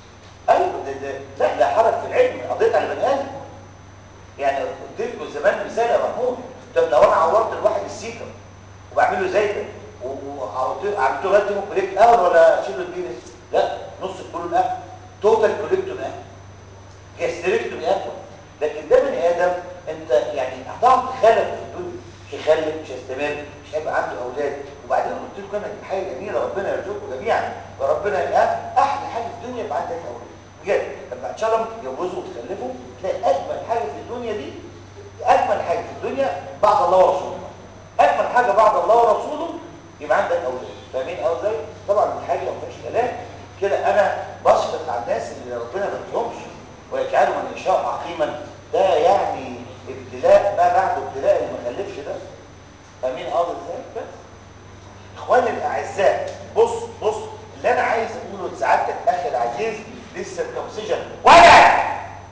ايوه ده, ده لا ده حرج في العلم قضيت على البني ادم يعني قلت لكم زمان مثال رساله يا محمود طب لو انا عورت الواحد السيكا وبعمل له زيته وعملت عملت له راتب كوليكت اول ولا اشيل له البينس لا نص الكولون اكل توتال كوليكتوم اكل جاستريكتوم اكل لكن ده بني ادم انت يعني هتعرف تخلف في الدنيا مش هيخلف مش هيستمر مش هيبقى عنده اولاد وبعدين قلت لكم انا حاجه جميله ربنا يرزقكم جميعا وربنا يبقى احلى حاجه في الدنيا يبقى عندك اولاد بجد لما ان شاء الله تتجوزوا وتخلفوا تلاقي اجمل حاجه في الدنيا دي اجمل حاجه في الدنيا بعد الله ورسوله اجمل حاجه بعد الله ورسوله يبقى عندك اولاد فاهمين ازاي طبعا دي حاجه ما فيهاش كلام كده انا بشفق على الناس اللي ربنا ما بيدهمش ويجعلوا من يشاء عقيما ده يعني ابتلاء ما بعد ابتلاء اللي ما خلفش ده فاهمين قصدي ازاي بس اخواني الاعزاء بص بص اللي انا عايز اقوله لسعادتك اخي العزيز للسيركمسيجن ولا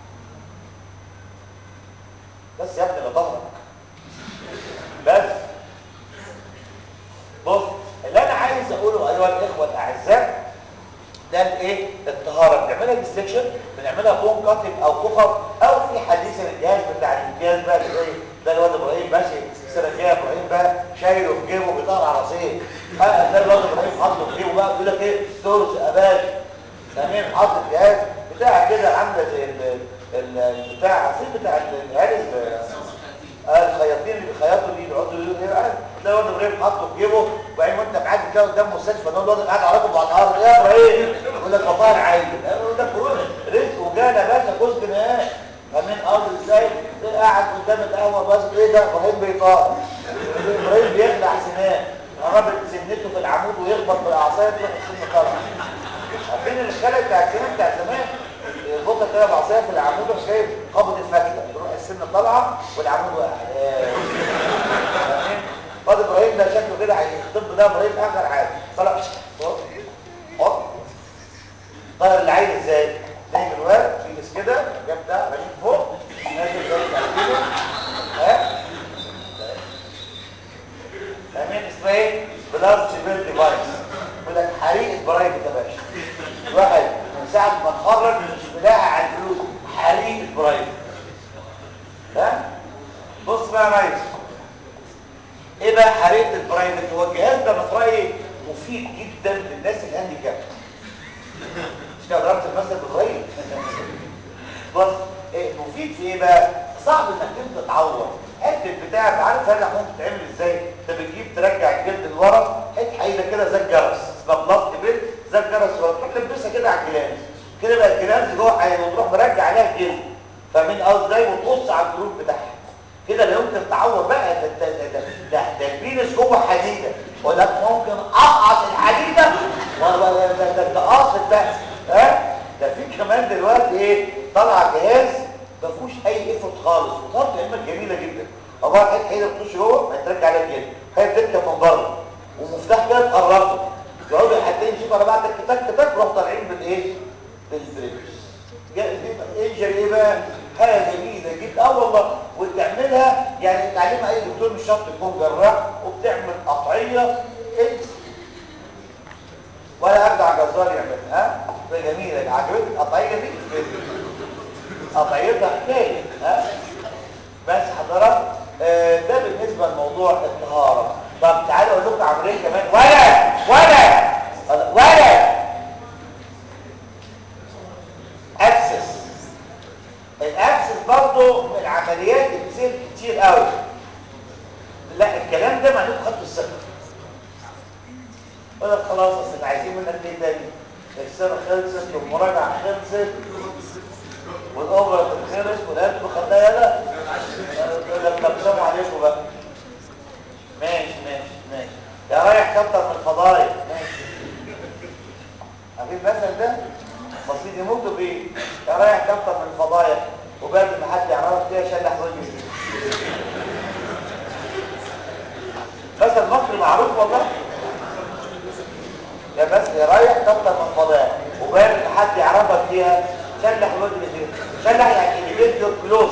بس يا ابني لا ظهرك بس بص اللي انا عايز اقوله ايها الاخوه الاعزاء ده الايه الطهاره بنعملها ديستكشن بنعملها بون كاتنج او كفر او في حديثا الجهاز بتاع الامتياز بقى اللي زي ده الواد ابراهيم ماشي السنه الجايه ابراهيم بقى شايله في جيبه بيطلع على راسيه اه ده الواد ابراهيم حاطه في جيبه بقى بيقول لك ايه ثلث اباش تمام حاطط الجهاز بتاع كده عامله زي ال- ال- البتاع عارفين بتاع العيال الخياطين اللي بيخيطوا دي بيقعدوا يقولوا ايه بقى تلاقي الواد ابراهيم حاطه في جيبه وبعدين وانت قاعد كده قدام مستشفى ده الواد قاعد على ركبه على الارض يا ابراهيم يقول لك بطال عايز يقول لك رزق وجانا باشا جزء نهائي فاهمين ارض ازاي قاعد قدام القهوه بس ايه ده ابراهيم بيطار ابراهيم بيخلع سنان قربت سنته في العمود ويخبط بالاعصاب تروح السن طالعه عارفين الخلق بتاع السنان بتاع زمان يربطها كده بعصايه في العمود وشايف قبض الفتله تروح السن طالعه والعمود واقع فاهمين واد ابراهيم ده شكله كده الطب ده ابراهيم اخر حاجه طلع حط حط طيب اللي عايز ازاي نايم الواد يلبس كده جاب ده رميه فوق نازل زي كده ها فاهمين اسمها ايه بلاس سيفير ديفايس يقول لك حريقه برايفت يا باشا الواحد من ساعه ما اتخرج بلاقي على الفلوس حريقه برايفت ها بص بقى يا ريس ايه بقى حريقه البرايفت هو الجهاز ده في رايي مفيد جدا للناس الهانديكاب مش كده ضربت المثل بالراي بص إيه مفيد في ايه بقى صعب انك انت تعور حته بتاع عارف هذا ممكن تتعمل ازاي انت بتجيب ترجع الجلد لورا حته حيله كده زي الجرس اسمها بلاست بيل زي الجرس ورا تروح تلبسها كده على الجلاس كده بقى الجلاس جوه حيله وتروح مرجع عليها الجلد فاهمين قصدي ازاي وتقص على الجروب بتاعها كده لا يمكن تعور بقى ده ده ده ده, ده, ده البينس جوه حديده ولك ممكن اقعص الحديده ولا ده ده ده, ده قاصد ده ها ده في كمان دلوقتي ايه طلع جهاز ما فيهوش اي افرط خالص وطلعت علمك جميله جدا عباره عن حته حته بتخش جوه ما ترجع عليها الجلد هي بتركب من بره ومفتاح كده تقربه يقعدوا حاجتين يشوفوا على بعض تك تك تك يروحوا طالعين بالايه بالبريكس انجر ايه بقى حاجه جميله جدا اه والله وتعملها يعني تعلمها اي دكتور مش شرط يكون جراح وبتعمل قطعيه انت ولا ارجع جزار يعملها ها ده جميله عجبتك القطعيه دي قطعيتها حكايه ها بس حضرتك آه ده بالنسبه لموضوع الطهاره طب تعالوا اقول لكم عمليه كمان ولا ولا ولا ابسس الابسس برضه من العمليات اللي بتصير كتير قوي لا الكلام ده معناه خط الثقه يقول لك خلاص اصل عايزين منك ايه تاني السنه خلصت والمراجعه خلصت والاوفر خلص والقلب خدناه يلا يقول لك طب سلام عليكم بقى ماشي ماشي ماشي يا رايح كتر من الفضايح ماشي عارفين المثل ده المصريين يموتوا بيه يا رايح كتر من الفضايح وبعد ما حد يعرفك فيها شلح وجهي مثل مصري معروف والله يا بس يا رايح كتر من الفضايح وبعد ما حد يعرفك فيها شلح وجهي فيها شلح يعني اللي يور كلوز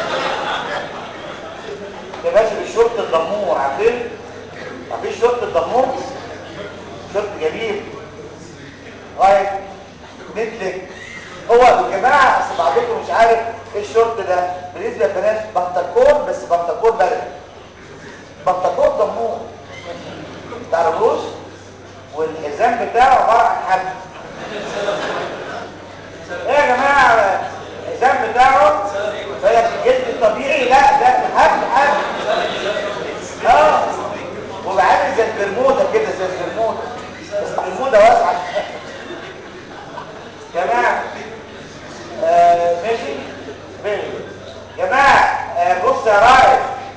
يا باشا بالشورت الدمور عارفين عارفين شورت الدمور شورت جميل رايح مثلك هو يا جماعه اصل بعضكم مش عارف ايه الشورت ده بالنسبه للبنات بنطلون بس بنطلون بتاعه عباره عن حبل ايه يا جماعه الحزام بتاعه فلك الجلد الطبيعي لا ده حبل حبل اه وبعامل زي البرموده كده زي البرموده بس البرموده واسعه جماعه آه ماشي ماشي جماعه آه بص يا رائد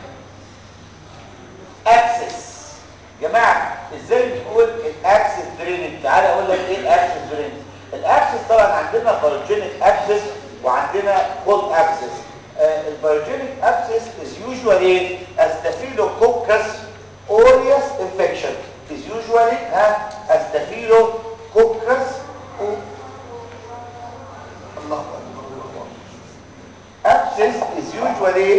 اكسس جماعه ازاي بتقول الاكسس درينج تعالى اقول لك ايه الاكسس درينج الاكسس طبعا عندنا بايوجينيك اكسس وعندنا كولد اكسس البايوجينيك اكسس is usually a staphylococcus aureus infection is usually ها a staphylococcus الله اكبر abscess is usually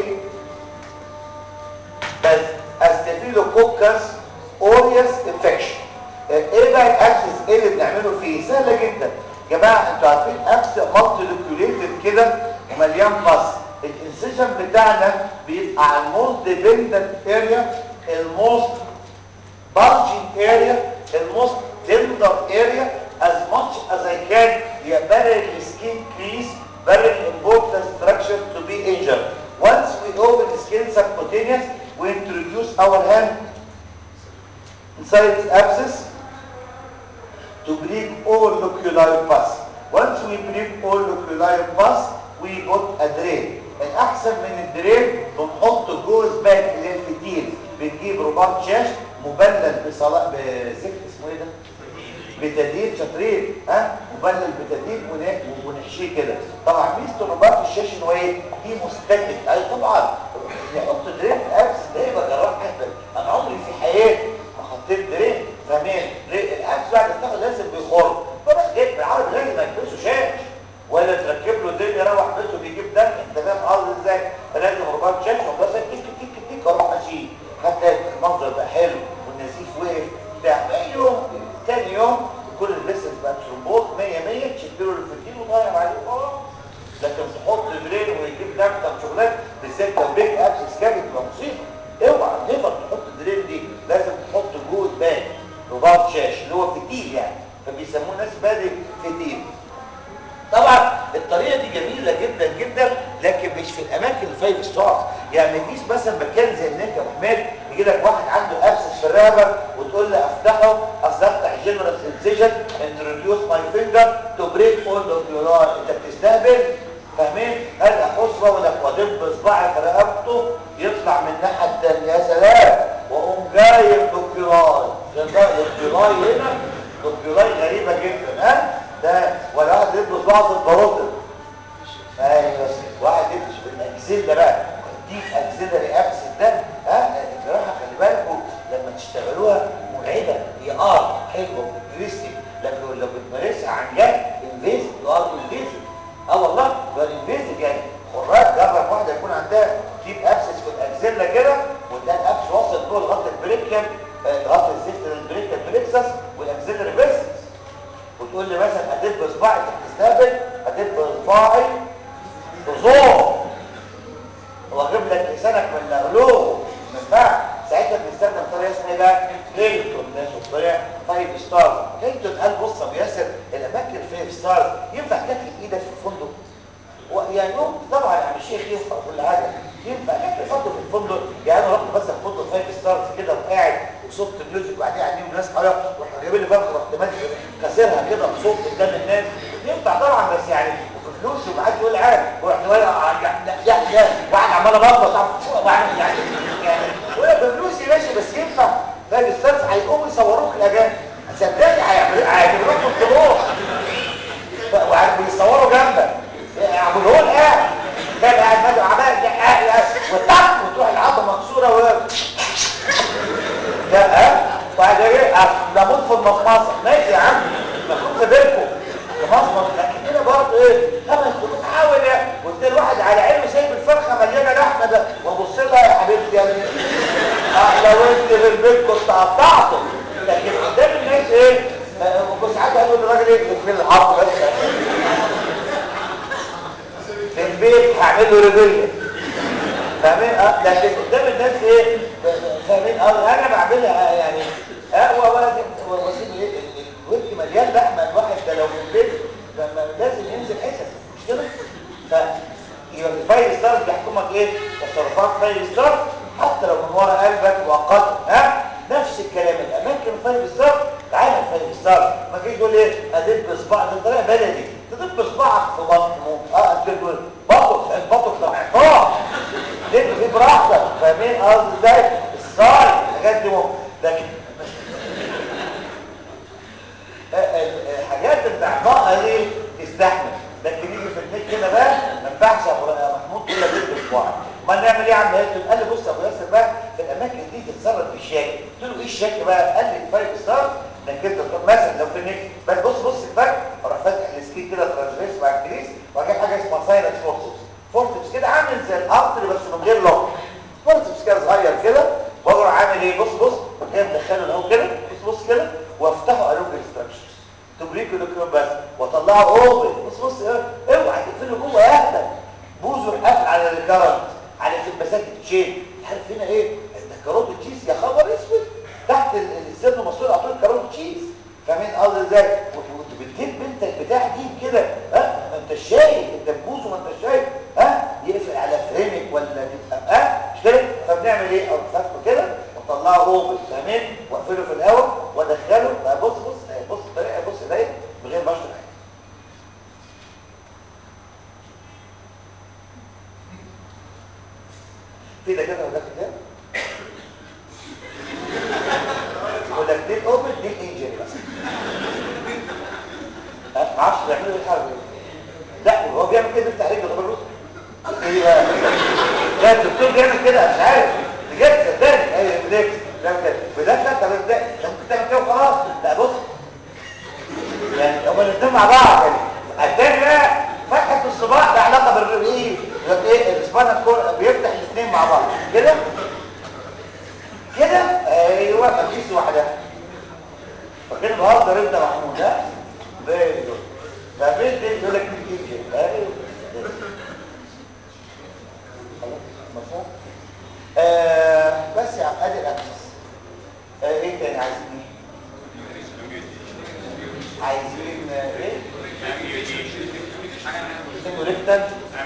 بس staphylococcus aureus infection ايه بقى الاكسس ايه اللي بنعمله فيه سهله جدا يا جماعه انتوا عارفين اكس مالتي لوكيوليتد كده ومليان بص الانسيجن بتاعنا بيبقى على الموست ديبندنت اريا الموست bulging area الموست tender area as much as I can the barely skin crease very important structure to be injured once we open the skin subcutaneous we introduce our hand inside the abscess to break all nuclear pus once we break all nuclear pus we put a drain الاحسن من الدرين بنحط جوز باك للفتيل بنجيب رباط شاش مبلل بصلاة بزفت اسمه ايه ده بتدين شاطرين ها مبلل بتدين ونحشيه كده طبعا ميزه الرباط الشاش ان هو ايه دي مستهلك اي طبعا نحط درين في الابس ده يبقى جراح اهبل انا عمري في حياتي ما حطيت درين فاهمين الابس بعد التاخد لازم بيخر فبس جيت بالعربي لازم البسه شاش ولا تركب له الدنيا يروح بيته بيجيب دم انت فاهم قصدي ازاي لازم رباط شاشه وبس تك تك تك اروح اشيل حتى المنظر بقى حلو والنزيف وقف بتاع يوم تاني يوم كل البسس بقى ترومبوز 100 100 تشد له الفتيل وتغير عليه خلاص لكن تحط درين ويجيب دم طب شغلات بالذات لو بيك ابسس كابت تبقى مصيبه اوعى نقدر تحط الدرين دي لازم تحط جوه باك رباط شاش اللي هو فتيل يعني فبيسموه ناس بادئ فتيل طبعا الطريقه دي جميله جدا جدا لكن مش في الاماكن الفايف ستار يعني ما يجيش مثلا مكان زي هناك يا ابو حميد يجي لك واحد عنده ابسس في الرقبه وتقول له افتحه اصل افتح جنرال انسيجن انتروديوس ماي فينجر تو بريك اول نوكيولار انت بتستهبل فاهمين هل احص ولا ودب صباعي في رقبته يطلع من الناحيه الثانيه يا سلام واقوم جايب نوكيولاي نوكيولاي هنا نوكيولاي غريبه جدا ها ده ولا واحد يدرس بعض البروتين ايوه واحد يدرس بالاكسده بقى دي اكسده ريابس ده ها الجراحه خلي بالكم لما تشتغلوها مرعبه هي اه حلوه وانترستنج لكن لو بتمارسها عن جد انفيزيف اه انفيزيف اه والله ده انفيزيف يعني خراج جرب واحده يكون عندها تيب ابسس في الاكسده كده وتلاقي الابس واصل جوه لغايه البريكيال لغايه الزفت البريكيال بريكسس والاكسده بس وتقول لي مثلا هتدب صباعي تستقبل هتدب صباعي بزور واجيب لك لسانك من الاغلوب ما ينفعش ساعتها بنستخدم طريقه اسمها ايه بقى هيلتون ماشي طريقه فايف ستار هيلتون قال بص يا ياسر الاماكن الفايف ستار ينفع تاكل ايدك في الفندق يعني طبعا يعني الشيخ ينفع كل حاجه ينفع تاكل فندق في الفندق يعني انا رحت بس فندق فايف ستارز كده وقاعد وصوت ميوزك وبعدين قاعدين وناس حواليا ورحت جايب لي فرخه رحت ماسك كاسرها كده بصوت قدام الناس ينفع طبعا بس يعني وبفلوس ومعاك يقول لي عارف ورحت واقع يعني واحد عمال ابطل واعمل يعني يعني ولا بفلوسي ماشي بس ينفع فايف ستارز هيقوموا يصوروك الاجانب صدقني هيعملوا هيعملوا لكم طموح وبيصوروا جنبك ابو الهول قاعد كان قاعد مادو عمال قاعد وطق وتروح العظمه مكسوره و لا ها وبعد كده نموت في المصمصه ماشي يا عم المفروض في بينكم مصمص لكن هنا برضه ايه خمس دقايق حاول قلت الواحد على عينه سايب الفرخه مليانه لحمه ده وابص لها يا حبيبتي يا اه لو انت في البيت كنت قطعته لكن قدام الناس ايه وساعات هقول للراجل ايه في الحرب بس في البيت هعمل له ريفيليا فاهمين اه لكن قدام الناس ايه فاهمين اه انا بعملها يعني اه واسيب ايه الورك مليان لحمه الواحد ده لو في البيت لما لازم ينزل حتت مش كده ف يبقى الفايل ستار بيحكمك ايه تصرفات فايل ستار حتى لو من ورا قلبك وقته ها نفس الكلام الاماكن الفايل ستار تعالى الفايل ستار ما تيجي تقول ايه ادب صباع ده طريقه بلدي تدب صباعك في بطنه اه انت تقول بطن البطن ده معقار دب فيه براحتك فاهمين قصدي ازاي الصاي الحاجات دي ممكن لكن الحاجات الدعماء دي تستحمل لكن يجي في البيت كده بقى ما ينفعش يا ابو محمود كده بيت بصباعك ما نعمل ايه يا عم ياسر قال لي بص يا ابو ياسر بقى في الاماكن دي تتصرف في الشاي قلت له ايه الشك بقى قال لي الفايف ستار انك انت تروح مثلا لو في النك بس بص بص الفرق اروح فاتح السكين كده ترانسفيرس مع الكريس واجيب حاجه اسمها سايلنس فورسبس فورسبس كده عامل زي الارتري بس من غير لوك فورسبس كده صغير كده واروح عامل ايه بص بص جاي مدخله اهو كده بص بص كده وافتحه الوج ستراكشرز تبريكو دكتور بس واطلعه اوبن بص بص اوعى تقفله جوه اهدى بوزه قافل على الكرنت على السمباسات تشين عارف هنا ايه ده كاروت تشيز يا خبر اسود تحت السن مسؤول على طول كاروت تشيز فاهمين قصدي ازاي وانت بتجيب بنت البتاع دي كده ها ما انت شايف الدبوس وما انت شايف ها يقفل على فريمك ولا تبقى ها مش كده فبنعمل ايه او فاتحه كده وطلعه اوبن فاهمين واقفله في الهواء وادخله بص بص بص الطريقه بص ايديا من غير ما اشرب حاجه في ده كده وده كده ولا دي اوبن دي انجري بس ما اعرفش بيعملوا ايه الحاجه لا وهو بيعمل كده بيفتح رجله طب الرز ايه بقى لا الدكتور بيعمل كده مش عارف بجد صدقني ايوه بدك بيعمل كده بدك طب ازاي انت ممكن تعمل كده وخلاص لا بص يعني هما الاثنين مع بعض يعني الثاني بقى فتحه الصباع ده علاقه بالرئيس يبقى ايه الاسبانيا بيفتح الاثنين مع بعض كده كده ايوه مفيش واحده فكده بهزر انت محمود ها فيري جود فبيت دي يقول لك تيجي ايوه مفهوم آه بس يا عم ادي الاكسس آه ايه تاني عايزين ايه عايزين ايه اسمه ريكتال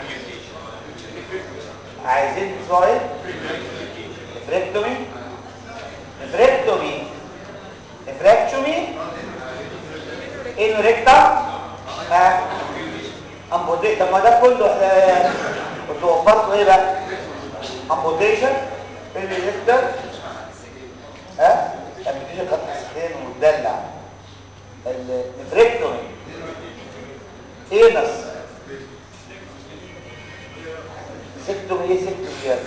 عايزين اسمه ايه نفريكتومي نفريكتومي نفريكتومي انه ريكتال ها امبودي طب ما ده كله احنا كنت وفرته ايه بقى امبوديشن اللي ريكتال ها امبوديشن خط السخين ومدلع النفريكتومي اينس سكتومي ايه سكتومي يعني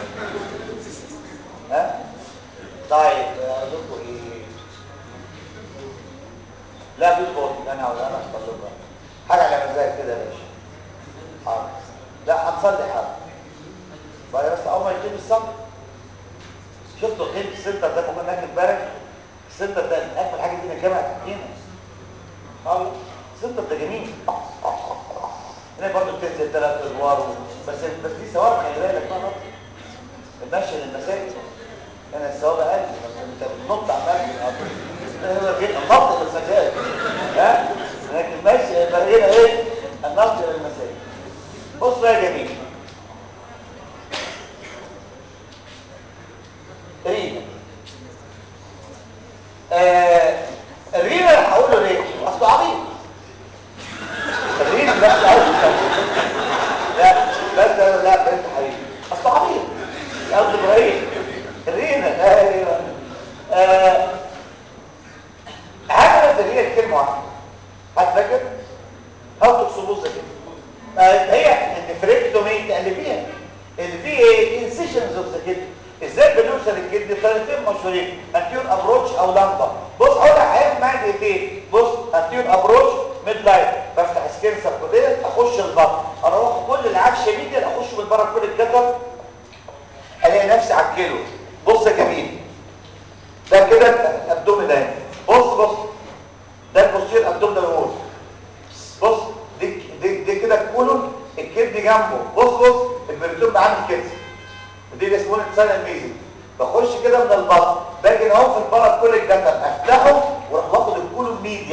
ها طيب ارجوكم ايه لا في صوت انا ولا انا اطلبها حاجه على مزاج كده يا باشا حاضر لا هنصلي حاضر بعد بس اول ما يتم الصلاه شفتوا قيمه السنتر ده ممكن ناكل امبارح السنتر ده اجمل حاجه فينا الجامعه تدينا خلاص السنتر ده جميل هنا برضه بتنزل ثلاث ادوار بس بس دي ثواب خلي بالك بقى المشي للمساجد انا الثواب اقل انت بتنط عمال هو في النط للمساجد ها لكن المشي يبقى هنا ايه النط للمساجد بص يا جميل رينا آه الرينا اللي هقوله ليه اصله عبيط الرينا بس عاوز لا بس لا بنت حبيبي اصله عبيط يا ابو ابراهيم الرينا ايوه آه هعمل في هي كلمه واحده هتفكر هاو تكسبوزه كده آه هي النفريكتومي تقلبيها اللي فيه ايه انسيشنز اوف ذا كدني ازاي بنوصل الكدني طريقتين مشهورين انتيور ابروتش او لامبا بص هقول لك هيعمل معايا دقيقتين بص انتيور ابروتش ميد لاين بفتح سكين سبكوديه اخش البطن اروح كل العفش ميديا اخش من بره كل الجسد الاقي نفسي على الكيلو بص يا جميل ده كده الابدومين ده بص بص ده البوستير ابدومينال وول بص دي دي, دي كده الكولون الكبد جنبه بص بص البريتوم عامل كده ودي اللي اسمها اتصال ميزي بخش كده من البطن باجي اهو في البلد كل الجسد افتحه واروح واخد الكولون ميديال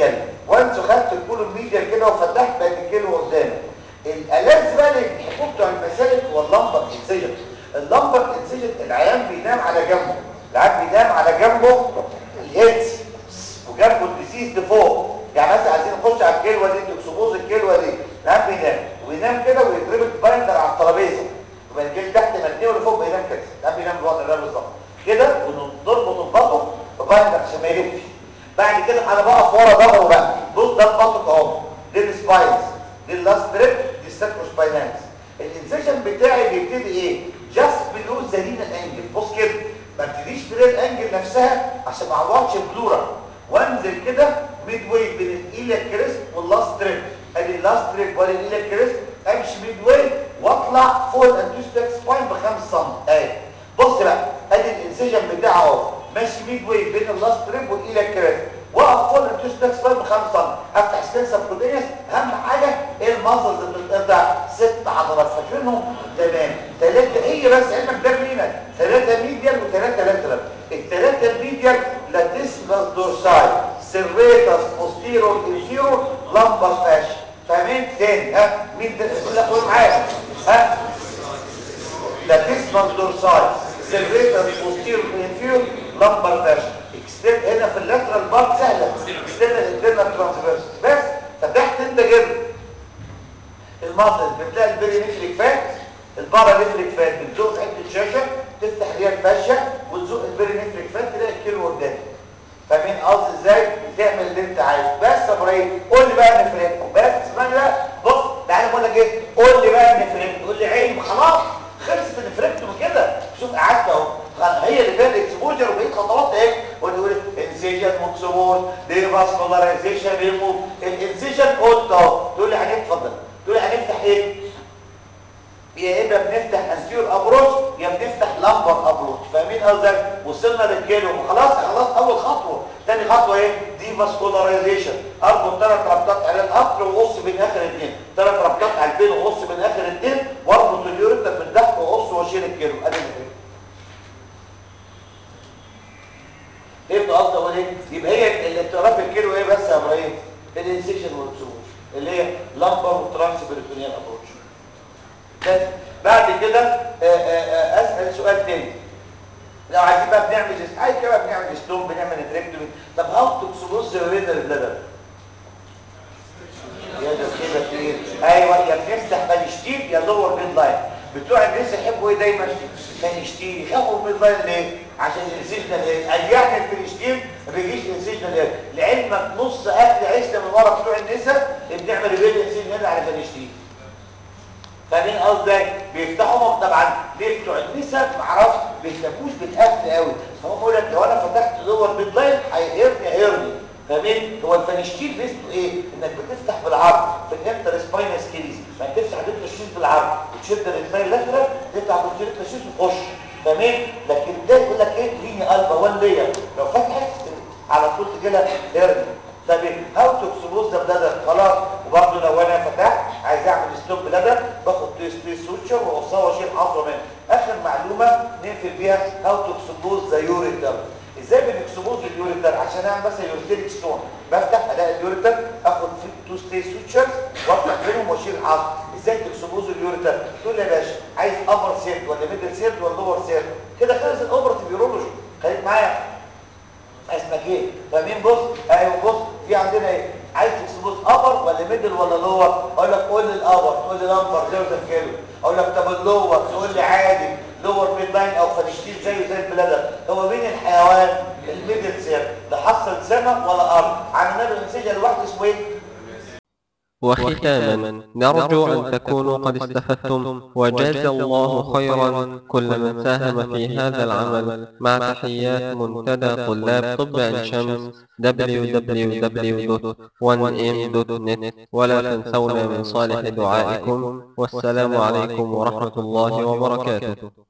وانس خدت الكولون ميديا كده وفتحت بقت الكيلو قدامك الالذ بقى اللي بيحبوه بتوع المسالك هو اللمبر انسجن اللمبر انسجن العيان بينام على جنبه العيان بينام على جنبه الهيدز وجنبه الديسيز فوق يعني مثلا عايزين نخش على الكلوه دي تكسبوز الكلوه دي العيان بينام وينام كده ويتربط بايندر على الترابيزه يبقى الجلد تحت متنيه واللي فوق بينام كده العيان بينام بالوضع ده بالظبط كده ونربط البطن ببايندر عشان ما يلفش بعد كده انا بقف ورا ظهره بقى بص ده البطن اهو دي السباينز دي اللاست تريب دي الساكروسباينالز الانسيشن بتاعي بيبتدي ايه جاست بلو زرينا الانجل بص كده ما ابتديش في الانجل نفسها عشان ما اعوضش البلورا وانزل كده ميد واي بين الايليا كريست واللاست تريب ادي اللاست تريب ولا الايليا كريست امشي ميد واي واطلع فوق الانتوستاك سباين ب 5 سم اهي بص بقى ادي الانسيشن بتاعه اهو ماشي ميد واي بين اللاست تريب والايليا كريست واقف فوق الانتوستاك سباين ب 5 سم افتح ستنسر كودينس اهم حاجه ايه الماسلز اللي بتتقطع ست عضلات فاكرينهم تمام ثلاثه هي بس علمك ده مينا ثلاثه ميديال وثلاثه لاترال الثلاثه الميديال لاتيسمس دورساي سيرفيتاس بوستيرور انفيرور لامبر فاش فاهمين تاني ها مين ده لا قول معايا ها لاتيسمس دورساي سيرفيتاس بوستيرور انفيرور لامبر فاش اكستند هنا في اللاترال بارت سهله اكستند الانترنال ترانسفيرس بس فتحت انت كده الماسل بتلاقي البيري نفلك فات البارا نفلك فات بتزق حته شاشه تفتح ليها الفشه وتزق البيري نفلك فات تلاقي الكيلو قدامك فاهمين قصدي ازاي تعمل اللي انت عايزه بس يا ابراهيم قول لي بقى نفرق بس اسمعني بقى بص تعالى بقول لك ايه قول لي بقى نفرق تقول لي عين خلاص خلصت نفرقت كده شوف قعدت اهو هي اللي فيها الاكسبوجر وبقيت خطوات ايه ونقول انسيجن موكسومور دي فاسكولاريزيشن ريموف الانسيجن قلت اهو تقول لي هنتفضل تقول لي هنفتح ايه يا اما بنفتح انسيور ابروش يا بنفتح لامبر ابروش فاهمين قصدي وصلنا للكيلو وخلاص خلاص اول خطوه ثاني خطوه ايه دي فاسكولاريزيشن اربط ثلاث ربطات على القطر وقص بين اخر اثنين ثلاث ربطات على البين وقص بين اخر اثنين واربط اليوريتا من تحت وقص واشيل الكيلو ادي الفكره فهمت قصدي اقول ايه يبقى هي اللي بتعرف الكيلو ايه بس يا ابراهيم الانسكشن والسوش اللي هي لامبر وترانس بريتونيال ابروش بس بعد كده آآ آآ اسال سؤال تاني لو عايزين بقى بنعمل عايز كده بنعمل ستون بنعمل تريكتومي طب هاو تكسبوز رينال بلادر يا ده كده كتير ايوه يا بنفتح فانشتيل يا لور ميد لاين بتوع الناس يحبوا ايه دايما فانشتيل يخافوا الميد لاين ليه عشان الانسيجنال هيد قال يعني الفانشتيل ما بيجيش الانسيجنال هيد لعلمك نص اكل عيشنا من ورا بتوع النساء بنعمل ريبيل انسيجنال هيد على فانشتيل فاهمين قصدي بيفتحوا طبعا ليه بتوع النساء ما اعرفش بيهتموش بالاكل قوي فهم بيقول لك لو انا فتحت لور ميد لاين هيهرني هيرني فاهمين هو الفانشتيل بيسمه ايه انك بتفتح بالعرض في الانتر سباينس كيريز يعني تفتح دكتور الشيش بالعرض وتشد الرجلين لاترال تفتح دكتور الشيش وتخش فاهمين لكن ده يقول لك ايه ليني الفا 1 لير لو فتحت على طول تجي لها هيرني طب هاو تكسبوز ذا بلادر خلاص وبرضه لو انا فتحت عايز اعمل ستوب بلادر باخد تيس تيس سوتشر واقصها واشيل حظه منه اخر معلومه نقفل بيها هاو تكسبوز ذا يوريتر ازاي بنكسبوز اليوريتر عشان اعمل مثلا يوريتريك ستون بفتح الاقي اليوريتر اخد فيه تو ستي سوتشرز وافتح بينهم واشيل حظ ازاي تكسبوز اليوريتر تقول لي يا باشا عايز ابر سيرد ولا ميدل سيرد ولا لور سيرد كده خلص الاوبرتيف يورولوجي خليك معايا اسمك ايه فاهمين بص ايوه بص في عندنا ايه عايز تكسبوز ابر ولا ميدل ولا لور اقول لك قول لي الابر تقول لي لمبر زي ما كيلو اقول لك طب اللور تقول لي عادي لور ميد لاين او فانشتيل زيه زي البلادر هو مين الحيوان الميدل سير لا حصل سما ولا ارض عن النبي انسجه لوحده اسمه ايه وختاما نرجو أن تكونوا قد استفدتم وجاز الله خيرا كل من ساهم في هذا العمل مع تحيات منتدى طلاب طب عين شمس www.1m.net ولا تنسونا من صالح دعائكم والسلام عليكم ورحمة الله وبركاته